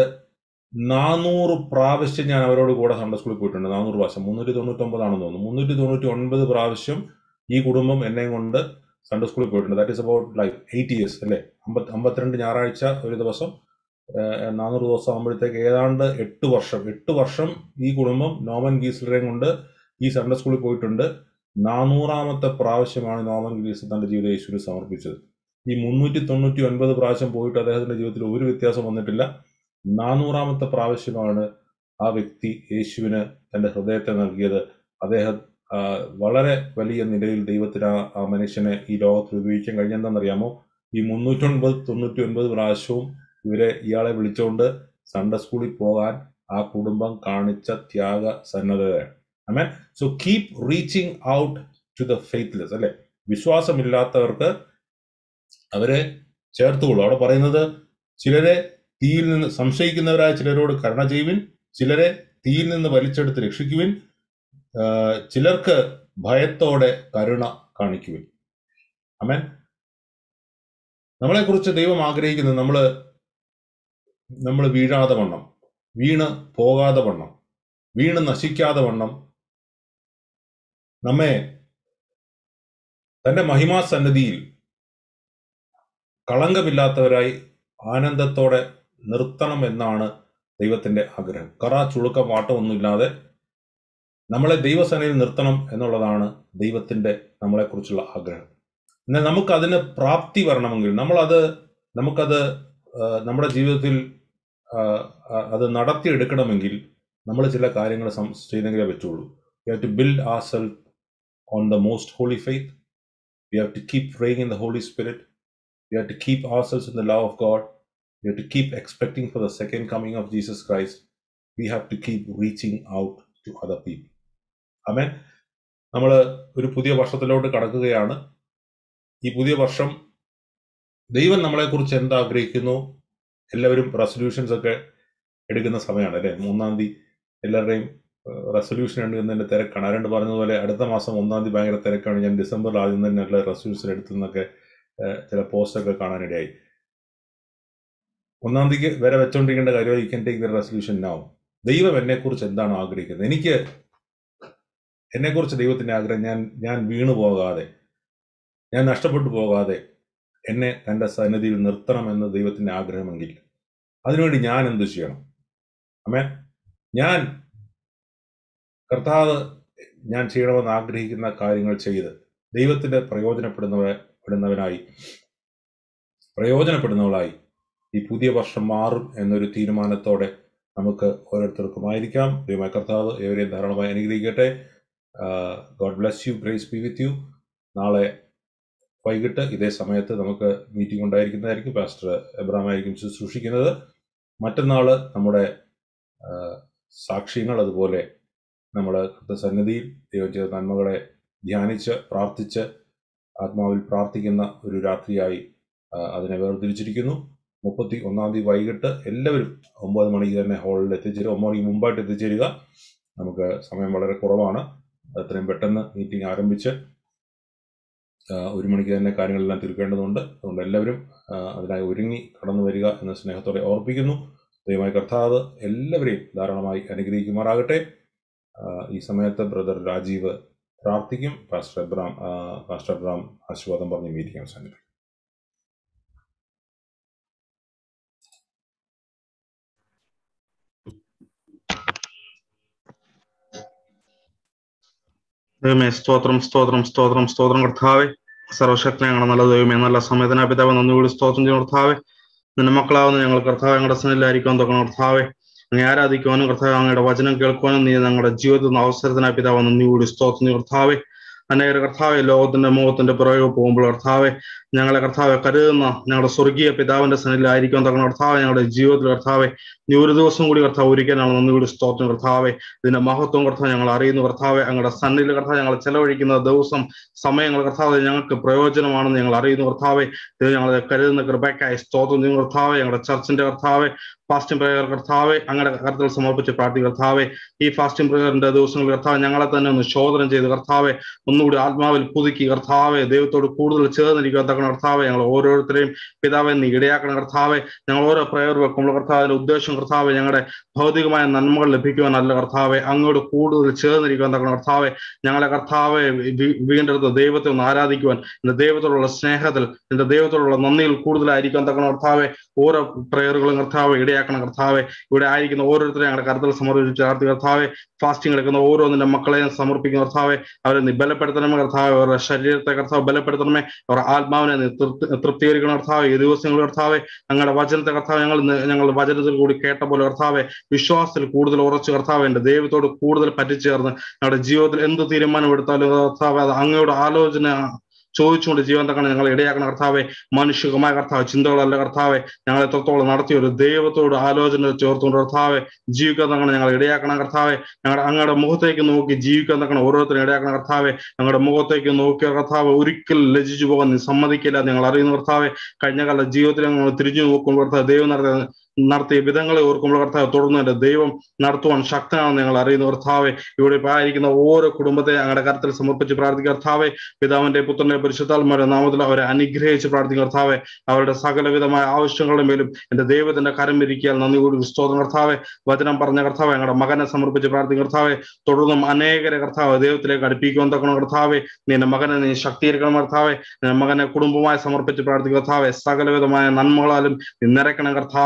നാനൂറ് പ്രാവശ്യം ഞാൻ അവരോട് കൂടെ സൺഡേ സ്കൂളിൽ പോയിട്ടുണ്ട് നാനൂറ് പ്രാവശ്യം മുന്നൂറ്റി തൊണ്ണൂറ്റി ഒമ്പതാണെന്ന് തോന്നുന്നു മുന്നൂറ്റി തൊണ്ണൂറ്റി ഒൻപത് പ്രാവശ്യം ഈ കുടുംബം എന്നെ കൊണ്ട് സൺഡേ സ്കൂളിൽ പോയിട്ടുണ്ട് that is about like eight years അല്ലേ അമ്പത്തി അമ്പത്തിരണ്ട് ഞായറാഴ്ച ഒരു ദിവസം ഏഹ്, നാനൂറ് ദിവസം ആകുമ്പോഴത്തേക്ക് ഏതാണ്ട് എട്ട് വർഷം എട്ട് വർഷം ഈ കുടുംബം നോമൻ ഗീസ്ലറേയും കൊണ്ട് ഈ സൺഡേ സ്കൂളിൽ പോയിട്ടുണ്ട് നാനൂറാമത്തെ പ്രാവശ്യമാണ് നോമൻ ഗീസ് തന്റെ ജീവിതം യേശുവിന് സമർപ്പിച്ചത് ഈ മുന്നൂറ്റി തൊണ്ണൂറ്റി ഒൻപത് പ്രാവശ്യം പോയിട്ട് അദ്ദേഹത്തിന്റെ ജീവിതത്തിൽ ഒരു വ്യത്യാസം വന്നിട്ടില്ല നാനൂറാമത്തെ പ്രാവശ്യമാണ് ആ വ്യക്തി യേശുവിന് തന്റെ ഹൃദയത്തെ നൽകിയത് അദ്ദേഹം ആ, വളരെ വലിയ നിലയിൽ ദൈവത്തിന് ആ ആ മനുഷ്യനെ ഈ ലോകത്തിൽ ഉപയോഗിക്കാൻ കഴിഞ്ഞെന്താണെന്നറിയാമോ ഈ മുന്നൂറ്റൊൻപത് തൊണ്ണൂറ്റി ഒൻപത് പ്രാവശ്യവും ഇവരെ ഇയാളെ വിളിച്ചുകൊണ്ട് സൺഡേ സ്കൂളിൽ പോകാൻ ആ കുടുംബം കാണിച്ച ത്യാഗ സന്നദ്ധതയാണ് amen so keep reaching out to the faithless അല്ലെ വിശ്വാസമില്ലാത്തവർക്ക് അവരെ ചേർത്തുകൊള്ളു അവിടെ പറയുന്നത് ചിലരെ തീയിൽ നിന്ന് സംശയിക്കുന്നവരായ ചിലരോട് കരുണ ചെയ്യുവിൻ ചിലരെ തീയിൽ നിന്ന് വലിച്ചെടുത്ത് രക്ഷിക്കുവിൻ ആ, ചിലർക്ക് ഭയത്തോടെ കരുണ കാണിക്കുവിൻ അമേൻ നമ്മളെക്കുറിച്ച് ദൈവം ആഗ്രഹിക്കുന്നത് നമ്മൾ നമ്മൾ വീഴാതെ വണ്ണം വീണ് പോകാതെ വണ്ണം വീണ് നശിക്കാതെ വണ്ണം നമ്മെ തന്റെ മഹിമാ സന്നിധിയിൽ കളങ്കമില്ലാത്തവരായി ആനന്ദത്തോടെ നിർത്തണം എന്നാണ് ദൈവത്തിന്റെ ആഗ്രഹം കറ ചുളുക്ക പാട്ടമൊന്നുമില്ലാതെ നമ്മളെ ദൈവസേനയിൽ നിർത്തണം എന്നുള്ളതാണ് ദൈവത്തിന്റെ നമ്മളെക്കുറിച്ചുള്ള ആഗ്രഹം എന്നാൽ നമുക്ക് അതിന് പ്രാപ്തി വരണമെങ്കിൽ നമ്മളത് നമുക്കത് ആ, നമ്മുടെ ജീവിതത്തിൽ ആ, ആ, അത് നടത്തിയെടുക്കണമെങ്കിൽ നമ്മൾ ചില കാര്യങ്ങൾ സം- ചെയ്തെങ്കിലേ പറ്റുള്ളൂ you have to build ourself on the most holy faith you have to keep praying in the Holy Spirit you have to keep ourselves in the love of God you have to keep expecting for the second coming of Jesus Christ we have to keep reaching out to other people amen നമ്മൾ ഒരു പുതിയ വർഷത്തിലോട്ട് കടക്കുകയാണ് ഈ പുതിയ വർഷം ദൈവം നമ്മളെക്കുറിച്ച് എന്താഗ്രഹിക്കുന്നു എല്ലാവരും റെസൊല്യൂഷൻസ് ഒക്കെ എടുക്കുന്ന സമയമാണ് അല്ലേ മൂന്നാം തീയതി എല്ലാവരുടെയും റെസൊല്യൂഷൻ എടുക്കുന്നതിന്റെ തിരക്കാണ് ആരണ്ട് പറഞ്ഞതുപോലെ അടുത്ത മാസം ഒന്നാം തീയതി ഭയങ്കര തിരക്കാണ് ഞാൻ ഡിസംബറിൽ ആദ്യം തന്നെ എല്ലാ റെസൊല്യൂഷൻ എടുത്തെന്നൊക്കെ ഏഹ്, ചില പോസ്റ്റൊക്കെ കാണാനിടയായി ഒന്നാം തീയതി വരെ വെച്ചോണ്ടിരിക്കേണ്ട കാര്യം you can take the resolution now ദൈവം എന്നെക്കുറിച്ച് എന്താണ് ആഗ്രഹിക്കുന്നത് എനിക്ക് എന്നെക്കുറിച്ച് ദൈവത്തിന്റെ ആഗ്രഹം ഞാൻ ഞാൻ വീണു പോകാതെ ഞാൻ നഷ്ടപ്പെട്ടു പോകാതെ എന്നെ തന്റെ സന്നിധിയിൽ നിർത്തണമെന്ന് ദൈവത്തിന്റെ ആഗ്രഹമെങ്കിൽ അതിനുവേണ്ടി ഞാൻ എന്ത് ചെയ്യണം അമ്മേ ഞാൻ കർത്താവ് ഞാൻ ചെയ്യണമെന്ന് ആഗ്രഹിക്കുന്ന കാര്യങ്ങൾ ചെയ്ത് ദൈവത്തിന്റെ പ്രയോജനപ്പെടുന്നവ പെടുന്നവനായി പ്രയോജനപ്പെടുന്നവളായി ഈ പുതിയ വർഷം മാറും എന്നൊരു തീരുമാനത്തോടെ നമുക്ക് ഓരോരുത്തർക്കും ആയിരിക്കാം ദൈവമായ കർത്താവ് ഏവരെയും ധാരാളമായി അനുഗ്രഹിക്കട്ടെ God bless you grace be with you നാളെ വൈകിട്ട് ഇതേ സമയത്ത് നമുക്ക് മീറ്റിംഗ് ഉണ്ടായിരിക്കുന്നതായിരിക്കും പാസ്റ്റർ എബ്രാം ആയിരിക്കും ശുശ്രൂഷിക്കുന്നത് മറ്റന്നാള് നമ്മുടെ ആ, സാക്ഷ്യങ്ങൾ അതുപോലെ നമ്മൾ കൃത്യസന്നിധിയിൽ ദൈവം ചെയ്ത നന്മകളെ ധ്യാനിച്ച് പ്രാർത്ഥിച്ച് ആത്മാവിൽ പ്രാർത്ഥിക്കുന്ന ഒരു രാത്രിയായി ആ, അതിനെ വേർതിരിച്ചിരിക്കുന്നു മുപ്പത്തി ഒന്നാം തീയതി വൈകിട്ട് എല്ലാവരും ഒമ്പത് മണിക്ക് തന്നെ ഹാളിൽ എത്തിച്ചേരുക ഒമ്പത് മണിക്ക് മുമ്പായിട്ട് എത്തിച്ചേരുക നമുക്ക് സമയം വളരെ കുറവാണ് എത്രയും പെട്ടെന്ന് മീറ്റിംഗ് ആരംഭിച്ച് ആ, ഒരു മണിക്ക് തന്നെ കാര്യങ്ങളെല്ലാം തീർക്കേണ്ടതുണ്ട് അതുകൊണ്ട് എല്ലാവരും ആ, അതിനായി ഒരുങ്ങി കടന്നു വരിക എന്ന സ്നേഹത്തോടെ ഓർപ്പിക്കുന്നു ദൈവമായ കർത്താവ് എല്ലാവരെയും ധാരാളമായി അനുഗ്രഹിക്കുമാറാകട്ടെ ആ, ഈ സമയത്ത് ബ്രദർ രാജീവ് പ്രാർത്ഥിക്കും പാസ്റ്റർ എബ്രാം ആ, പാസ്റ്റർ എബ്രാം ആശീർവാദം പറഞ്ഞ് മീറ്റിംഗ് അവസാനിപ്പിക്കും ദൈവമേ സ്തോത്രം സ്തോത്രം സ്തോത്രം സ്തോത്രം കർത്താവെ സർവശക്തി ഞങ്ങളുടെ നല്ല ദൈവമേ നല്ല സമയത്തിനാ പിതാവ് നന്ദിയോട് സ്തോത്രം ചെയ്യുന്ന കർത്താവെ നിന്റെ മക്കളാവുന്ന ഞങ്ങൾ കർത്താവ് ഞങ്ങളുടെ സന്നിലായിരിക്കാൻ തൊക്കണം കർത്താവെ അങ്ങ് ആരാധിക്കുവാനും കർത്താവ് അങ്ങയുടെ വചനം കേൾക്കുവാനും നീ ഞങ്ങളുടെ ജീവിതത്തിൽ നിന്ന് അവസരത്തിനായി പിതാവ് നന്ദിയോട് സ്തോത്രം ചെയ്യും കർത്താവെ അനേക കർത്താവെ ലോകത്തിന്റെ മുഖത്തിന്റെ പുറകെ പോകുമ്പോൾ കർത്താവെ ഞങ്ങളെ കർത്താവെ കരുതുന്ന ഞങ്ങളുടെ സ്വർഗീയ പിതാവിന്റെ സന്നിധിയിലായിരിക്കാൻ തൊക്കണം കർത്താവെ ഞങ്ങളുടെ ജീവിതത്തിൽ കർത്താവെ നീ ഒരു ദിവസം കൂടി കർത്താവ് ഒരിക്കലാണ് നന്ദിയോട് സ്തോത്രം കർത്താവെ ഇതിന്റെ മഹത്വം കർത്താവ് ഞങ്ങൾ അറിയുന്നു കർത്താവെ അങ്ങയുടെ സന്നിധിയിൽ കർത്താവ് ഞങ്ങൾ ചെലവഴിക്കുന്ന ദിവസം സമയങ്ങൾ കർത്താവ് ഞങ്ങൾക്ക് പ്രയോജനമാണെന്ന് ഞങ്ങൾ അറിയുന്നു കർത്താവെ ഇത് ഞങ്ങളെ കരുതുന്ന കൃപയ്ക്കായി സ്തോത്രം ചെയ്യുന്നു കർത്താവെ ഞങ്ങളുടെ ചർച്ചിന്റെ കർത്താവെ ഫാസ്റ്റിംഗ് പ്രയർ കർത്താവെ അങ്ങയുടെ കരുതൽ സമർപ്പിച്ച് പ്രാർത്ഥി കർത്താവെ ഈ ഫാസ്റ്റിംഗ് പ്രയറിന്റെ ദിവസങ്ങളിൽ കർത്താവ് ഞങ്ങളെ തന്നെ ഒന്ന് ശോധനം ചെയ്ത് കർത്താവെ ഒന്നുകൂടി ആത്മാവിൽ പുതുക്കി കർത്താവെ ദൈവത്തോട് കൂടുതൽ ചേർന്നിരിക്കാൻ തക്കണം കർത്താവെ ഞങ്ങൾ ഓരോരുത്തരെയും പിതാവെ നീ ഇടയാക്കണം കർത്താവെ ഞങ്ങൾ ഓരോ പ്രയർ വെക്കുമ്പോൾ കർത്താവിന്റെ ഉദ്ദേശം കർത്താവെ ഞങ്ങളുടെ ഭൗതികമായ നന്മകൾ ലഭിക്കുവാനല്ല കർത്താവെ അങ്ങോട്ട് കൂടുതൽ ചേർന്നിരിക്കാൻ തക്കണം കർത്താവെ ഞങ്ങളെ കർത്താവെ വീ- വീണ്ടെടുത്ത ദൈവത്തെ ഒന്ന് ആരാധിക്കുവാൻ എന്റെ ദൈവത്തോടുള്ള സ്നേഹത്തിൽ എന്റെ ദൈവത്തോടുള്ള നന്ദിയിൽ കൂടുതലായിരിക്കാൻ തക്കണം കർത്താവെ ഓരോ പ്രയറുകളും കർത്താവെ ഇടയാക്കണം കർത്താവെ ഇവിടെ ആയിരിക്കുന്ന ഓരോരുത്തരെയും ഞങ്ങളുടെ കരുതൽ സമർപ്പിച്ച് പ്രാർത്ഥി കർത്താവെ ഫാസ്റ്റിംഗ് എടുക്കുന്ന ഓരോ നിന്റെ മക്കളെയും സമർപ്പിക്കുന്ന കർത്താവെ അവരെ നീ ബലപ്പെടുത്തണമേ കർത്താവെ അവരുടെ ശരീരത്തെ കർത്താവ് ബലപ്പെടുത്തണമേ അവരുടെ ആത്മാവിനെ നീ തൃപ്തി തൃപ്തീകരിക്കണം കർത്താവെ ഈ ദിവസങ്ങൾ കർത്താവെ ഞങ്ങളുടെ വചനത്തെ കർത്താവ് ഞങ്ങൾ ഇന്ന് ഞങ്ങളുടെ വചനത്തിൽ കൂടി കേട്ട പോലെ കർത്താവെ വിശ്വാസത്തിൽ കൂടുതൽ ഉറച്ചു കർത്താവ് എന്റെ ദൈവത്തോട് കൂടുതൽ പറ്റിച്ചേർന്ന് ഞങ്ങളുടെ ജീവിതത്തിൽ എന്ത് തീരുമാനം എടുത്താലും കർത്താവ് അത് അങ്ങയുടെ ആലോചന ചോദിച്ചുകൊണ്ട് ജീവൻ തക്കണം ഞങ്ങൾ ഇടയാക്കണം കർത്താവെ മാനുഷികമായ കർത്താവ് ചിന്തകളല്ല കർത്താവെ ഞങ്ങൾ എത്രത്തോളം നടത്തിയ ഒരു ദൈവത്തോട് ആലോചന ചേർത്തുകൊണ്ട് കർത്താവെ ജീവിക്കാൻ തക്കണം ഞങ്ങൾ ഇടയാക്കണം കർത്താവെ ഞങ്ങളുടെ അങ്ങയുടെ മുഖത്തേക്ക് നോക്കി ജീവിക്കാൻ തക്കണം ഓരോരുത്തരും ഇടയാക്കണം കർത്താവെ ഞങ്ങളുടെ മുഖത്തേക്ക് നോക്കിയ കർത്താവ് ഒരിക്കലും ലജിച്ചു പോകാൻ നീ സമ്മതിക്കില്ല നിങ്ങൾ അറിയുന്ന കർത്താവെ കഴിഞ്ഞ കാല ജീവിതത്തിൽ ഞങ്ങൾ തിരിഞ്ഞു നോക്കുമ്പോൾ കർത്താവ് ദൈവം നടത്തിയ നടത്തിയ വിധങ്ങളെ ഓർക്കുമ്പോൾ കർത്താവ് തുടർന്ന് എന്റെ ദൈവം നടത്തുവാൻ ശക്തനാണെന്ന് ഞങ്ങൾ അറിയുന്ന കർത്താവെ ഇവിടെ ഇപ്പൊ ആയിരിക്കുന്ന ഓരോ കുടുംബത്തെ ഞങ്ങളുടെ കരത്തിൽ സമർപ്പിച്ച് പ്രാർത്ഥിക്കുക കർത്താവെ പിതാവിന്റെ പുത്രന്റെ പരിശുദ്ധാത്മാരുടെ നാമത്തിൽ അവരെ അനുഗ്രഹിച്ച് പ്രാർത്ഥിക്കുക കർത്താവെ അവരുടെ സകലവിധമായ ആവശ്യങ്ങളുടെ മേലും എന്റെ ദൈവത്തിന്റെ കരം ഇരിക്കാൻ നന്ദി കൂടി സ്തോത്രം കർത്താവെ വചനം പറഞ്ഞ കർത്താവെ ഞങ്ങളുടെ മകനെ സമർപ്പിച്ച് പ്രാർത്ഥിക്കുക കർത്താവെ തുടർന്നും അനേകരെ കർത്താവ് ദൈവത്തിലേക്ക് അടുപ്പിക്കുവാൻ തക്കണം കർത്താവെ നിന്റെ മകനെ നീ ശക്തീകരിക്കണം കർത്താവെ നിന്റെ മകനെ കുടുംബമായി സമർപ്പിച്ച് പ്രാർത്ഥിക്കുക കർത്താവെ സകലവിധമായ നന്മകളാലും നീ നിറയ്ക്കണം കർത്താവെ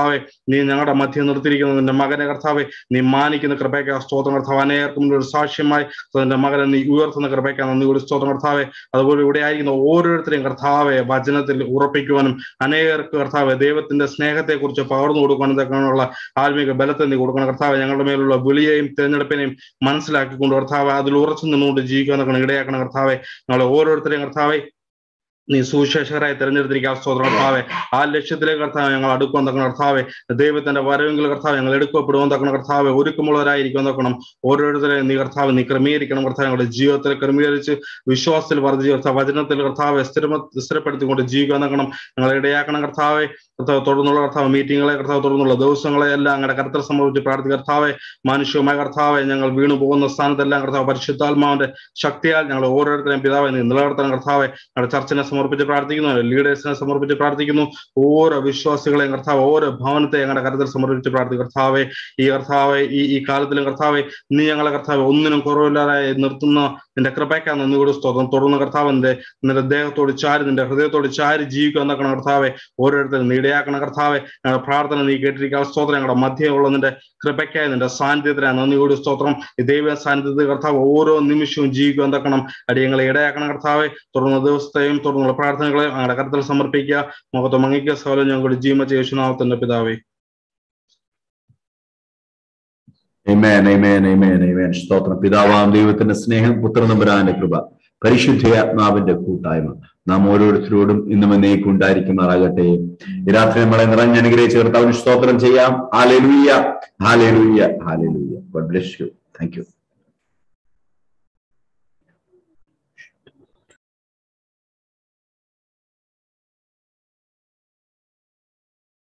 നീ ഞങ്ങളുടെ മധ്യം നിർത്തിയിരിക്കുന്ന നിന്റെ മകനെ കർത്താവെ നീ മാനിക്കുന്ന കൃപയ്ക്ക് സ്തോത്രം കർത്താവ് അനേർക്കും മുന്നിൽ ഒരു സാക്ഷ്യമായി നിന്റെ മകനെ നീ ഉയർത്തുന്ന കൃപയ്ക്ക് നന്ദി കൂടി സ്തോത്രം കർത്താവെ അതുപോലെ ഇവിടെ ആയിരിക്കുന്ന ഓരോരുത്തരെയും കർത്താവെ വചനത്തിൽ ഉറപ്പിക്കുവാനും അനേകർക്ക് കർത്താവെ ദൈവത്തിന്റെ സ്നേഹത്തെ കുറിച്ച് പകർന്നു കൊടുക്കാനും ഇതൊക്കെയുള്ള ആത്മീക ബലത്തെ നീ കൊടുക്കണം കർത്താവെ ഞങ്ങളുടെ മേലുള്ള വിളിയെയും തിരഞ്ഞെടുപ്പിനെയും മനസ്സിലാക്കിക്കൊണ്ട് കർത്താവെ അതിൽ ഉറച്ചു നിന്നുകൊണ്ട് ജീവിക്കാനൊക്കെ ഇടയാക്കണം കർത്താവെ ഞങ്ങളെ ഓരോരുത്തരെയും കർത്താവെ നീ സുവിശേഷകരായി തിരഞ്ഞെടുത്തിരിക്കുക സ്തോത്രം കർത്താവെ ആ ലക്ഷ്യത്തിലേക്ക് കർത്താവ് ഞങ്ങൾ അടുക്കുവാൻ തക്കണം കർത്താവെ ദൈവത്തിന്റെ വരവെങ്കിൽ കർത്താവ് ഞങ്ങൾ എടുക്കപ്പെടുവാൻ തക്കണം കർത്താവെ ഒരുക്കമുള്ളവരായിരിക്കാൻ നോക്കണം ഓരോരുത്തരെയും നീ കർത്താവ് നീ ക്രമീകരിക്കണം കർത്താവ് ഞങ്ങളുടെ ജീവിതത്തിൽ ക്രമീകരിച്ച് വിശ്വാസത്തിൽ വർദ്ധിച്ച് കർത്താവ് വചനത്തിൽ കർത്താവെ സ്ഥിരമ സ്ഥിരപ്പെടുത്തിക്കൊണ്ട് ജീവിക്കാൻ നോക്കണം ഞങ്ങളെ ഇടയാക്കണം കർത്താവെ കർത്താവ് തുടർന്നുള്ള കർത്താവ് മീറ്റിങ്ങുകളെ കർത്താവ് തുടർന്നുള്ള ദിവസങ്ങളെ എല്ലാം ഞങ്ങളുടെ കരുത്തൽ സംഭവിച്ച് പ്രാർത്ഥി കർത്താവെ മാനുഷ്യമായ കർത്താവെ ഞങ്ങൾ വീണു പോകുന്ന സ്ഥാനത്തെല്ലാം കർത്താവ് പരിശുദ്ധാത്മാവിന്റെ ശക്തിയാൽ ഞങ്ങൾ ഓരോരുത്തരെയും പിതാവെ നീ നിലനിർത്തണം കർത്താവെ ഞങ്ങളുടെ ചർച്ചിനെ സമർപ്പിച്ച് പ്രാർത്ഥിക്കുന്നു ലീഡേഴ്സിനെ സമർപ്പിച്ച് പ്രാർത്ഥിക്കുന്നു ഓരോ വിശ്വാസികളെയും കർത്താവ് ഓരോ ഭവനത്തെ ഞങ്ങളുടെ കരുതൽ സമർപ്പിച്ച് പ്രാർത്ഥി കർത്താവെ ഈ കർത്താവെ ഈ ഈ കാലത്തിലും കർത്താവെ നീ ഞങ്ങളെ കർത്താവ് ഒന്നിനും കുറവില്ലാതായി നിർത്തുന്ന നിന്റെ കൃപയ്ക്കാണ് നന്ദി കൂടി സ്തോത്രം തുടർന്ന് കർത്താവ് നിന്റെ നിന്റെ ദേഹത്തോട് ചാരി നിന്റെ ഹൃദയത്തോട് ചാരി ജീവിക്കാൻ നോക്കണം കർത്താവെ ഓരോരുത്തരും നീ ഇടയാക്കണം കർത്താവെ ഞങ്ങളുടെ പ്രാർത്ഥന നീ കേട്ടിരിക്കുക സ്തോത്രം ഞങ്ങളുടെ മധ്യമുള്ള നിന്റെ കൃപയ്ക്കായി നിന്റെ സാന്നിധ്യത്തിനായി നന്ദി കൂടി സ്തോത്രം ഈ ദൈവ സാന്നിധ്യത്തിൽ കർത്താവ് ഓരോ നിമിഷവും ജീവിക്കാൻ തക്കണം അടിയങ്ങളെ ഇടയാക്കണം കർത്താവെ തുടർന്ന ദിവസത്തെയും തുടർന്നുള്ള പ്രാർത്ഥനകളെയും ഞങ്ങളുടെ കരുത്തിൽ സമർപ്പിക്കുക മുഖത്ത് മങ്ങിക്കുക സകലം ഞങ്ങളുടെ ജീവ യേശുനാമത്തിന്റെ പിതാവേ Amen, amen, amen, amen. സ്തോത്രം പിതാവാം ദൈവത്തിന്റെ സ്നേഹം പുത്രനമ്പരാന്റെ കൃപ പരിശുദ്ധാത്മാവിന്റെ കൂട്ടായ്മ നാം ഓരോരുത്തരോടും ഇന്നും എന്നേക്കും ഉണ്ടായിരിക്കുമാറാകട്ടെ ഈ രാത്രി നമ്മളെ നിറഞ്ഞ അനുഗ്രഹിച്ച് കർത്താവിന് സ്തോത്രം ചെയ്യാം ഹാലേലൂയ ഹാലേലൂയ ഹാലേലൂയ God bless you thank U